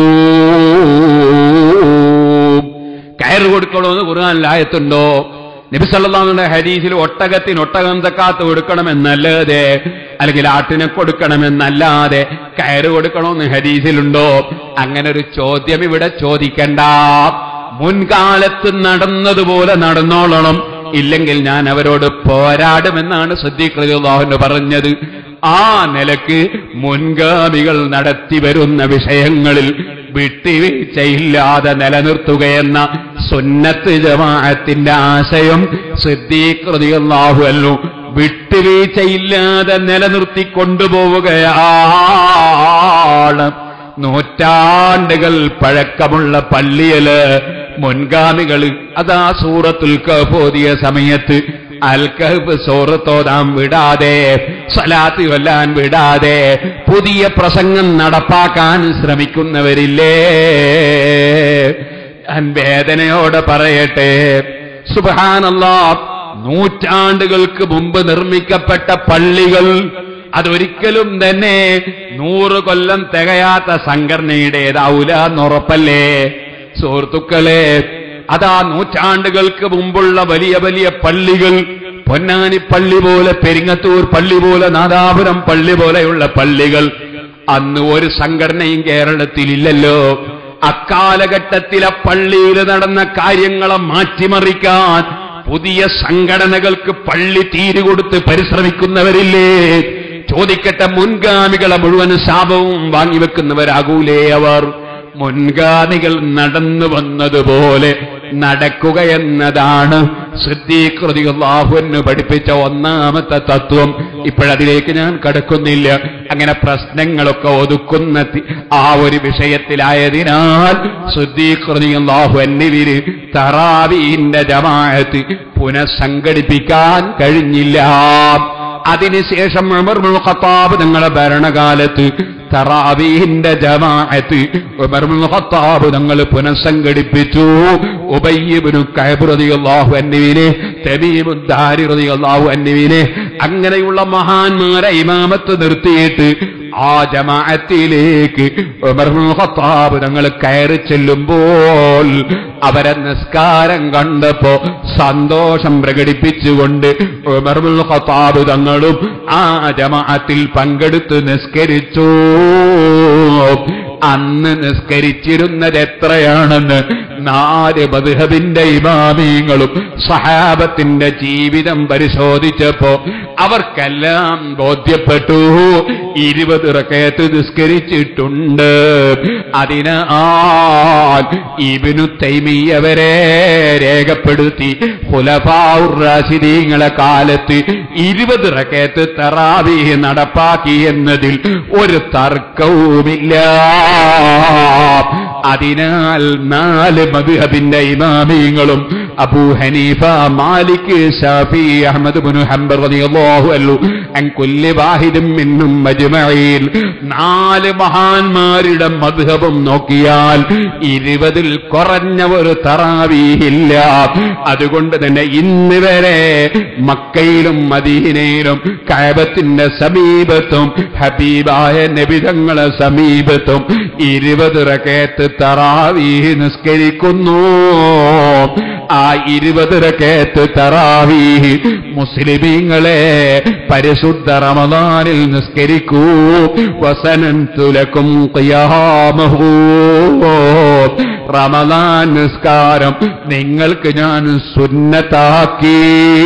Speaker 2: കയറ് കൊടുക്കണമെന്ന് ഖുർആാനിലായത്തുണ്ടോ നബി സല്ലല്ലാഹുവിന്റെ ഹദീസിൽ ഒട്ടകത്തിന് ഒട്ടകം തക്കാത്ത് കൊടുക്കണമെന്നല്ലാതെ അല്ലെങ്കിൽ ആട്ടിനെ കൊടുക്കണമെന്നല്ലാതെ കയറ് കൊടുക്കണമെന്ന് ഹദീസിലുണ്ടോ അങ്ങനെ ഒരു ചോദ്യം ഇവിടെ ചോദിക്കണ്ട മുൻകാലത്ത് നടന്നതുപോലെ നടന്നോളണം ഇല്ലെങ്കിൽ ഞാൻ അവരോട് പോരാടുമെന്നാണ് സദ്ദീഖ്ലാഹുന് പറഞ്ഞത് ആ നിലക്ക് മുൻഗാമികൾ നടത്തി വരുന്ന വിഷയങ്ങളിൽ വിട്ടുവീഴ്ചയില്ലാതെ നിലനിർത്തുകയെന്ന സുന്നത്ത് ജമാഅത്തിന്റെ ആശയം സിദ്ദീഖ്ലാഹു അല്ലു വിട്ടുവീഴ്ചയില്ലാതെ നിലനിർത്തി കൊണ്ടുപോവുകയാണ് നൂറ്റാണ്ടുകൾ പഴക്കമുള്ള പള്ളിയല് മുൻഗാമികൾ അതാ സൂറത്തുൽ കഹോദിയ സമയത്ത് അൽ കഹബ് സൂറത്തോതാൻ വിടാതെ സലാത്ത് കൊല്ലാൻ വിടാതെ പുതിയ പ്രസംഗം നടപ്പാക്കാൻ ശ്രമിക്കുന്നവരില്ലേ ഞാൻ വേദനയോടെ പറയട്ടെ സുബാനല്ലാ നൂറ്റാണ്ടുകൾക്ക് മുമ്പ് നിർമ്മിക്കപ്പെട്ട പള്ളികൾ അതൊരിക്കലും തന്നെ നൂറ് കൊല്ലം തികയാത്ത സംഘടനയുടേതാവൂല എന്നുറപ്പല്ലേ സുഹൃത്തുക്കളെ അതാ നൂറ്റാണ്ടുകൾക്ക് മുമ്പുള്ള വലിയ വലിയ പള്ളികൾ പൊന്നാനി പള്ളി പോലെ പെരിങ്ങത്തൂർ പള്ളി പോലെ നാദാപുരം പള്ളി പോലെയുള്ള പള്ളികൾ അന്ന് ഒരു സംഘടനയും കേരളത്തിലില്ലല്ലോ അക്കാലഘട്ടത്തിലെ പള്ളിയിൽ നടന്ന കാര്യങ്ങളെ മാറ്റിമറിക്കാൻ പുതിയ സംഘടനകൾക്ക് പള്ളി തീരു കൊടുത്ത് പരിശ്രമിക്കുന്നവരില്ലേ ചോദിക്കട്ടെ മുൻഗാമികളെ മുഴുവൻ ശാപവും വാങ്ങിവെക്കുന്നവരാകൂലേ അവർ മുൻഗാമികൾ നടന്നു വന്നതുപോലെ നടക്കുക എന്നതാണ് സിദ്ധീകൃതികളാഹുവിന് പഠിപ്പിച്ച ഒന്നാമത്തെ തത്വം ഇപ്പോഴതിലേക്ക് ഞാൻ കടക്കുന്നില്ല അങ്ങനെ പ്രശ്നങ്ങളൊക്കെ ഒതുക്കുന്ന തി- ആ ഒരു വിഷയത്തിലായതിനാൽ സിദ്ധീകൃതികളാഹു എന്നിവര് തറാവീന്റെ ജമാഅത്ത് പുനഃസംഘടിപ്പിക്കാൻ കഴിഞ്ഞില്ല അതിനുശേഷം ഉമർ ഇബ്നുൽ ഖത്താബ് തങ്ങളുടെ ഭരണകാലത്ത് തറാവീഹിന്റെ ജമാഅത്ത് ഉമർ ഇബ്നുൽ ഖത്താബ് തങ്ങൾ പുനഃസംഘടിപ്പിച്ചു ഉബയ്യബ്നു കഅബ് റളിയല്ലാഹു അൻഹുവിനെ തമീമുദ് ദാരി റളിയല്ലാഹു അൻഹുവിനെ അങ്ങനെയുള്ള മഹാന്മാരെ ഇമാമത്ത് നിർത്തിയിട്ട് ആ ജമാഅത്തിലേക്ക് ഉമർ ഇബ്നുൽ ഖത്താബ് തങ്ങൾ കയറി ചെല്ലുമ്പോൾ അവരെ നിസ്കാരം കണ്ടപ്പോ സന്തോഷം പ്രകടിപ്പിച്ചുകൊണ്ട് ഉമർ ഇബ്നുൽ ഖത്താബ് തങ്ങളും ആ ജമാഅത്തിൽ പങ്കെടുത്ത് നിസ്കരിച്ചു അന്ന് നിസ്കരിച്ചിരുന്നത് എത്രയാണെന്ന് നാല് മധുഹബിന്റെ ഇമാമീങ്ങളും സഹാബത്തിന്റെ ജീവിതം പരിശോധിച്ചപ്പോ അവർക്കെല്ലാം ബോധ്യപ്പെട്ടു ഇരുപത് റക്കയത്ത് നിസ്കരിച്ചിട്ടുണ്ട് അതിനാൽ ഇബിനു തൈമിയവരെ രേഖപ്പെടുത്തി ഹുലഫാഉർ റാഷിദീങ്ങളെ കാലത്ത് ഇരുപത് റക്കയത്ത് തറാവി നടപ്പാക്കി എന്നതിൽ ഒരു തർക്കവുമില്ല അതിനാൽ നാല് മദ്ഹബിന്റെ ഇമാമിങ്ങളും Abu Hanifa Malik Shafi Ahmad bin Hanbal റളിയല്ലാഹു അൻഹു അൻ കുല്ലി വാഹിദും മിന്നും മജ്മഈൻ നാല് മഹാന്മാരുടെ മദ്ഹബും നോക്കിയാൽ ഇരുപതിൽ കുറഞ്ഞ ഒരു തറാവീഹില്ല അതുകൊണ്ട് തന്നെ ഇന്ന് വരെ മക്കയിലും മദീനയിലും കഅബത്തിന്റെ സമീപത്തും ഹബീബായ നബിതങ്ങളെ സമീപത്തും ഇരുപത് റകേത്ത് തറാവീഹ് നിസ്കരിക്കുന്നു ആ ഇരുപത് റകേത്ത് തറാവീഹ് മുസ്ലിമീങ്ങളെ പരിശുദ്ധ റമദാനിൽ നിസ്കരിക്കൂ വസനം തുലക്കും ഖിയാമഹു റമദാൻ നിസ്കാരം നിങ്ങൾക്ക് ഞാൻ സുന്നത്താക്കി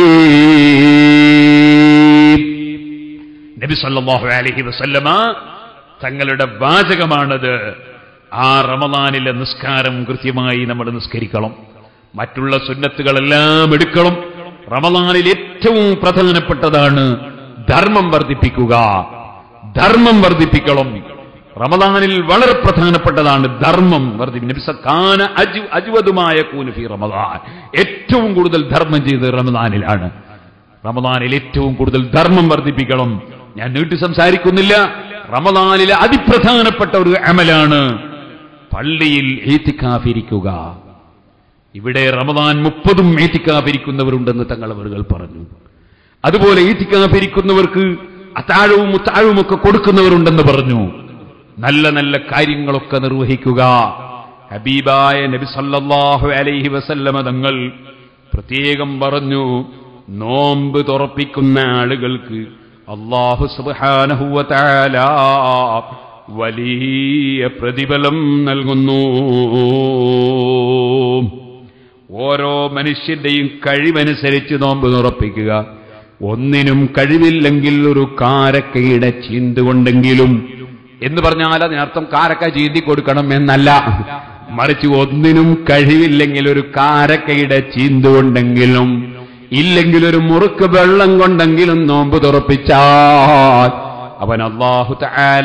Speaker 1: നബി സല്ലല്ലാഹു അലൈഹി വസല്ലമ തങ്ങളുടെ വാചകമാണത് ആ റമദാനിലെ നിസ്കാരം കൃത്യമായി നമ്മൾ നിസ്കരിക്കണം മറ്റുള്ള സുന്നത്തുകളെല്ലാം എടുക്കണം റമദാനിൽ ഏറ്റവും പ്രധാനപ്പെട്ടതാണ് ധർമ്മം വർദ്ധിപ്പിക്കുക ധർമ്മം വർദ്ധിപ്പിക്കണം റമദാനിൽ വളരെ പ്രധാനപ്പെട്ടതാണ് ധർമ്മം വർദ്ധിപ്പിക്കും. നബി സ- കാന അജ്- അജ്വദുമായ കൂനുഫി റമദാൻ ഏറ്റവും കൂടുതൽ ധർമ്മം ചെയ്തത് റമദാനിലാണ് റമദാനിൽ ഏറ്റവും കൂടുതൽ ധർമ്മം വർദ്ധിപ്പിക്കണം ഞാൻ നീട്ടി സംസാരിക്കുന്നില്ല റമദാനിലെ അതിപ്രധാനപ്പെട്ട ഒരു അമലാണ് പള്ളിയിൽ ഏത്തിക്കാഫിരിക്കുക ഇവിടെ റമദാൻ മുപ്പതും ഏത്തിക്കാഫിരിക്കുന്നവരുണ്ടെന്ന് തങ്ങൾ അവരുകൾ പറഞ്ഞു അതുപോലെ ഏത്തിക്കാഫിരിക്കുന്നവർക്ക് അത്താഴവും മുത്താഴവും ഒക്കെ കൊടുക്കുന്നവരുണ്ടെന്ന് പറഞ്ഞു നല്ല നല്ല കാര്യങ്ങളൊക്കെ നിർവഹിക്കുക ഹബീബായ നബി സല്ലല്ലാഹു അലൈഹി വസല്ലമ തങ്ങൾ പ്രത്യേകം പറഞ്ഞു നോമ്പ് തുറപ്പിക്കുന്ന ആളുകൾക്ക് അള്ളാഹു സുബ്ഹാനഹു വ തആല വലിയ പ്രതിഫലം നൽകുന്നു ഓരോ മനുഷ്യന്റെയും കഴിവനുസരിച്ച് നോമ്പ് തുറപ്പിക്കുക ഒന്നിനും കഴിവില്ലെങ്കിൽ ഒരു കാരക്കയുടെ ചീന്തുകൊണ്ടെങ്കിലും എന്ന് പറഞ്ഞാൽ അതിനർത്ഥം കാരക്ക ചീന്തി കൊടുക്കണം എന്നല്ല മറിച്ച് ഒന്നിനും കഴിവില്ലെങ്കിൽ ഒരു കാരക്കയുടെ ചീന്തുകൊണ്ടെങ്കിലും ഇല്ലെങ്കിൽ ഒരു മുറുക്ക് വെള്ളം കൊണ്ടെങ്കിലും നോമ്പ് തുറപ്പിച്ചാൽ അവൻ അള്ളാഹു തആല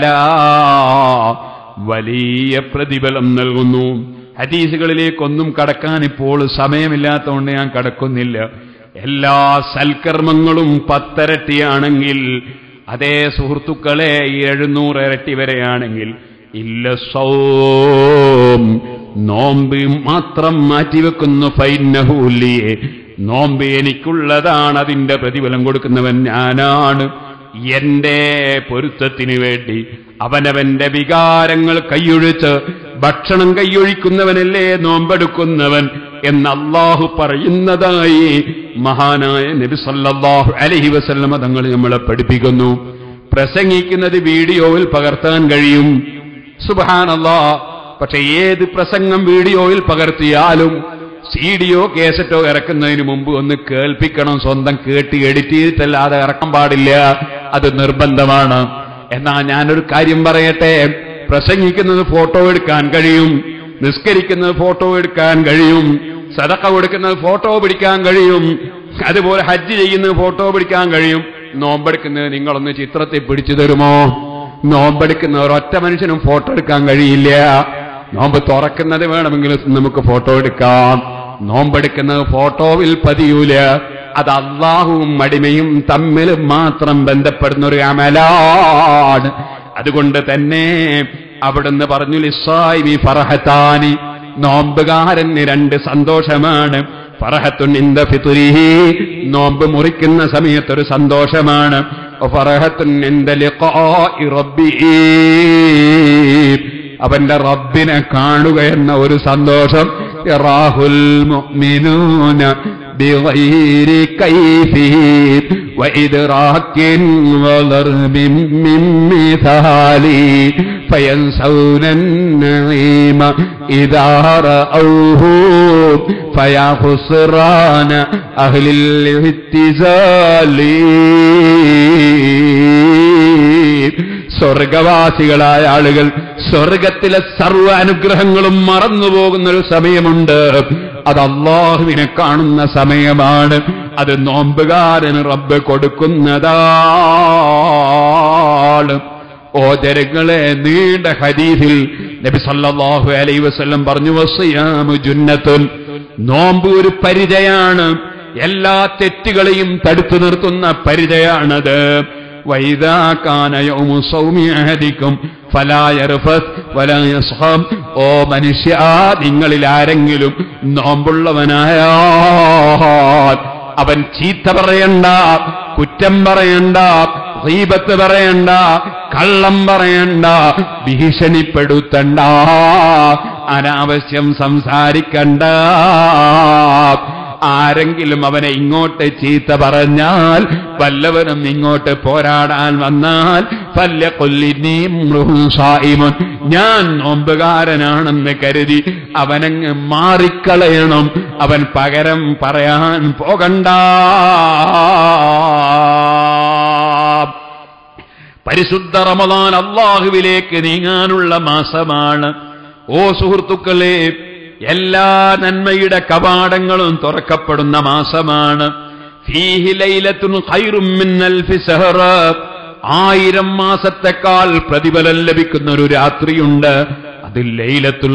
Speaker 1: വലിയ പ്രതിഫലം നൽകുന്നു ഹദീസുകളിലേക്കൊന്നും കടക്കാൻ ഇപ്പോൾ സമയമില്ലാത്തതുകൊണ്ട് ഞാൻ കടക്കുന്നില്ല എല്ലാ സൽക്കർമ്മങ്ങളും പത്തരട്ടിയാണെങ്കിൽ അതേ സുഹൃത്തുക്കളെ എഴുന്നൂറ് ഇരട്ടി വരെയാണെങ്കിൽ ഇല്ല സൗം നോമ്പ് മാത്രം മാറ്റിവെക്കുന്നു ഫൈനഹൂലിയെ നോമ്പ് എനിക്കുള്ളതാണ് അതിന്റെ പ്രതിഫലം കൊടുക്കുന്നവൻ ഞാനാണ് എന്റെ പൊരുത്തത്തിന് വേണ്ടി അവനവന്റെ വികാരങ്ങൾ കൈയൊഴിച്ച് ഭക്ഷണം കൈയൊഴിക്കുന്നവനല്ലേ നോമ്പെടുക്കുന്നവൻ എന്ന് അള്ളാഹു പറയുന്നതായി മഹാനായ നബി സല്ലല്ലാഹു അലൈഹി വസല്ലമ തങ്ങൾ നമ്മളെ പഠിപ്പിക്കുന്നു പ്രസംഗിക്കുന്നത് വീഡിയോയിൽ പകർത്താൻ കഴിയും സുബഹാനല്ലാ പക്ഷെ ഏത് പ്രസംഗം വീഡിയോയിൽ പകർത്തിയാലും സീഡിയോ കേസറ്റോ ഇറക്കുന്നതിന് മുമ്പ് ഒന്ന് കേൾപ്പിക്കണം സ്വന്തം കേട്ട് എഡിറ്റ് ചെയ്തിട്ടല്ലാതെ ഇറക്കാൻ പാടില്ല അത് നിർബന്ധമാണ് എന്നാ ഞാനൊരു കാര്യം പറയട്ടെ പ്രസംഗിക്കുന്നത് ഫോട്ടോ എടുക്കാൻ കഴിയും നിസ്കരിക്കുന്നത് ഫോട്ടോ എടുക്കാൻ കഴിയും സദക്ക കൊടുക്കുന്നത് ഫോട്ടോ പിടിക്കാൻ കഴിയും അതുപോലെ ഹജ്ജ് ചെയ്യുന്നത് ഫോട്ടോ പിടിക്കാൻ കഴിയും നോമ്പെടുക്കുന്നത് നിങ്ങളൊന്ന് ചിത്രത്തെ പിടിച്ചു തരുമോ നോമ്പെടുക്കുന്ന ഒരൊറ്റ മനുഷ്യനും ഫോട്ടോ എടുക്കാൻ കഴിയില്ല നോമ്പ് തുറക്കുന്നത് വേണമെങ്കിൽ നമുക്ക് ഫോട്ടോ എടുക്കാം നോമ്പെടുക്കുന്നത് ഫോട്ടോവിൽ പതിയൂല അത് അള്ളാഹുവും അടിമയും തമ്മിൽ മാത്രം ബന്ധപ്പെടുന്ന ഒരു അമലാണ് അതുകൊണ്ട് തന്നെ അവിടുന്ന് പറഞ്ഞു ലിസ്സായി ഫറഹത്താനി നോമ്പുകാരന് രണ്ട് സന്തോഷമാണ് ഫറഹത്തുൻ ഇന്ദ ഫിതുരിഹി നോമ്പ് മുറിക്കുന്ന സമയത്തൊരു സന്തോഷമാണ് ഫറഹത്തുൻ ഇന്ദ ലിഖാഇ റബ്ബിഹി അവന്റെ റബ്ബിനെ കാണുക എന്ന ഒരു സന്തോഷം യറാഹുൽ മുഅ്മിനൂന بغير كيفه وإدراك وضرب من مثالي فينسون النعيم إذا رأوه فيا خسران أهل الاعتزال സ്വർഗവാസികളായ ആളുകൾ സ്വർഗത്തിലെ സർവ്വ അനുഗ്രഹങ്ങളും മറന്നുപോകുന്ന ഒരു സമയമുണ്ട് അത് അള്ളാഹുവിനെ കാണുന്ന സമയമാണ് അത് നോമ്പുകാരന് റബ്ബ് കൊടുക്കുന്നതാണ് ഓ ജനങ്ങളെ നീണ്ട ഹദീസിൽ നബി സല്ലല്ലാഹു അലൈഹി വസല്ലം പറഞ്ഞു വസിയാമു ജുന്നത്തുൻ നോമ്പ് ഒരു പരിചയാണ് എല്ലാ തെറ്റുകളെയും തടുത്തു നിർത്തുന്ന പരിചയാണത് وإذا كان يوم صوم أحدكم فلا يرفث ولا يصخب ഓ മനുഷ്യ നിങ്ങളിൽ ആരെങ്കിലും നോമ്പുള്ളവനായാൽ അവൻ ചീത്ത പറയണ്ട കുറ്റം പറയണ്ട ദീപത്ത് പറയണ്ട കള്ളം പറയണ്ട ഭീഷണിപ്പെടുത്തണ്ട അനാവശ്യം സംസാരിക്കണ്ട ആരെങ്കിലും അവനെ ഇങ്ങോട്ട് ചീത്ത പറഞ്ഞാൽ വല്ലവനും ഇങ്ങോട്ട് പോരാടാൻ വന്നാൽ പല്ല കൊല്ലിനീമുൻ ഞാൻ നോമ്പുകാരനാണെന്ന് കരുതി അവനങ്ങ് മാറിക്കളയണം അവൻ പകരം പറയാൻ പോകണ്ട പരിശുദ്ധ റമദാൻ അള്ളാഹുവിലേക്ക് നീങ്ങാനുള്ള മാസമാണ് ഓ സുഹൃത്തുക്കളെ എല്ലാ നന്മയുടെ കവാടങ്ങളും തുറക്കപ്പെടുന്ന മാസമാണ് ഫീഹി ലൈലത്തുൻ ഖൈറും മിൻ അൽഫി സഹറ
Speaker 2: ആയിരം മാസത്തെക്കാൾ പ്രതിഫലം ലഭിക്കുന്ന ഒരു രാത്രിയുണ്ട് അത് ലൈലത്തുൽ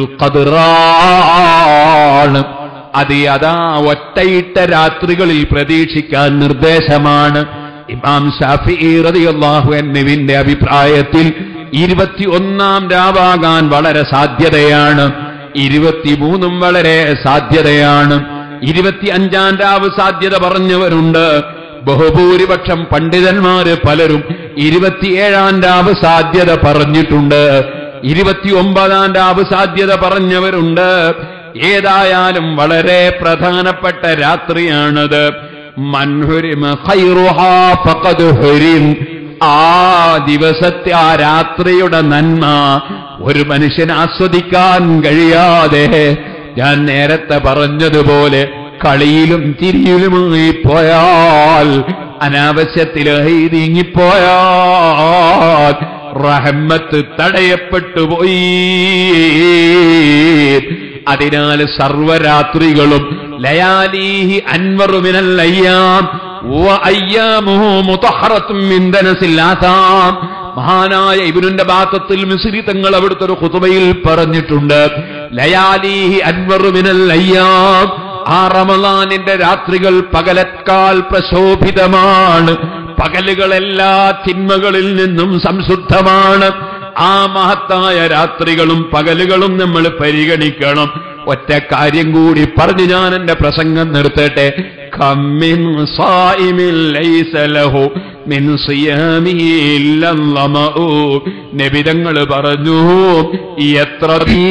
Speaker 2: ഖദറാണ് അത് അതാ ഒറ്റയിട്ട രാത്രികളിൽ പ്രതീക്ഷിക്കാൻ നിർദ്ദേശമാണ് ഇമാം ഷാഫി റളിയല്ലാഹു അൻഹുവിന്റെ അഭിപ്രായത്തിൽ ഇരുപത്തിയൊന്നാം രാവാകാൻ വളരെ സാധ്യതയാണ് ഇരുപത്തിമൂന്നും വളരെ സാധ്യതയാണ് ഇരുപത്തിയഞ്ചാം രാവ് സാധ്യത പറഞ്ഞവരുണ്ട് ബഹുഭൂരിപക്ഷം പണ്ഡിതന്മാര് പലരും ഇരുപത്തിയേഴാം രാവ് സാധ്യത പറഞ്ഞിട്ടുണ്ട് ഇരുപത്തിയൊമ്പതാം രാവ് സാധ്യത പറഞ്ഞവരുണ്ട് ഏതായാലും വളരെ പ്രധാനപ്പെട്ട രാത്രിയാണത് മൻഹുരിമ ഖൈറുഹാ ഫഖദ് ഹുരിം ആ ദിവസത്തെ ആ രാത്രിയുടെ നന്മ ഒരു മനുഷ്യന് ആസ്വദിക്കാൻ കഴിയാതെ ഞാൻ നേരത്തെ പറഞ്ഞതുപോലെ കളിയിലും തിരിയിലുമായി പോയാൽ അനാവശ്യത്തിലായി നീങ്ങിപ്പോയാൽ റഹമ്മത്ത് തടയപ്പെട്ടു പോയി അതിനാൽ സർവരാത്രികളും ലയാലീഹി അൻവറുമിനൽ അയ്യാം വഅയ്യാമുഹു മുതഹറത്തും മിൻ ദനസിൽ ആതാം മഹാനായ ഇബ്നുന്റെ ബാത്തത്തിൽ മിസ്രി തങ്ങൾ അവിടുത്തെ ഒരു ഖുതുബയിൽ പറഞ്ഞിട്ടുണ്ട് ലയാലീഹി അൻവറുമിനൽ അയ്യാം ആ റമളാനിന്റെ രാത്രികൾ പകലക്കാൽ പ്രശോഭിതമാണ് പകലുകൾ എല്ലാ തിന്മകളിൽ നിന്നും സംശുദ്ധമാണ് ആ മഹത്തായ രാത്രികളും പകലുകളും നമ്മൾ പരിഗണിക്കണം ഒറ്റ കാര്യം കൂടി പറഞ്ഞു ഞാൻ എന്റെ പ്രസംഗം നിർത്തട്ടെ കമ്മിൻ സായിമിൻ ലൈസ ലഹു മിൻ സിയാമിഹി ഇല്ലല്ലമഉ നബിതങ്ങൾ പറഞ്ഞു എത്ര നീ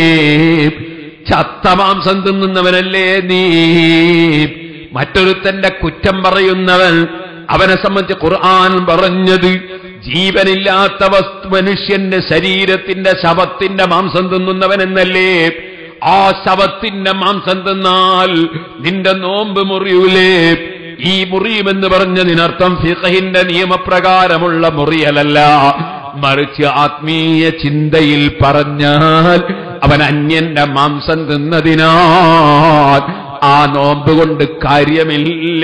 Speaker 2: ചത്ത മാംസം തിന്നുന്നവനല്ലേ നീ മറ്റൊരുത്തന്റെ കുറ്റം പറയുന്നവൻ അവനെ സംബന്ധിച്ച് ഖുർആൻ പറഞ്ഞത് ജീവനില്ലാത്ത വസ്തു മനുഷ്യന്റെ ശരീരത്തിന്റെ ശവത്തിന്റെ മാംസം തിന്നുന്നവൻ എന്നല്ലേ ആ ശവത്തിന്റെ മാംസം തിന്നാൽ നിന്റെ നോമ്പ് മുറിയൂലേ ഈ മുറിയുമെന്ന് പറഞ്ഞതിനർത്ഥം ഫിഖഹിന്റെ നിയമപ്രകാരമുള്ള മുറിയലല്ല മറിച്ച് ആത്മീയ ചിന്തയിൽ പറഞ്ഞാൽ അവൻ അന്യന്റെ മാംസം തിന്നതിനാൽ ആ നോമ്പ് കൊണ്ട് കാര്യമില്ല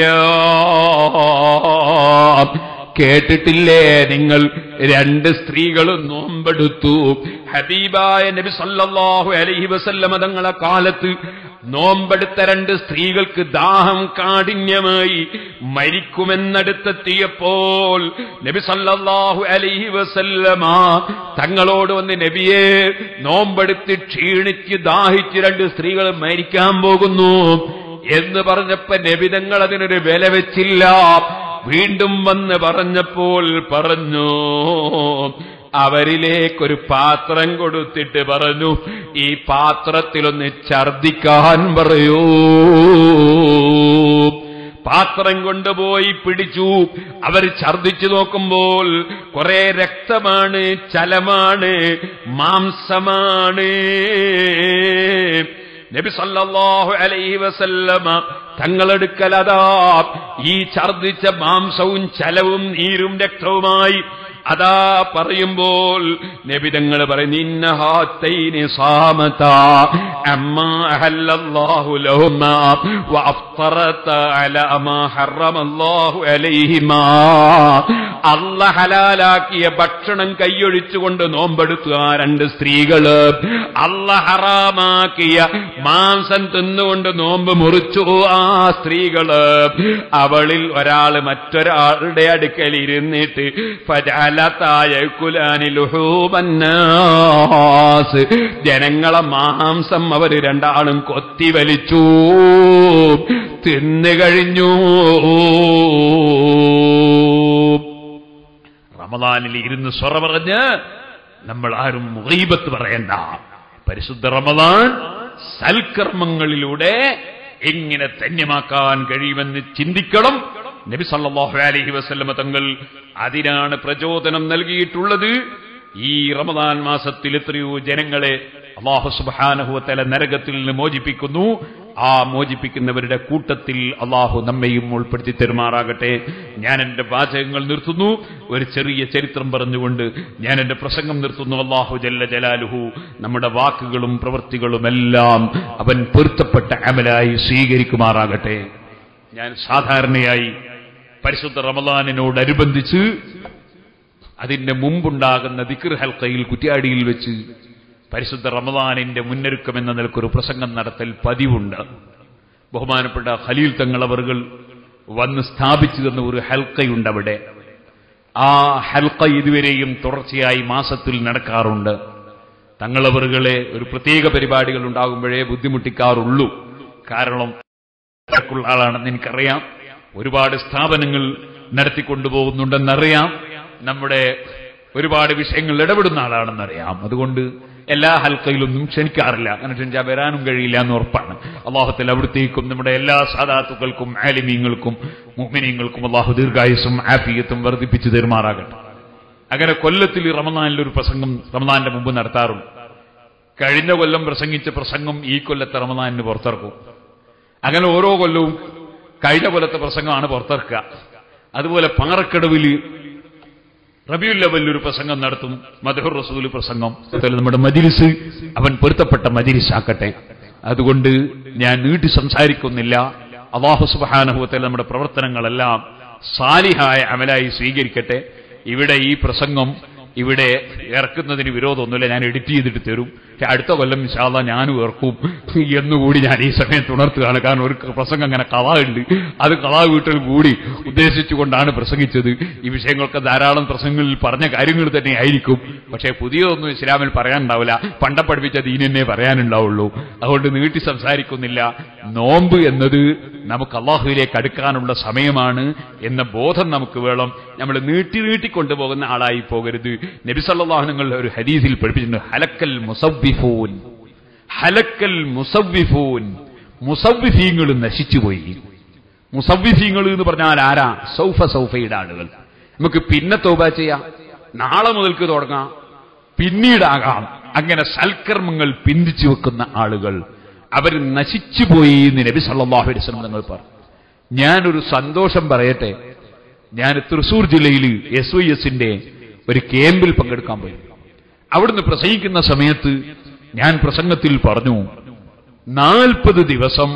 Speaker 2: കേട്ടിട്ടില്ലേ നിങ്ങൾ രണ്ട് സ്ത്രീകളും നോമ്പെടുത്തു ഹബീബായ നബി സല്ലല്ലാഹു അലൈഹി വസല്ലമ തങ്ങളെ കാലത്ത് നോമ്പെടുത്ത രണ്ട് സ്ത്രീകൾക്ക് ദാഹം കാഠിന്യമായി മരിക്കുമെന്നടുത്തെത്തിയപ്പോൾ നബി സല്ലല്ലാഹു അലൈഹി വസല്ലമ തങ്ങളോട് വന്ന് നബിയെ നോമ്പെടുത്ത് ക്ഷീണിച്ച് ദാഹിച്ച് രണ്ട് സ്ത്രീകൾ മരിക്കാൻ പോകുന്നു എന്ന് പറഞ്ഞപ്പോ നബിതങ്ങൾ അതിനൊരു വില വെച്ചില്ല വീണ്ടും വന്ന് പറഞ്ഞപ്പോൾ പറഞ്ഞു അവരിലേക്കൊരു പാത്രം കൊടുത്തിട്ട് പറഞ്ഞു ഈ പാത്രത്തിലൊന്ന് ഛർദിക്കാൻ പറയൂ പാത്രം കൊണ്ടുപോയി പിടിച്ചു അവർ ഛർദിച്ചു നോക്കുമ്പോൾ കുറെ രക്തമാണ് ചലമാണ് മാംസമാണ് നബി സല്ലല്ലാഹു അലൈഹി വസല്ലമ തങ്ങളെടുക്കൽ അതാ ഈ ഛർദിച്ച മാംസവും ചലവും നീരും രക്തവുമായി അതാ പറയുമ്പോൾ നബിതങ്ങൾ പറയുന്നു ഇന്നഹാത്തൈനി സാമത അമ്മാ അഹല്ലല്ലാഹു ലഹുമാ വഅഫ്തറത അലാ മാ ഹറമല്ലാഹു അലൈഹിമാ അല്ലാഹ് ഹലാലാക്കിയ ഭക്ഷണം കൈയൊഴിച്ചുകൊണ്ട് നോമ്പെടുത്തു ആ രണ്ട് സ്ത്രീകള് അല്ലാഹ് ഹറാമാക്കിയ മാംസം തിന്നുകൊണ്ട് നോമ്പ് മുറിച്ചു ആ സ്ത്രീകള് അവളിൽ ഒരാള് മറ്റൊരാളുടെ അടുക്കൽ ഇരുന്നിട്ട് ഫജാലത്തായൂലാനിലുഹൂബന്നാസ് ജനങ്ങളെ മാംസം അവര് രണ്ടാളും കൊത്തി വലിച്ചു തിന്നു കഴിഞ്ഞു റമദാനിൽ ഇരുന്ന് സ്വറ പറഞ്ഞ് നമ്മൾ ആരും മുഹീബത്ത് പറയണ്ട പരിശുദ്ധ റമദാൻ സൽക്കർമ്മങ്ങളിലൂടെ എങ്ങനെ ധന്യമാക്കാൻ കഴിയുമെന്ന് ചിന്തിക്കണം നബി സല്ലല്ലാഹു അലൈഹി വസല്ലമ തങ്ങൾ അതിനാണ് പ്രചോദനം നൽകിയിട്ടുള്ളത് ഈ റമദാൻ മാസത്തിൽ എത്രയോ ജനങ്ങളെ അള്ളാഹു സുബാനഹുവത്തല നരകത്തിൽ നിന്ന് മോചിപ്പിക്കുന്നു ആ മോചിപ്പിക്കുന്നവരുടെ കൂട്ടത്തിൽ അള്ളാഹു നമ്മയും ഉൾപ്പെടുത്തി തെരുമാറാകട്ടെ ഞാൻ എന്റെ വാചകങ്ങൾ നിർത്തുന്നു ഒരു ചെറിയ ചരിത്രം പറഞ്ഞുകൊണ്ട് ഞാൻ എന്റെ പ്രസംഗം നിർത്തുന്നു അള്ളാഹു ജല്ല ജലാലുഹു നമ്മുടെ വാക്കുകളും പ്രവൃത്തികളുമെല്ലാം അവൻ പൊരുത്തപ്പെട്ട അമലായി സ്വീകരിക്കുമാറാകട്ടെ ഞാൻ സാധാരണയായി പരിശുദ്ധ റമദാനിനോടനുബന്ധിച്ച്
Speaker 1: അതിന്റെ മുമ്പുണ്ടാകുന്ന ദിക്ർ ഹൽക്കയിൽ കുറ്റ്യാടിയിൽ വെച്ച് പരിശുദ്ധ റമദാനിന്റെ മുന്നൊരുക്കം എന്ന നിലക്കൊരു പ്രസംഗം നടത്തൽ പതിവുണ്ട് ബഹുമാനപ്പെട്ട ഖലീൽ തങ്ങളവറുകൾ വന്ന് സ്ഥാപിച്ചു തന്ന ഒരു ഹൽക്കയുണ്ട് അവിടെ ആ ഹൽക്ക ഇതുവരെയും തുടർച്ചയായി മാസത്തിൽ നടക്കാറുണ്ട് തങ്ങളവറുകളെ ഒരു പ്രത്യേക പരിപാടികൾ ഉണ്ടാകുമ്പോഴേ ബുദ്ധിമുട്ടിക്കാറുള്ളൂ കാരണം തിരക്കുള്ള ആളാണെന്ന് എനിക്കറിയാം ഒരുപാട് സ്ഥാപനങ്ങൾ നടത്തിക്കൊണ്ടുപോകുന്നുണ്ടെന്നറിയാം നമ്മുടെ ഒരുപാട് വിഷയങ്ങൾ ഇടപെടുന്ന ആളാണെന്നറിയാം അതുകൊണ്ട് എല്ലാ ഹൽക്കയിലൊന്നും ക്ഷണിക്കാറില്ല അങ്ങനെ ക്ഷണിച്ചാൽ വരാനും കഴിയില്ല എന്ന് ഉറപ്പാണ് അള്ളാഹുത്തിൽ അവിടത്തേക്കും നമ്മുടെ എല്ലാ സാധാത്തുക്കൾക്കും ആലിമീങ്ങൾക്കും മുഹ്മിനീങ്ങൾക്കും അള്ളാഹു ദീർഘായുസും ആഫിയത്തും വർദ്ധിപ്പിച്ചു തെരുമാറാകട്ടെ അങ്ങനെ കൊല്ലത്തിൽ ഈ റമദാനിൽ ഒരു പ്രസംഗം റമദാന്റെ മുമ്പ് നടത്താറുണ്ട് കഴിഞ്ഞ കൊല്ലം പ്രസംഗിച്ച പ്രസംഗം ഈ കൊല്ലത്തെ റമദാനിന് പുറത്തിറക്കും അങ്ങനെ ഓരോ കൊല്ലവും കഴിഞ്ഞ കൊല്ലത്തെ പ്രസംഗമാണ് പുറത്തിറക്കുക അതുപോലെ പാറക്കടവിൽ റബിയുൽ ലെവലിൽ ഒരു പ്രസംഗം നടത്തും മധുർ റസൂൽ പ്രസംഗം അതുപോലെ നമ്മുടെ മജിലിസ് അവൻ പൊരുത്തപ്പെട്ട മജിലിസ് ആക്കട്ടെ അതുകൊണ്ട് ഞാൻ നീട്ടി സംസാരിക്കുന്നില്ല അള്ളാഹു സുബാനഹുവത്തിൽ നമ്മുടെ പ്രവർത്തനങ്ങളെല്ലാം സാലിഹായ അമലായി സ്വീകരിക്കട്ടെ ഇവിടെ ഈ പ്രസംഗം ഇവിടെ ഇറക്കുന്നതിന് വിരോധമൊന്നുമില്ല ഞാൻ എഡിറ്റ് ചെയ്തിട്ട് തരും പക്ഷെ അടുത്ത കൊല്ലം ഇൻഷാല്ല ഞാനും ഇറക്കും എന്നുകൂടി ഞാൻ ഈ സമയത്ത് ഉണർത്തുകയാണ് കാരണം ഒരു പ്രസംഗം അങ്ങനെ കഥ ഉണ്ട് അത് കഥാ വീട്ടിൽ കൂടി ഉദ്ദേശിച്ചുകൊണ്ടാണ് പ്രസംഗിച്ചത് ഈ വിഷയങ്ങളൊക്കെ ധാരാളം പ്രസംഗങ്ങളിൽ പറഞ്ഞ കാര്യങ്ങൾ തന്നെ ആയിരിക്കും പക്ഷേ പുതിയതൊന്നും ഇസ്ലാമിൽ പറയാനുണ്ടാവില്ല പണ്ട പഠിപ്പിച്ച ദീനെന്നെ പറയാനുണ്ടാവുള്ളൂ അതുകൊണ്ട് നീട്ടി സംസാരിക്കുന്നില്ല നോമ്പ് എന്നത് നമുക്ക് അള്ളാഹുവിലേക്ക് അടുക്കാനുള്ള സമയമാണ് എന്ന ബോധം നമുക്ക് വേണം നമ്മൾ നീട്ടി നീട്ടിക്കൊണ്ടുപോകുന്ന ആളായി പോകരുത് നബിസല്ലാഹുങ്ങളുടെ ഒരു ഹദീസിൽ പഠിപ്പിച്ചിട്ടുണ്ട് ഹലക്കൽ മുസവ്വിഫൂൻ ഹലക്കൽ മുസവ്വിഫൂൻ മുസവ്വിഫീങ്ങൾ നശിച്ചുപോയി മുസവ്വിഫീങ്ങൾ എന്ന് പറഞ്ഞാൽ ആരാ സൗഫ സൗഫയുടെ ആളുകൾ നമുക്ക് പിന്നെ തോബ ചെയ്യാം നാളെ മുതൽക്ക് തുടങ്ങാം പിന്നീടാകാം അങ്ങനെ സൽക്കർമ്മങ്ങൾ പിന്തിച്ചു വെക്കുന്ന ആളുകൾ അവർ നശിച്ചുപോയി എന്ന് നബി സല്ലാഹു അലൈവലം നിങ്ങൾ പറഞ്ഞു ഞാനൊരു സന്തോഷം പറയട്ടെ ഞാൻ തൃശൂർ ജില്ലയിൽ എസ് വൈ എസിന്റെ ഒരു ക്യാമ്പിൽ പങ്കെടുക്കാൻ പോയി അവിടുന്ന് പ്രസംഗിക്കുന്ന സമയത്ത് ഞാൻ പ്രസംഗത്തിൽ പറഞ്ഞു നാൽപ്പത് ദിവസം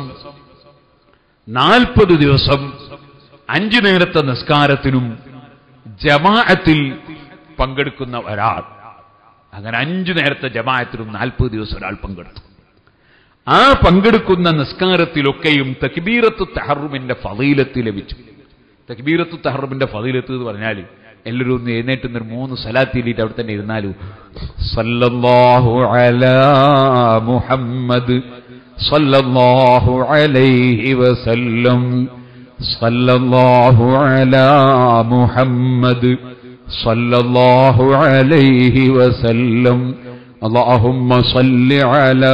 Speaker 1: നാൽപ്പത് ദിവസം അഞ്ചു നേരത്തെ നിസ്കാരത്തിനും ജമാഅത്തിൽ പങ്കെടുക്കുന്ന ഒരാൾ അങ്ങനെ അഞ്ചു നേരത്തെ ജമാഅത്തിനും നാൽപ്പത് ദിവസം ഒരാൾ പങ്കെടുത്തു ആ പങ്കെടുക്കുന്ന നിസ്കാരത്തിലൊക്കെയും തക്ബീറത്ത് തഹറുമിന്റെ ഫതീലത്ത് ലഭിച്ചു തക്ബീറത്ത് തഹറുമിന്റെ ഫതീലത്ത് എന്ന് പറഞ്ഞാൽ എല്ലാവരും ഒന്ന് എഴുന്നേറ്റ് ഒരു മൂന്ന് സലാത്തിയിട്ട് അവിടെ തന്നെ ഇരുന്നാലും സല്ലല്ലാഹു അലാ മുഹമ്മദ് സല്ലല്ലാഹു അലൈഹി വസല്ലം സല്ലല്ലാഹു അലാ മുഹമ്മദ് സല്ലല്ലാഹു അലൈഹി വസല്ലം اللهم صل على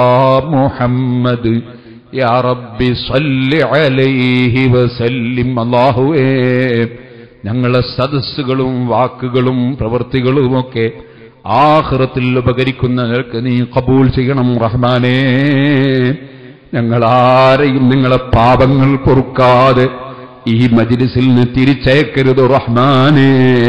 Speaker 1: محمد يا رب صل عليه وسلم അല്ലാഹുവേ ഞങ്ങളെ സദസ്സുകളും വാക്കുകളും പ്രവൃത്തികളുമൊക്കെ ആഹ്റത്തിൽ ഉപകരിക്കുന്നവർക്ക് നീ കബൂൽ ചെയ്യണം റഹ്മാനേ ഞങ്ങളാരെയും നിങ്ങളെ പാപങ്ങൾ പൊറുക്കാതെ ഈ മജിലിസിൽ നിന്ന് തിരിച്ചയക്കരുത് റഹ്മാനേ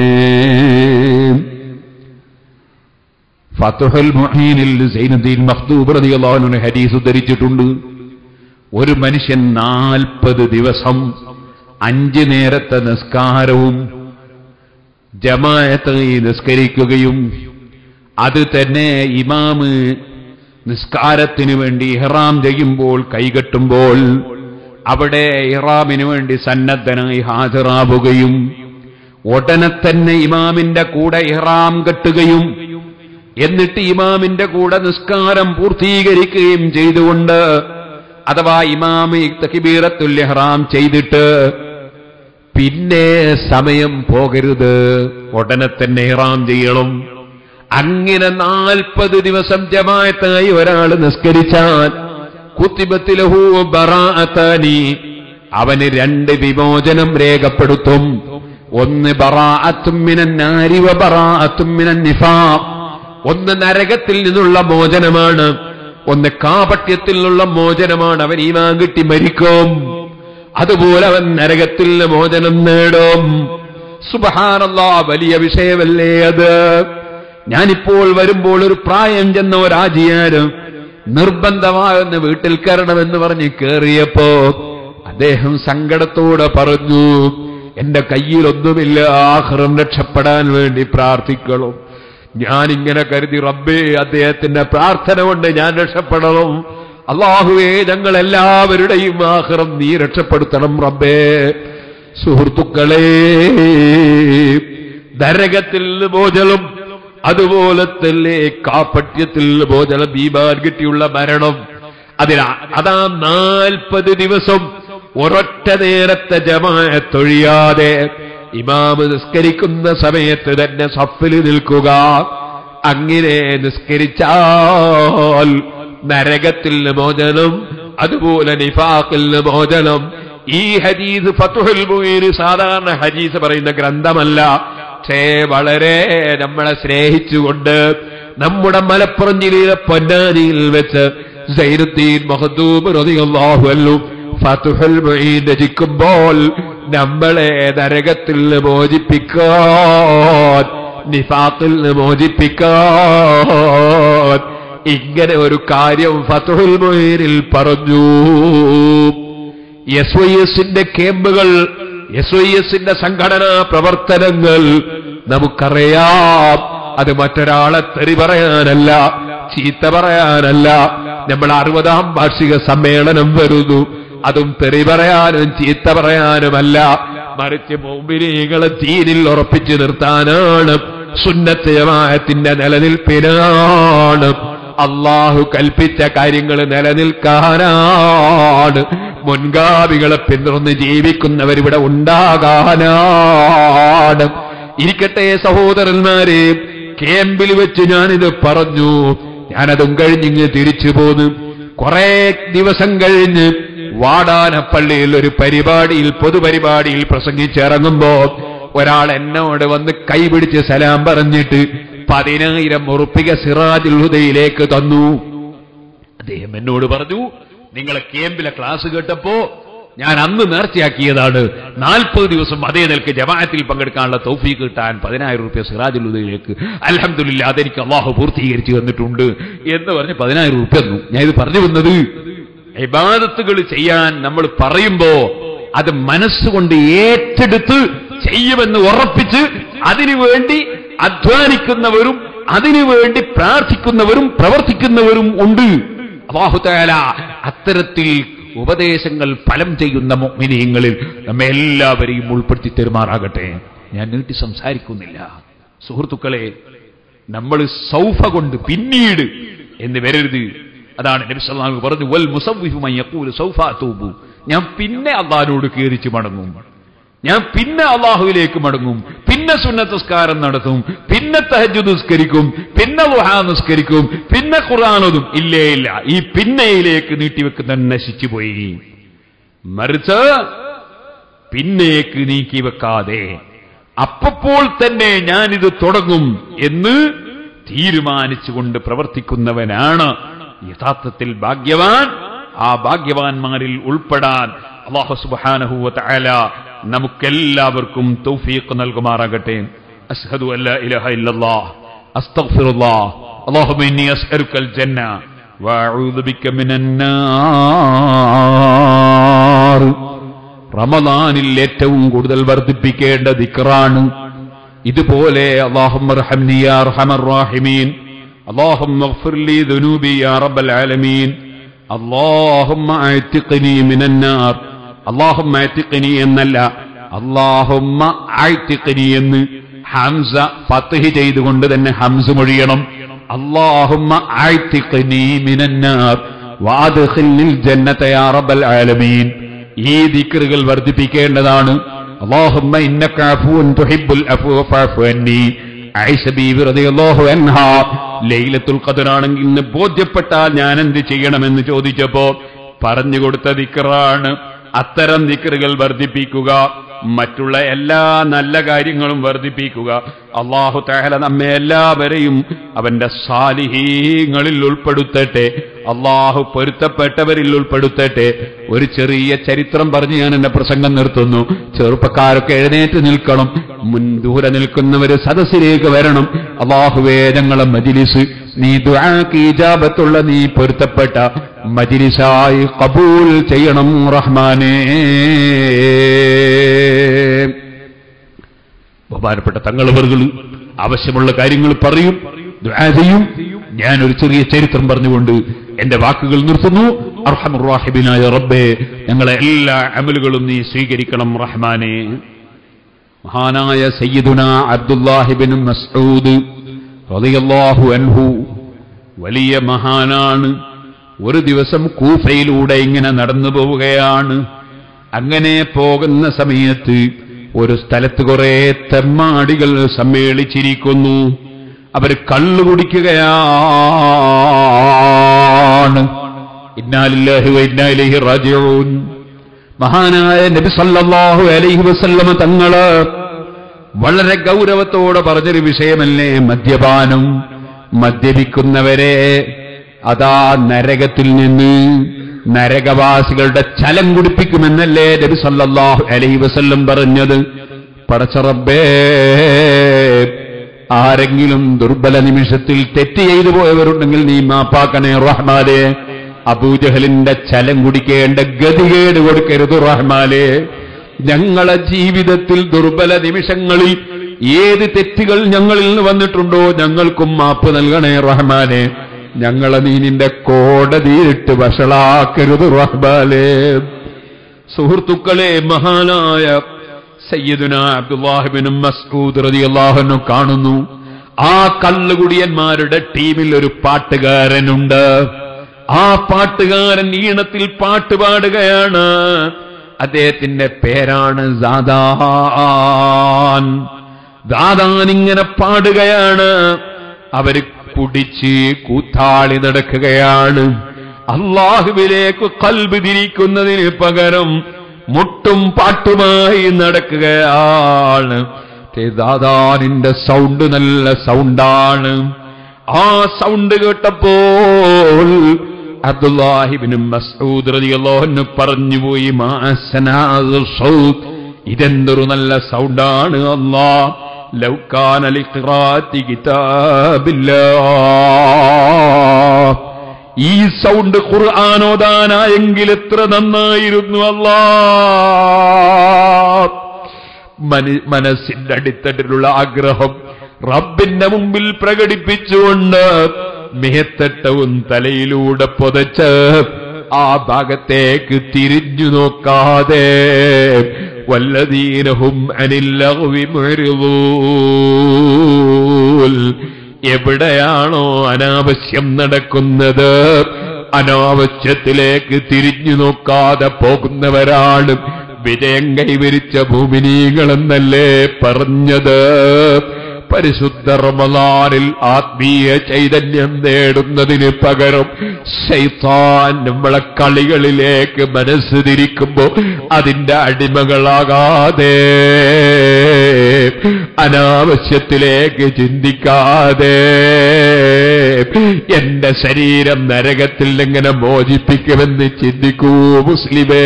Speaker 1: ഫത്തുഹൽ മുഹീനിൽ സൈനുദ്ദീൻ മഖ്ദൂബ് റളിയല്ലാഹു അൻഹു ഹദീസ് ഉദ്ധരിച്ചിട്ടുണ്ട് ഒരു മനുഷ്യൻ നാൽപ്പത് ദിവസം അഞ്ച് നേരത്തെ നിസ്കാരവും ജമായത്ത് നിസ്കരിക്കുകയും അത് തന്നെ ഇമാമ് നിസ്കാരത്തിന് വേണ്ടി ഇഹ്റാം ചെയ്യുമ്പോൾ കൈകെട്ടുമ്പോൾ അവിടെ ഇഹ്റാമിന് വേണ്ടി സന്നദ്ധനായി ഹാജരാവുകയും ഉടനെ തന്നെ ഇമാമിന്റെ കൂടെ ഇഹ്റാം കെട്ടുകയും എന്നിട്ട് ഇമാമിന്റെ കൂടെ നിസ്കാരം പൂർത്തീകരിക്കുകയും ചെയ്തുകൊണ്ട് അഥവാ ഇമാമി തക്കിബീറത്തുൽ ഇഹ്റാം ചെയ്തിട്ട് പിന്നെ സമയം പോകരുത് ഉടനെ തന്നെ ഇഹ്റാം ചെയ്യണം അങ്ങനെ നാൽപ്പത് ദിവസം ജമായത്തായി ഒരാൾ നിസ്കരിച്ചാൽ കുത്തിബത്തിലഹു ബറാഅത്താനി അവന് രണ്ട് വിമോചനം രേഖപ്പെടുത്തും ഒന്ന് ബറാഅത്തുമ്മിനാരി ബറാഅത്തുമ്മിനൻ നിഫാഖ് ഒന്ന് നരകത്തിൽ നിന്നുള്ള മോചനമാണ് ഒന്ന് കാപട്യത്തിൽ നിന്നുള്ള മോചനമാണ് അവൻ ഈമാൻ കിട്ടി മരിക്കും അതുപോലെ അവൻ നരകത്തിൽ നിന്ന് മോചനം നേടും സുബഹാനല്ല വലിയ വിഷയമല്ലേ അത് ഞാനിപ്പോൾ വരുമ്പോൾ ഒരു പ്രായം ചെന്ന ഒരാജിയാരും നിർബന്ധമായൊന്ന് വീട്ടിൽ കയറണമെന്ന് പറഞ്ഞ് കേറിയപ്പോ അദ്ദേഹം സങ്കടത്തോടെ പറഞ്ഞു
Speaker 2: എന്റെ കയ്യിലൊന്നുമില്ല ആഹ്റം രക്ഷപ്പെടാൻ വേണ്ടി പ്രാർത്ഥിക്കണം ഞാനിങ്ങനെ കരുതി റബ്ബേ അദ്ദേഹത്തിന്റെ പ്രാർത്ഥന കൊണ്ട് ഞാൻ രക്ഷപ്പെടണം അള്ളാഹുവേ ഞങ്ങൾ എല്ലാവരുടെയും ആഹ്റം നീ രക്ഷപ്പെടുത്തണം റബ്ബേ സുഹൃത്തുക്കളെ നരകത്തിൽ നിന്ന് മോചനം അതുപോലെ തന്നെ കാപ്പട്യത്തിൽ നിന്ന് മോചനം ഈമാൻ കിട്ടിയുള്ള മരണം അതിൽ അതാ നാൽപ്പത് ദിവസം ഒരൊറ്റ നേരത്തെ ജമാത്തൊഴിയാതെ ഇമാമ് നിസ്കരിക്കുന്ന സമയത്ത് തന്നെ സഫിൽ നിൽക്കുക അങ്ങനെ നിസ്കരിച്ചാൽ നരകത്തിൽ നിന്ന് മോചനം അതുപോലെ നിഫാഖിൽ നിന്ന് മോചനം ഈ ഹദീസ് ഫത്തുഹുൽ മുഈന് സാധാരണ ഹദീസ് പറയുന്ന ഗ്രന്ഥമല്ല പക്ഷേ വളരെ നമ്മളെ സ്നേഹിച്ചുകൊണ്ട് നമ്മുടെ മലപ്പുറം ജില്ലയിലെ പൊന്നാനിയിൽ വെച്ച് സൈനുദ്ദീൻ മഹദൂബ് റളിയല്ലാഹു അൻഹു ഫത്തുഹുൽ മുഈൻ രചിക്കുമ്പോൾ നമ്മളെ നരകത്തിൽ നിന്ന് മോചിപ്പിക്കാൻ നിഫാഖിൽ നിന്ന് മോചിപ്പിക്കാൻ ഇങ്ങനെ ഒരു കാര്യം ഫത്തുഹുൽ മുഈനിൽ പറഞ്ഞു എസ് വൈ എസിന്റെ ക്യാമ്പുകൾ എസ് വൈ എസിന്റെ സംഘടനാ പ്രവർത്തനങ്ങൾ നമുക്കറിയാം അത് മറ്റൊരാളെ തെറി പറയാനല്ല ചീത്ത പറയാനല്ല നമ്മൾ അറുപതാം വാർഷിക സമ്മേളനം വരുന്നു അതും തെറി പറയാനും ചീത്ത പറയാനുമല്ല മറിച്ച് മോമ്പിനികളെ തീരിൽ ഉറപ്പിച്ചു നിർത്താനാണ് സുന്നത്ത് ജമാഅത്തിന്റെ നിലനിൽപ്പിനാണ് അള്ളാഹു കൽപ്പിച്ച കാര്യങ്ങൾ നിലനിൽക്കാനാണ് മുൻഗാമികളെ പിന്തുടർന്ന് ജീവിക്കുന്നവരിവിടെ ഉണ്ടാകാനാണ് ഇരിക്കട്ടെ സഹോദരന്മാരെ ക്യാമ്പിൽ വെച്ച് ഞാനിത് പറഞ്ഞു ഞാനതും കഴിഞ്ഞിങ്ങ് തിരിച്ചു പോന്നു കുറെ ദിവസം കഴിഞ്ഞ് വാടാനപ്പള്ളിയിൽ ഒരു പരിപാടിയിൽ പൊതുപരിപാടിയിൽ പ്രസംഗിച്ചിറങ്ങുമ്പോ ഒരാൾ എന്നോട് വന്ന് കൈപിടിച്ച് സലാം പറഞ്ഞിട്ട് പതിനായിരം ഉറുപ്പിക സിറാജുൽ ഹുദയിലേക്ക് തന്നു അദ്ദേഹം എന്നോട് പറഞ്ഞു നിങ്ങളെ ക്യാമ്പിലെ ക്ലാസ് കേട്ടപ്പോ ഞാൻ അന്ന് നേർച്ചയാക്കിയതാണ് നാൽപ്പത് ദിവസം അതേ നിലക്ക് ജമാഅത്തിൽ പങ്കെടുക്കാനുള്ള തൗഫീക്ക് കിട്ടാൻ പതിനായിരം റുപ്യ സിറാജുൽ ഹുദയിലേക്ക് അലഹമില്ല അതെനിക്ക് അള്ളാഹു പൂർത്തീകരിച്ചു തന്നിട്ടുണ്ട് എന്ന് പറഞ്ഞ് പതിനായിരം റുപ്യ തന്നു ഞാൻ ഇത് പറഞ്ഞു വന്നത് ഇബാദത്തുകൾ ചെയ്യാൻ നമ്മൾ പറയുമ്പോ അത് മനസ്സുകൊണ്ട് ഏറ്റെടുത്ത് ചെയ്യുമെന്ന് ഉറപ്പിച്ച് അതിനുവേണ്ടി അധ്വാനിക്കുന്നവരും അതിനുവേണ്ടി പ്രാർത്ഥിക്കുന്നവരും പ്രവർത്തിക്കുന്നവരും ഉണ്ട് അള്ളാഹുതാല അത്തരത്തിൽ ഉപദേശങ്ങൾ ഫലം ചെയ്യുന്ന മുഅ്മിനീങ്ങളിൽ നമ്മെ എല്ലാവരെയും ഉൾപ്പെടുത്തി തെരുമാറാകട്ടെ ഞാൻ നീട്ടി സംസാരിക്കുന്നില്ല സുഹൃത്തുക്കളെ നമ്മൾ സൗഫ കൊണ്ട് പിന്നീട് എന്ന് വരരുത് അതാണ് നബി സല്ലല്ലാഹു പറഞ്ഞു വൽ മുസവ്വിഫു മൻ യഖൂലു സൗഫ അതൂബു ഞാൻ പിന്നെ അള്ളാഹിനോട് കേറിച്ച് മടങ്ങും ഞാൻ പിന്നെ അള്ളാഹുവിലേക്ക് മടങ്ങും പിന്നെ സുന്നത്തസ്കാരം നടത്തും പിന്നെ തഹജു നിസ്കരിക്കും പിന്നെ വുഹാ നിസ്കരിക്കും പിന്നെ ഖുർആാനതും ഇല്ലേ ഇല്ല ഈ പിന്നെയിലേക്ക് നീട്ടിവെക്കുന്ന നശിച്ചുപോയി മറിച്ച് പിന്നേക്ക് നീക്കി വെക്കാതെ അപ്പപ്പോൾ തന്നെ ഞാനിത് തുടങ്ങും എന്ന് തീരുമാനിച്ചുകൊണ്ട് പ്രവർത്തിക്കുന്നവനാണ് യഥാർത്ഥത്തിൽ ഭാഗ്യവാൻ ആ ഭാഗ്യവാന്മാരിൽ ഉൾപ്പെടാൻ അള്ളാഹു സുബ്ഹാനഹു തആല നമുക്കെല്ലാവർക്കും തൗഫീഖ് നൽകുമാറാകട്ടെ അസ്ഹദു അല്ലാ ഇലാഹ ഇല്ലല്ലാഹ് അസ്തഗ്ഫിറുല്ലാഹ് اللهم إني أسألك الجنة وأعوذ بك من النار റമദാനിൽ ഏറ്റവും കൂടുതൽ വർദ്ധിപ്പിക്കേണ്ട ദിക്റാണ് ഇതുപോലെ അള്ളാഹുമ്മ റഹംനി യാ അർഹമർ റാഹിമീൻ اللهم اغفر لي ذنوبي يا رب العالمين اللهم اعتقني من النار اللهم اعتقني എന്നല്ല اللهم اعتقني എന്ന് ഹംസ ഫത്ഹ് ചെയ്തുകൊണ്ട് തന്നെ ഹംസ് മൊഴിയണം اللهم اعتقني من النار وادخلني الجنة يا رب العالمين ഈ ദിക്റുകൾ വർദ്ധിപ്പിക്കേണ്ടതാണ് اللهم انك عفو تحب العفو فاعف عني ആയിഷ ബീവി റളിയല്ലാഹു അൻഹ ലൈലത്തുൽ ഖദർ ആണെങ്കിൽ ഇന്ന് ബോധ്യപ്പെട്ടാൽ ഞാൻ എന്ത് ചെയ്യണമെന്ന് ചോദിച്ചപ്പോ പറഞ്ഞു കൊടുത്ത ദിക്റാണ് അത്തരം ദിക്റുകൾ വർദ്ധിപ്പിക്കുക മറ്റുള്ള എല്ലാ നല്ല കാര്യങ്ങളും വർദ്ധിപ്പിക്കുക അള്ളാഹു തഹല നമ്മെ എല്ലാവരെയും അവന്റെ സാലിഹീങ്ങളിൽ ഉൾപ്പെടുത്തട്ടെ അള്ളാഹു പൊരുത്തപ്പെട്ടവരിൽ ഉൾപ്പെടുത്തട്ടെ ഒരു ചെറിയ ചരിത്രം പറഞ്ഞ് ഞാൻ എന്റെ പ്രസംഗം നിർത്തുന്നു ചെറുപ്പക്കാരൊക്കെ എഴുന്നേറ്റ് നിൽക്കണം മുൻ ദൂരെ നിൽക്കുന്നവര് സദസ്സിലേക്ക് വരണം അള്ളാഹുവേ ഞങ്ങളെ മജിലിസ് നീ ദുആക്ക് ഇജാബത്തുള്ള നീ പൊരുത്തപ്പെട്ട മജിലിസായി കബൂൽ ചെയ്യണം റഹ്മാനേ
Speaker 1: ബഹുമാനപ്പെട്ട തങ്ങളവറുകൾ ആവശ്യമുള്ള കാര്യങ്ങൾ പറയും ദുആ ചെയ്യും ഞാനൊരു ചെറിയ ചരിത്രം പറഞ്ഞുകൊണ്ട് എന്റെ വാക്കുകൾ നിർത്തുന്നു അർഹമുറാഹിബിനായ റബ്ബേ ഞങ്ങളെ എല്ലാ അമലുകളും നീ സ്വീകരിക്കണം റഹ്മാനെ മഹാനായ സയ്യിദുന അബ്ദുല്ലാഹിബിൻ മസ്ഊദ് റളിയല്ലാഹു അൻഹു വലിയ മഹാനാണ് ഒരു ദിവസം കൂഫയിലൂടെ ഇങ്ങനെ നടന്നു പോവുകയാണ് അങ്ങനെ പോകുന്ന സമയത്ത് ഒരു സ്ഥലത്ത് കുറെ തെമ്മാടികൾ സമ്മേളിച്ചിരിക്കുന്നു അവർ കള്ളു കുടിക്കുകയാണ് ഇന്നാലില്ലാഹി വ ഇന്നാ ഇലൈഹി റാജിഊൻ മഹാനായ നബി സല്ലല്ലാഹു അലൈഹി വസല്ലമ തങ്ങള് വളരെ ഗൗരവത്തോടെ പറഞ്ഞൊരു വിഷയമല്ലേ മദ്യപാനം മദ്യപിക്കുന്നവരെ അതാ നരകത്തിൽ നിന്ന് നരകവാസികളുടെ ചലം കുടിപ്പിക്കുമെന്നല്ലേ നബി സല്ലല്ലാഹു അലൈഹി വസല്ലം പറഞ്ഞത് പടച്ചറബേ ആരെങ്കിലും ദുർബല നിമിഷത്തിൽ തെറ്റ് ചെയ്തു പോയവരുണ്ടെങ്കിൽ നീ മാപ്പാക്കണേ റഹ്മാനെ അബൂജഹലിന്റെ ചലം കുടിക്കേണ്ട ഗതികേട് കൊടുക്കരുത് റഹ്മാനെ ഞങ്ങളെ ജീവിതത്തിൽ ദുർബല നിമിഷങ്ങളിൽ ഏത് തെറ്റുകൾ ഞങ്ങളിൽ നിന്ന് വന്നിട്ടുണ്ടോ ഞങ്ങൾക്കും മാപ്പ് നൽകണേ റഹ്മാനെ ഞങ്ങളെ നീ നിന്റെ കോടതിയിട്ട് വഷളാക്കരുത് റഹ്മാനെ സുഹൃത്തുക്കളെ മഹാനായ സയ്യിദുന അബ്ദുല്ലാഹിബിനും മസ്ഊദ് റളിയല്ലാഹുവിനും കാണുന്നു ആ കള്ളുകുടിയന്മാരുടെ ടീമിൽ ഒരു പാട്ടുകാരനുണ്ട് ആ പാട്ടുകാരൻ ഈണത്തിൽ പാട്ട് പാടുകയാണ് അദ്ദേഹത്തിന്റെ പേരാണ് ദാദാൻ ദാദാൻ ഇങ്ങനെ പാടുകയാണ് അവര് കുടിച്ച് കൂത്താളി നടക്കുകയാണ് അള്ളാഹുവിലേക്ക് കൽബ് തിരിക്കുന്നതിന് പകരം മുട്ടും പാട്ടുമായി നടക്കുകയാണ് ദാദാനിന്റെ സൗണ്ട് നല്ല സൗണ്ടാണ് ആ സൗണ്ട് കേട്ടപ്പോൾ അബ്ദുല്ലാഹിബിനും മസ്ഊദ് റളിയല്ലാഹു പറഞ്ഞുപോയി മാസനാദ് സൗത്ത് ഇതെന്തൊരു നല്ല സൗണ്ടാണ് അല്ലാ ലൗകാന ലിഖറാത്തി കിതാബില്ലാ ഈ സൗണ്ട് ഖുർആാനോദാനായെങ്കിൽ എത്ര നന്നായിരുന്നു അല്ലാ മന- മനസ്സിന്റെ അടിത്തട്ടിലുള്ള ആഗ്രഹം റബ്ബിന്റെ മുമ്പിൽ പ്രകടിപ്പിച്ചുകൊണ്ട് മേത്തട്ടവും തലയിലൂടെ പുതച്ച് ആ ഭാഗത്തേക്ക് തിരിഞ്ഞു നോക്കാതെ വല്ലതീനഹും അനില്ലഹുവി എവിടെയാണോ അനാവശ്യം നടക്കുന്നത് അനാവശ്യത്തിലേക്ക് തിരിഞ്ഞു നോക്കാതെ പോകുന്നവരാണ് വിജയം കൈവരിച്ച ഭൂമിനീകളെന്നല്ലേ പറഞ്ഞത് പരിശുദ്ധ റമദാനിൽ ആത്മീയ ചൈതന്യം നേടുന്നതിന് പകരം ശൈത്താൻ നമ്മളെ കളികളിലേക്ക് മനസ്സ് തിരിക്കുമ്പോ അതിന്റെ അടിമകളാകാതെ അനാവശ്യത്തിലേക്ക് ചിന്തിക്കാതെ എന്റെ ശരീരം നരകത്തിൽ എങ്ങനെ മോചിപ്പിക്കുമെന്ന് ചിന്തിക്കൂ മുസ്ലിമേ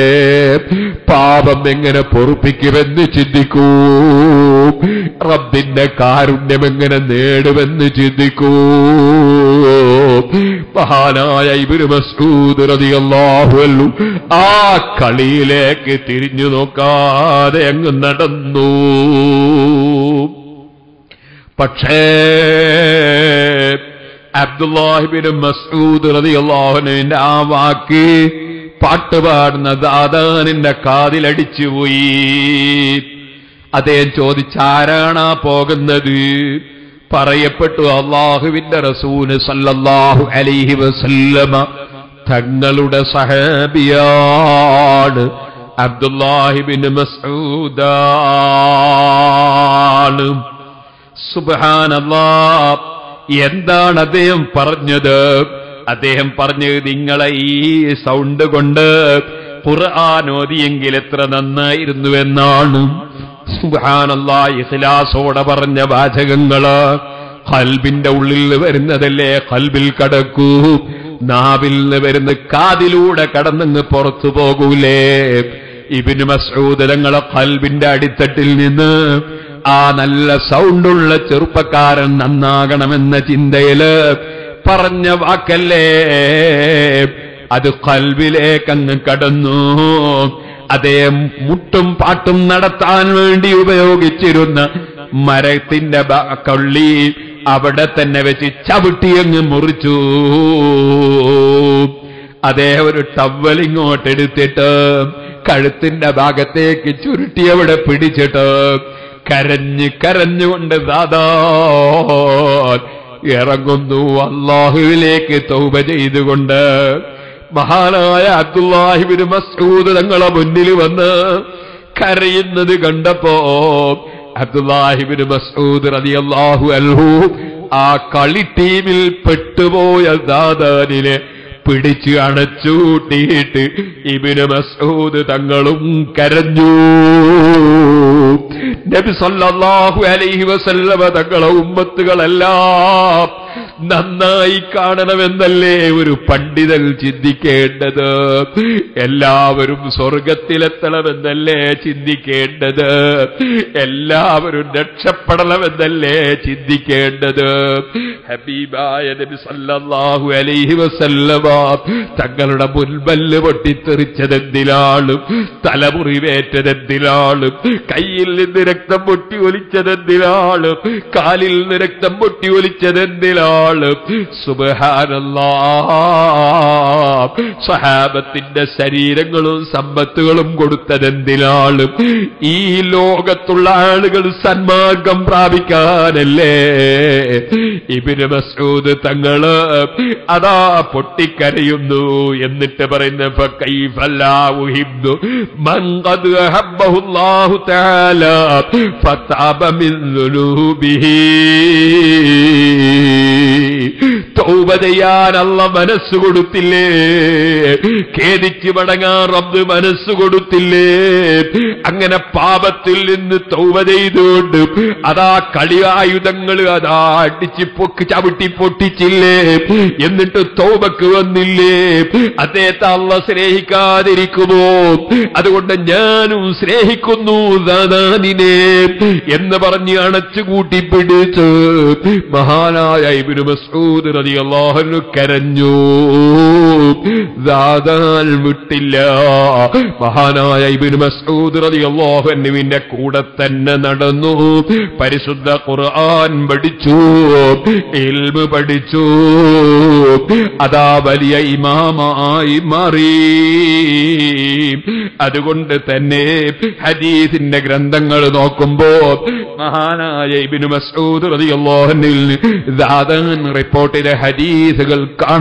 Speaker 1: പാപം എങ്ങനെ പൊറുപ്പിക്കുമെന്ന് ചിന്തിക്കൂ റബ്ബിന്റെ കാരുണ്യം എങ്ങനെ നേടുമെന്ന് ചിന്തിക്കൂ മഹാനായ ഇബിന് മസ്ഊദ് റളിയല്ലാഹു അൻഹു ആ കളിയിലേക്ക് തിരിഞ്ഞു നോക്കാതെ അങ്ങ് നടന്നു പക്ഷേ അബ്ദുല്ലാഹിബിന് മസ്ഊദ് റളിയല്ലാഹുവിന്റെ ആ വാക്ക് പാട്ടുപാടുന്ന ദാദാനിന്റെ കാതിലടിച്ചുപോയി അദ്ദേഹം ചോദിച്ചാരാണാ പോകുന്നത് പറയപ്പെട്ടു അള്ളാഹുവിന്റെ റസൂല് സല്ലല്ലാഹു അലൈഹി വസല്ലമ തങ്ങളുടെ സഹാബിയാണ് അബ്ദുല്ലാഹിബിൻ മസ്ഊദാണ് സുബ്ഹാനല്ലാ എന്താണ് അദ്ദേഹം പറഞ്ഞത് അദ്ദേഹം പറഞ്ഞത് നിങ്ങളെ ഈ സൗണ്ട് കൊണ്ട് ഖുർആൻ ഓതിയെങ്കിൽ എത്ര നന്നായിരുന്നുവെന്നാണ് സുബ്ഹാനല്ലാ ഇഖ്ലാസോടെ പറഞ്ഞ വാചകങ്ങള് കൽബിന്റെ ഉള്ളിൽ നിന്ന് വരുന്നതല്ലേ കൽബിൽ കടക്കൂ നാവിൽ നിന്ന് വരുന്ന കാതിലൂടെ കടന്നങ്ങ് പുറത്തു പോകൂലേ ഇബിന് മസൂദ് തങ്ങളെ കൽബിന്റെ അടിത്തട്ടിൽ നിന്ന് ആ നല്ല സൗണ്ടുള്ള ചെറുപ്പക്കാരൻ നന്നാകണമെന്ന ചിന്തയില് പറഞ്ഞ വാക്കല്ലേ അത് കൽവിലേക്കങ്ങ് കടന്നു
Speaker 2: അതേ മുട്ടും പാട്ടും നടത്താൻ വേണ്ടി ഉപയോഗിച്ചിരുന്ന മരത്തിന്റെ ബ- കള്ളി അവിടെ തന്നെ വെച്ച് ചവിട്ടിയങ്ങ് മുറിച്ചു അതേ ഒരു ടവൽ ഇങ്ങോട്ട് എടുത്തിട്ട് കഴുത്തിന്റെ ഭാഗത്തേക്ക് ചുരുട്ടി അവിടെ പിടിച്ചിട്ട് കരഞ്ഞ് കരഞ്ഞുകൊണ്ട് ദാദാ ഇറങ്ങുന്നു അള്ളാഹുവിലേക്ക് തൗബ ചെയ്തുകൊണ്ട് മഹാനായ അബ്ദുല്ലാഹിബിന് മസ്ഊദ് തങ്ങളെ മുന്നിൽ വന്ന് കരയുന്നത് കണ്ടപ്പോ അബ്ദുല്ലാഹിബിന് മസ്ഊദ് റളിയല്ലാഹു അൻഹു ആ കളി ടീമിൽ പെട്ടുപോയ ദാദാനിലെ പിടിച്ച് അണച്ചൂട്ടിയിട്ട് ഇബിന് മസൂദ് തങ്ങളും കരഞ്ഞു നബി സല്ലല്ലാഹു അലൈഹി വസല്ലമ തങ്ങളെ ഉമ്മത്തുകളെല്ലാം നന്നായി കാണണമെന്നല്ലേ ഒരു പണ്ഡിതൻ ചിന്തിക്കേണ്ടത് എല്ലാവരും സ്വർഗത്തിലെത്തണമെന്നല്ലേ ചിന്തിക്കേണ്ടത് എല്ലാവരും രക്ഷപ്പെടണമെന്നല്ലേ ചിന്തിക്കേണ്ടത് ഹബീബായ നബി സല്ലല്ലാഹു അലൈഹി വസല്ലമ തങ്ങളുടെ മുൻപല്ല് പൊട്ടിത്തെറിച്ചതെന്തിലാണ് തലമുറിവേറ്റതെന്തിലാണ് കയ്യിൽ നിന്ന് രക്തം പൊട്ടി ഒലിച്ചതെന്തിലാണ് കാലിൽ നിന്ന് രക്തം പൊട്ടി ഒലിച്ചതെന്തിലാണ് സുബഹാനല്ലാ സഹാബത്തിന്റെ ശരീരങ്ങളും സമ്പത്തുകളും കൊടുത്തതെന്തിനാണ് ഈ ലോകത്തുള്ള ആളുകൾ സന്മാർഗം പ്രാപിക്കാനല്ലേ ഇബിന് മസൂദ് തങ്ങള് അതാ പൊട്ടിക്കരയുന്നു എന്നിട്ട് പറയുന്ന ഫക്കൈഫല്ലാ ഉഹിബ്ബു മൻ ഖദ് അഹബ്ബഹുല്ലാഹു തആല ഫതാബ മിൻ ദുനൂബിഹി തൗബ ചെയ്യാൻ അല്ല മനസ്സ് കൊടുത്തില്ലേ ഖേദിച്ച് മടങ്ങാൻ റബ്ബ് മനസ്സ് കൊടുത്തില്ലേ അങ്ങനെ പാപത്തിൽ നിന്ന് തൗബ ചെയ്തുകൊണ്ട് അതാ കളിയായുധങ്ങൾ അതാ അടിച്ച് പൊക്ക് ചവിട്ടി പൊട്ടിച്ചില്ലേ എന്നിട്ട് തൗബക്ക് വന്നില്ലേ അദ്ദേഹത്തെ അല്ല സ്നേഹിക്കാതിരിക്കുമോ അതുകൊണ്ട് ഞാനും സ്നേഹിക്കുന്നു ദാദാനിനെ എന്ന് പറഞ്ഞ് അണച്ചുകൂട്ടി പിടിച്ച് മഹാനായ ഇബ്നു മസ്ഊദ് റളിയല്ലാഹു അൻഹു കരഞ്ഞു ദാദാൻ വിട്ടില്ല മഹാനായ ഇബ്നു മസ്ഊദ് റളിയല്ലാഹു അൻഹുവിന്റെ കൂടെ തന്നെ നടന്നു പരിശുദ്ധ ഖുർആൻ പഠിച്ചു ഇൽമ് പഠിച്ചു അതാ വലിയ ഇമാമായി മാറി അതുകൊണ്ട് തന്നെ ഹദീസിന്റെ ഗ്രന്ഥങ്ങൾ നോക്കുമ്പോ മഹാനായ ഇബ്നു മസ്ഊദ് റളിയല്ലാഹു അൻഹു ദാദാൻ റിപ്പോർട്ട് ചെയ്ത ഹദീസുകൾ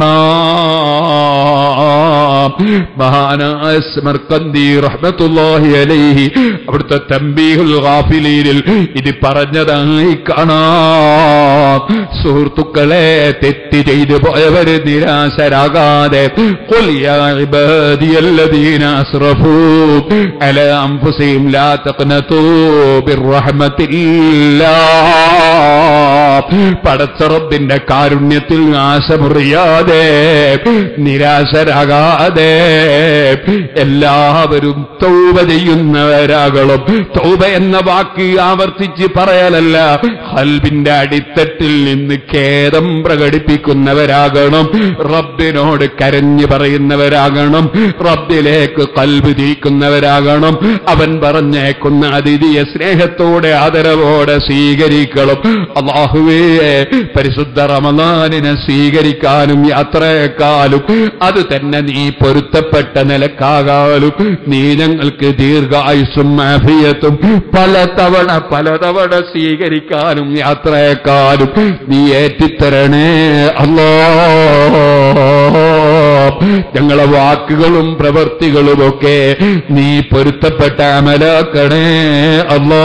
Speaker 2: കാണാം മഹാനായ സ്മർക്കന്തി റഹ്മത്തുള്ളാഹി അലൈഹി അവിടുത്തെ തമ്പീഹുൽ ഗാഫിലീനിൽ ഇത് പറഞ്ഞതായി കാണാം സുഹൃത്തുക്കളെ തെറ്റ് ചെയ്തു പോയവര് നിരാശരാകാതെ قل يا عبادي الذين أسرفوا على أنفسهم لا تقنطوا بالرحمة الله പടച്ചറബിന്റെ കാരുണ്യത്തിൽ ആശമുറിയാതെ നിരാശരാകാതെ എല്ലാവരും തൗബ ചെയ്യുന്നവരാകണം തൗബ എന്ന വാക്ക് ആവർത്തിച്ച് പറയലല്ല ഹൽബിന്റെ അടിത്തട്ടിൽ നിന്ന് ഖേദം പ്രകടിപ്പിക്കുന്നവരാകണം റബ്ബിനോട് കരഞ്ഞു പറയുന്നവരാകണം റബ്ബിലേക്ക് കൽബ് തിരിക്കുന്നവരാകണം അവൻ പറഞ്ഞേക്കുന്ന അതിഥിയെ സ്നേഹത്തോടെ ആദരവോടെ സ്വീകരിക്കണം അള്ളാഹുവേ പരിശുദ്ധ റമദാനിനെ സ്വീകരിക്കാനും യാത്രയെക്കാളും അത് തന്നെ നീ പൊരുത്തപ്പെട്ട നിലക്കാകാലും നീ ഞങ്ങൾക്ക് ദീർഘായുസും ആഫിയത്തും പലതവണ പലതവണ സ്വീകരിക്കാനും യാത്രയെക്കാളും നീ ഏറ്റിത്തരണേ അല്ലോ ഞങ്ങളെ വാക്കുകളും പ്രവൃത്തികളുമൊക്കെ നീ പൊരുത്തപ്പെട്ട അമലാക്കണേ അല്ലോ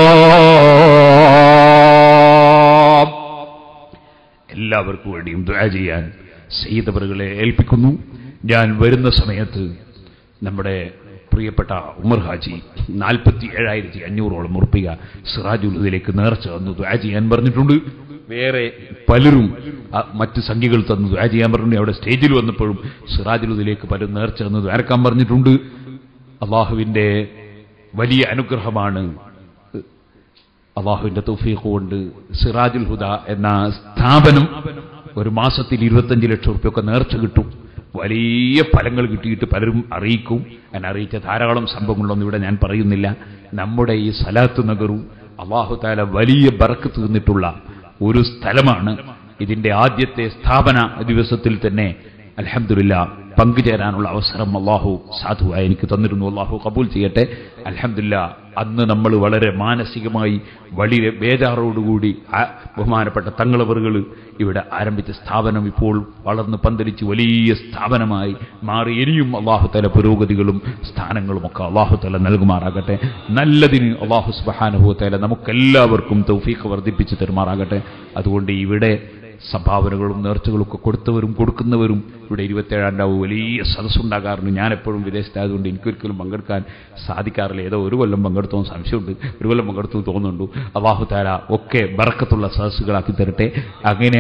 Speaker 1: എല്ലാവർക്കും വേണ്ടിയും ദുആ ചെയ്യാൻ സയ്യിദവറുകളെ ഏൽപ്പിക്കുന്നു ഞാൻ വരുന്ന സമയത്ത് നമ്മുടെ പ്രിയപ്പെട്ട ഉമർ ഹാജി നാൽപ്പത്തി ഏഴായിരത്തി അഞ്ഞൂറോളം ഉറപ്പിക സിറാജുലതിലേക്ക് നേർച്ച തന്നു ദുആ ചെയ്യാൻ പറഞ്ഞിട്ടുണ്ട് വേറെ പലരും ആ മറ്റ് സംഖ്യകൾ തന്നു ദുആ ചെയ്യാൻ പറഞ്ഞിട്ടുണ്ട് അവിടെ സ്റ്റേജിൽ വന്നപ്പോഴും സിറാജുലതിലേക്ക് പലരും നേർച്ച തന്നു ദ്വാരക്കാൻ പറഞ്ഞിട്ടുണ്ട് അള്ളാഹുവിന്റെ വലിയ അനുഗ്രഹമാണ് അള്ളാഹുവിന്റെ തൗഫീഖ് കൊണ്ട് സിറാജുൽ ഹുദ എന്ന സ്ഥാപനം ഒരു മാസത്തിൽ ഇരുപത്തഞ്ച് ലക്ഷം റുപ്യൊക്കെ നേർച്ച കിട്ടും വലിയ ഫലങ്ങൾ കിട്ടിയിട്ട് പലരും അറിയിക്കും എന്നെ അറിയിച്ച ധാരാളം സംഭവങ്ങളൊന്നും ഇവിടെ ഞാൻ പറയുന്നില്ല നമ്മുടെ ഈ സലാത്ത് നഗറും അള്ളാഹു താല വലിയ ബറക്ക് തീർന്നിട്ടുള്ള ഒരു സ്ഥലമാണ് ഇതിന്റെ ആദ്യത്തെ സ്ഥാപന ദിവസത്തിൽ തന്നെ അലഹമില്ല പങ്കുചേരാനുള്ള അവസരം അള്ളാഹു സാധുവായി എനിക്ക് തന്നിരുന്നു അള്ളാഹു കബൂൽ ചെയ്യട്ടെ അലഹമില്ല അന്ന് നമ്മൾ വളരെ മാനസികമായി വളരെ ബേജാറോടുകൂടി ആ ബഹുമാനപ്പെട്ട തങ്ങളവറുകൾ ഇവിടെ ആരംഭിച്ച സ്ഥാപനം ഇപ്പോൾ വളർന്ന് പന്തലിച്ച് വലിയ സ്ഥാപനമായി മാറി ഇനിയും അള്ളാഹുതല പുരോഗതികളും സ്ഥാനങ്ങളുമൊക്കെ അള്ളാഹുതല നൽകുമാറാകട്ടെ നല്ലതിന് അള്ളാഹു സുബാനുഭവത്തല നമുക്കെല്ലാവർക്കും തൗഫീഖ് വർദ്ധിപ്പിച്ച് തരുമാറാകട്ടെ അതുകൊണ്ട് ഇവിടെ സംഭാവനകളും നേർച്ചകളൊക്കെ കൊടുത്തവരും കൊടുക്കുന്നവരും ഇവിടെ ഇരുപത്തേഴാം രാവ് വലിയ സദസ്സുണ്ടാകാറുണ്ട് ഞാൻ എപ്പോഴും വിദേശത്തായതുകൊണ്ട് എനിക്കൊരിക്കലും പങ്കെടുക്കാൻ സാധിക്കാറില്ല ഏതോ ഒരു കൊല്ലം പങ്കെടുത്തോ സംശയമുണ്ട് ഒരു കൊല്ലം പങ്കെടുത്തു തോന്നുന്നുണ്ട് അള്ളാഹു താര ഒക്കെ ബറക്കത്തുള്ള സദസ്സുകളാക്കി തരട്ടെ അങ്ങനെ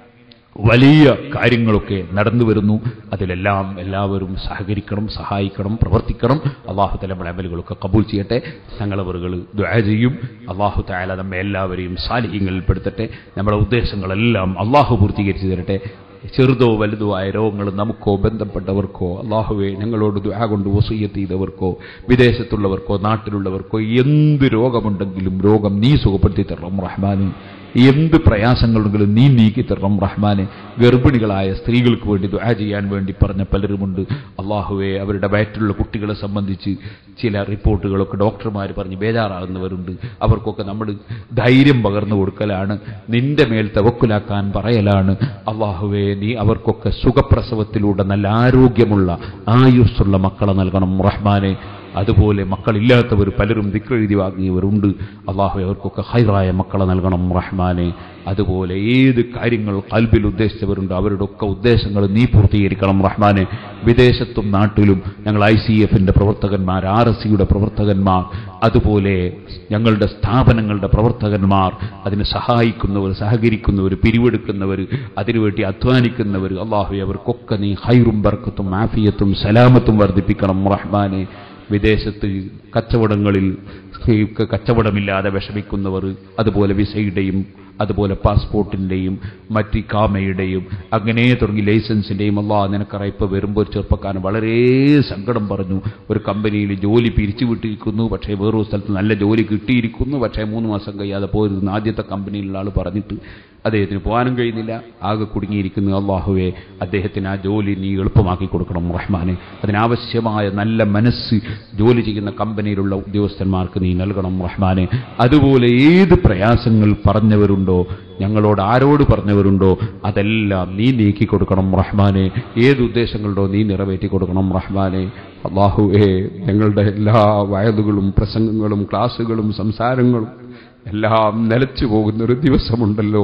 Speaker 1: വലിയ കാര്യങ്ങളൊക്കെ നടന്നു വരുന്നു അതിലെല്ലാം എല്ലാവരും സഹകരിക്കണം സഹായിക്കണം പ്രവർത്തിക്കണം അള്ളാഹു തല നമ്മുടെ അമലുകളൊക്കെ കബൂൽ ചെയ്യട്ടെ ഞങ്ങളവറുകൾ ദ്വാ ചെയ്യും അള്ളാഹു താല നമ്മെ എല്ലാവരെയും സാലിഹ്യങ്ങളിൽ പെടുത്തട്ടെ നമ്മുടെ ഉദ്ദേശങ്ങളെല്ലാം അള്ളാഹു പൂർത്തീകരിച്ചു തരട്ടെ ചെറുതോ വലുതോ ആയ രോഗങ്ങൾ നമുക്കോ ബന്ധപ്പെട്ടവർക്കോ അള്ളാഹുവെ ഞങ്ങളോട് ദുആ കൊണ്ട് വസൂയത്ത് ചെയ്തവർക്കോ വിദേശത്തുള്ളവർക്കോ നാട്ടിലുള്ളവർക്കോ എന്ത് രോഗമുണ്ടെങ്കിലും രോഗം നീ സുഖപ്പെടുത്തി തരണം റഹ്മാന് എന്ത് പ്രയാസങ്ങളുണ്ടെങ്കിലും നീ നീക്കി തരണം റഹ്മാനെ ഗർഭിണികളായ സ്ത്രീകൾക്ക് വേണ്ടി ദുആ ചെയ്യാൻ വേണ്ടി പറഞ്ഞ പലരുമുണ്ട് അള്ളാഹുവെ അവരുടെ വയറ്റിലുള്ള കുട്ടികളെ സംബന്ധിച്ച് ചില റിപ്പോർട്ടുകളൊക്കെ ഡോക്ടർമാർ പറഞ്ഞ് ബേജാറാകുന്നവരുണ്ട് അവർക്കൊക്കെ നമ്മൾ ധൈര്യം പകർന്നു കൊടുക്കലാണ് നിന്റെ മേൽ തവക്കുലാക്കാൻ പറയലാണ് അള്ളാഹുവെ നീ അവർക്കൊക്കെ സുഖപ്രസവത്തിലൂടെ നല്ല ആരോഗ്യമുള്ള ആയുസ്സുള്ള മക്കളെ നൽകണം റഹ്മാനെ അതുപോലെ മക്കളില്ലാത്തവർ പലരും ദിക്കെഴുതി വാങ്ങിയവരുണ്ട് അള്ളാഹു അവർക്കൊക്കെ ഹൈറായ മക്കളെ നൽകണം റഹ്മാനെ അതുപോലെ ഏത് കാര്യങ്ങൾ കൽബിൽ ഉദ്ദേശിച്ചവരുണ്ട് അവരുടെ ഒക്കെ ഉദ്ദേശങ്ങൾ നീ പൂർത്തീകരിക്കണം റഹ്മാനെ വിദേശത്തും നാട്ടിലും ഞങ്ങൾ ഐ സി എഫിന്റെ പ്രവർത്തകന്മാർ ആർ എസ് സിയുടെ പ്രവർത്തകന്മാർ അതുപോലെ ഞങ്ങളുടെ സ്ഥാപനങ്ങളുടെ പ്രവർത്തകന്മാർ അതിന് സഹായിക്കുന്നവർ സഹകരിക്കുന്നവർ പിരിവെടുക്കുന്നവർ അതിനുവേണ്ടി അധ്വാനിക്കുന്നവർ അള്ളാഹു അവർക്കൊക്കെ നീ ഹൈറും ബർക്കത്തും ആഫിയത്തും സലാമത്തും വർദ്ധിപ്പിക്കണം റഹ്മാനെ വിദേശത്ത് കച്ചവടങ്ങളിൽ സ്ത്രീക്ക് കച്ചവടമില്ലാതെ വിഷമിക്കുന്നവർ അതുപോലെ വിസയുടെയും അതുപോലെ പാസ്പോർട്ടിൻ്റെയും മറ്റ് കാമയുടെയും അങ്ങനെ തുടങ്ങി ലൈസൻസിൻ്റെയും അല്ലാ നിനക്കറിയാം ഇപ്പോൾ വരുമ്പോൾ ഒരു ചെറുപ്പക്കാരൻ വളരെ സങ്കടം പറഞ്ഞു ഒരു കമ്പനിയിൽ ജോലി പിരിച്ചുവിട്ടിരിക്കുന്നു പക്ഷേ വേറൊരു സ്ഥലത്ത് നല്ല ജോലി കിട്ടിയിരിക്കുന്നു പക്ഷേ മൂന്ന് മാസം കഴിയാതെ പോയിരുന്നു ആദ്യത്തെ കമ്പനിയിലുള്ള ആൾ പറഞ്ഞിട്ട് അദ്ദേഹത്തിന് പോകാനും കഴിയുന്നില്ല ആകെ കുടുങ്ങിയിരിക്കുന്നു അള്ളാഹുവെ അദ്ദേഹത്തിന് ആ ജോലി നീ എളുപ്പമാക്കി കൊടുക്കണം റഹ്മാനെ അതിനാവശ്യമായ നല്ല മനസ്സ് ജോലി ചെയ്യുന്ന കമ്പനിയിലുള്ള ഉദ്യോഗസ്ഥന്മാർക്ക് നീ നൽകണം റഹ്മാനെ അതുപോലെ ഏത് പ്രയാസങ്ങൾ പറഞ്ഞവരുണ്ടോ ഞങ്ങളോട് ആരോട് പറഞ്ഞവരുണ്ടോ അതെല്ലാം നീ നീക്കി കൊടുക്കണം റഹ്മാനെ ഏത് ഉദ്ദേശങ്ങളുണ്ടോ നീ നിറവേറ്റി കൊടുക്കണം റഹ്മാനെ അള്ളാഹുവേ ഞങ്ങളുടെ എല്ലാ വയലുകളും പ്രസംഗങ്ങളും ക്ലാസ്സുകളും സംസാരങ്ങളും എല്ലാം നിലച്ചു പോകുന്ന ഒരു ദിവസമുണ്ടല്ലോ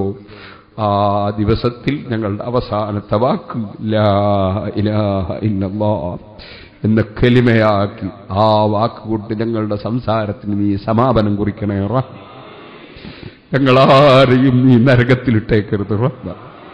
Speaker 1: ആ ദിവസത്തിൽ ഞങ്ങളുടെ അവസാനത്തെ വാക്ക് ലാ ഇലാഹ ഇല്ലല്ലാ എന്ന കലിമയാക്കി ആ വാക്കുകൊണ്ട് ഞങ്ങളുടെ സംസാരത്തിന് നീ സമാപനം കുറിക്കണേ റ ഞങ്ങളാരെയും നീ നരകത്തിലിട്ടേക്കരുത് റഹ്മ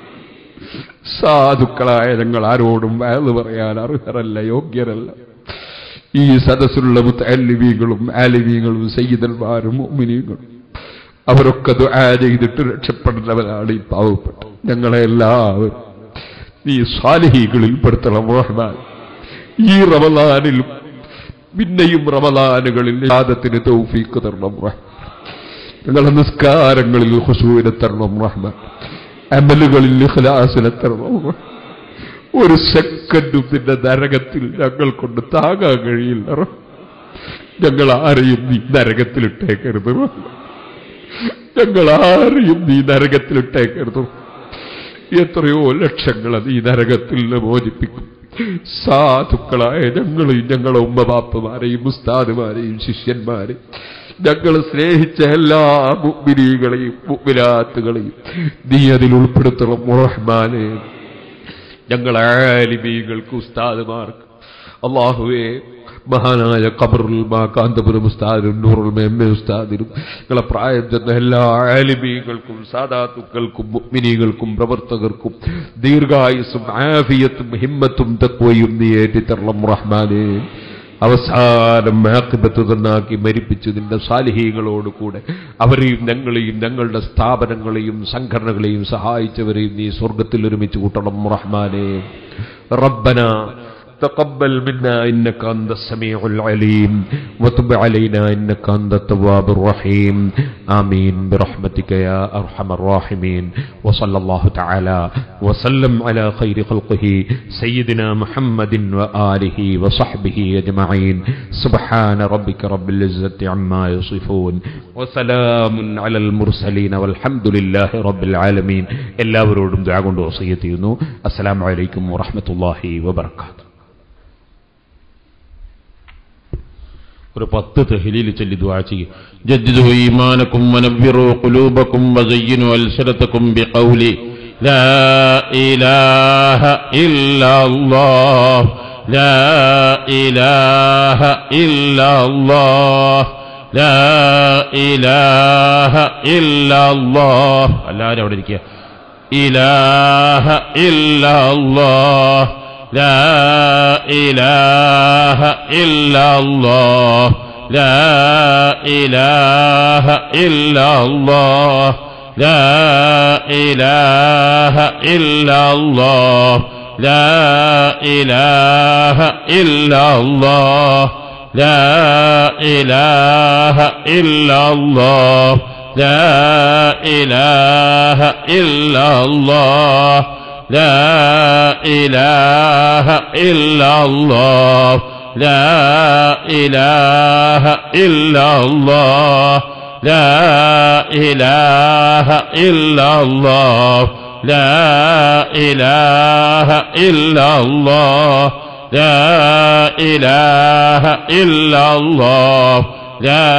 Speaker 1: സാധുക്കളായ ഞങ്ങൾ ആരോടും വയത് പറയാൻ അർഹരല്ല യോഗ്യരല്ല ഈ സദസ്സിലുള്ള മുത്തല്ലിവീകളും ആലിവീകളും സയ്യിദന്മാരും മോമിനികളും അവരൊക്കെ ദുആ ചെയ്തിട്ട് രക്ഷപ്പെടുന്നവരാണ് ഈ പാവപ്പെട്ട ഞങ്ങളെ എല്ലാവരും നീ സ്വാലിഹികളിൽ പെടുത്തണം റഹ്മാൻ ഈ റമലാനിൽ പിന്നെയും റമലാനുകളിൽ യാദത്തിന് തൗഫീക്ക് തരണം റഹ്മാൻ ഞങ്ങളുടെ നിസ്കാരങ്ങളിൽ ഹുസൂവിനെ തരണം റഹ്മാൻ അമലുകളിൽ ഇഖ്ലാസിനെ തരണം റഹ്മാൻ ഒരു സെക്കൻഡും നിന്റെ നരകത്തിൽ ഞങ്ങൾ കൊണ്ട് താങ്ങാൻ കഴിയില്ല റഹ്മാൻ. ഞങ്ങൾ ആരെയും നീ നരകത്തിലിട്ടേക്കരുത് റഹ്മാൻ. ഞങ്ങൾ ആരെയും നീ നരകത്തിലിട്ടേക്കരുത് എത്രയോ ലക്ഷങ്ങളെ നീ നരകത്തിൽ നിന്ന് മോചിപ്പിക്കും സാധുക്കളായ ഞങ്ങളെയും ഞങ്ങളെ ഉമ്മബാപ്പമാരെയും ഉസ്താദുമാരെയും ശിഷ്യന്മാരെയും ഞങ്ങൾ സ്നേഹിച്ച എല്ലാ മുഗ്മിനീകളെയും മുഗ്മിനാത്തുകളെയും നീ അതിൽ ഉൾപ്പെടുത്തണം റഹ്മാനെ ഞങ്ങൾ ആലിമീകൾക്ക് ഉസ്താദുമാർക്ക് അള്ളാഹുവേ മഹാനായ കബറുൽ മാ കാന്തപുരം ഉസ്താദിനും നൂറുൽ മെമ്മ ഉസ്താദിനും ഞങ്ങളെ പ്രായം ചെന്ന എല്ലാ ആലിമീകൾക്കും സാദാത്തുക്കൾക്കും മുഗ്മിനീകൾക്കും പ്രവർത്തകർക്കും ദീർഘായുസും ആഫിയത്തും ഹിമ്മത്തും തക്വയും നീ ഏറ്റിത്തരണം റഹ്മാനെ
Speaker 2: അവസാനം ആക്കിബത്ത് തന്നാക്കി മരിപ്പിച്ചു നിന്റെ സാലിഹീകളോട് കൂടെ അവരെയും ഞങ്ങളെയും ഞങ്ങളുടെ സ്ഥാപനങ്ങളെയും സംഘടനകളെയും സഹായിച്ചവരെയും നീ സ്വർഗത്തിൽ ഒരുമിച്ച് കൂട്ടണം റഹ്മാനെ റബ്ബന تقبل منا إنك أنت السميع العليم وتب علينا إنك أنت التواب الرحيم آمين برحمتك يا أرحم الراحمين وصلى الله تعالى وسلم على خير خلقه سيدنا محمد وآله وصحبه أجمعين سبحان ربك رب العزة عما يصفون وسلام على المرسلين والحمد لله رب العالمين എല്ലാവരോടും ദുആ കൊണ്ട് വസിയത്ത് ചെയ്യുന്നു അസ്സലാമു അലൈക്കും വറഹ്മത്തുള്ളാഹി വബറകാതുഹു
Speaker 3: ഒരു പത്ത് തെഹലീൽ ചൊല്ലി ദുആ ചെയ്യും ജദ്ദിദു ഈമാനക്കും വനവ്വിറു ഖുലൂബക്കും വസയ്യിനു അൽസനതക്കും ബിഖൗലി ലാ ഇലാഹ ഇല്ലല്ലാഹ് ലാ ഇലാഹ ഇല്ലല്ലാഹ് ലാ ഇലാഹ ഇല്ലല്ലാഹ് എല്ലാവരും അവിടെ ഇരിക്കുക ഇലാഹ ഇല്ലല്ലാഹ് لا إله إلا الله لا إله إلا الله لا إله إلا الله لا إله إلا الله لا إله إلا الله لا إله إلا الله لا إله إلا الله لا إله إلا الله لا إله إلا الله لا إله إلا الله لا إله إلا الله لا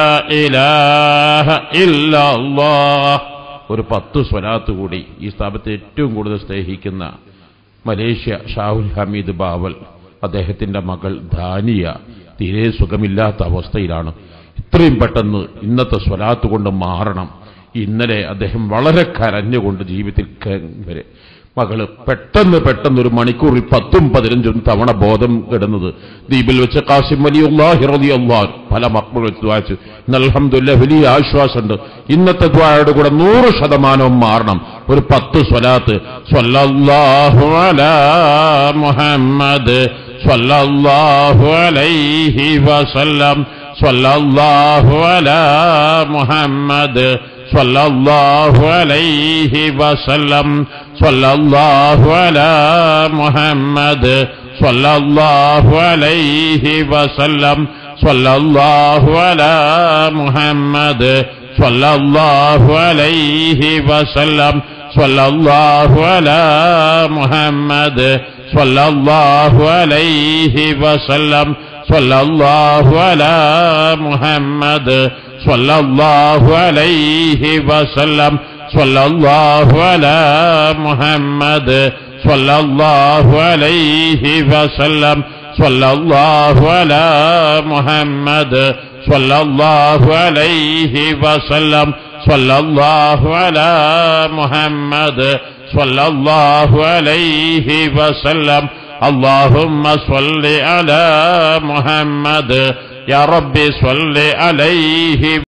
Speaker 3: إله إلا الله ഒരു പത്ത് സ്വലാത്ത് കൂടി ഈ സ്ഥാപനത്തെ ഏറ്റവും കൂടുതൽ സ്നേഹിക്കുന്ന മലേഷ്യ ഷാഹുൽ ഹമീദ് ബാവൽ അദ്ദേഹത്തിന്റെ മകൾ ധാനിയ തീരെ സുഖമില്ലാത്ത അവസ്ഥയിലാണ് ഇത്രയും പെട്ടെന്ന് ഇന്നത്തെ സ്വലാത്ത് കൊണ്ട് മാറണം ഇന്നലെ അദ്ദേഹം വളരെ കരഞ്ഞുകൊണ്ട് ജീവിതത്തിൽ ക- വരെ മകള് പെട്ടെന്ന് പെട്ടെന്ന് ഒരു മണിക്കൂറിൽ പത്തും പതിനഞ്ചും തവണ ബോധം കിടന്നത് ദ്വീപിൽ വെച്ച് കാസിം വലിയുള്ളാഹി റളിയല്ലാഹു പല മക്കൾ വെച്ച് വായിച്ചു ഇന്ന് അൽഹംദുലില്ലാ വലിയ ആശ്വാസമുണ്ട് ഇന്നത്തെ ദ്വാരയുടെ കൂടെ നൂറ് ശതമാനവും മാറണം ഒരു പത്ത് സ്വലാത്ത് സ്വല്ലല്ലാഹു അലാ മുഹമ്മദ് സ്വല്ലല്ലാഹു അലൈഹി വസല്ലം സ്വല്ലല്ലാഹു അലാ മുഹമ്മദ് صلى الله عليه وسلم صلى الله على محمد صلى الله عليه وسلم صلى الله على محمد صلى الله عليه وسلم صلى الله على محمد صلى الله عليه وسلم صلى الله على محمد صلى الله عليه وسلم صلى الله على محمد صلى الله عليه وسلم صلى الله على محمد صلى الله عليه وسلم صلى الله على محمد صلى الله عليه وسلم اللهم صل على محمد يا رب صل عليه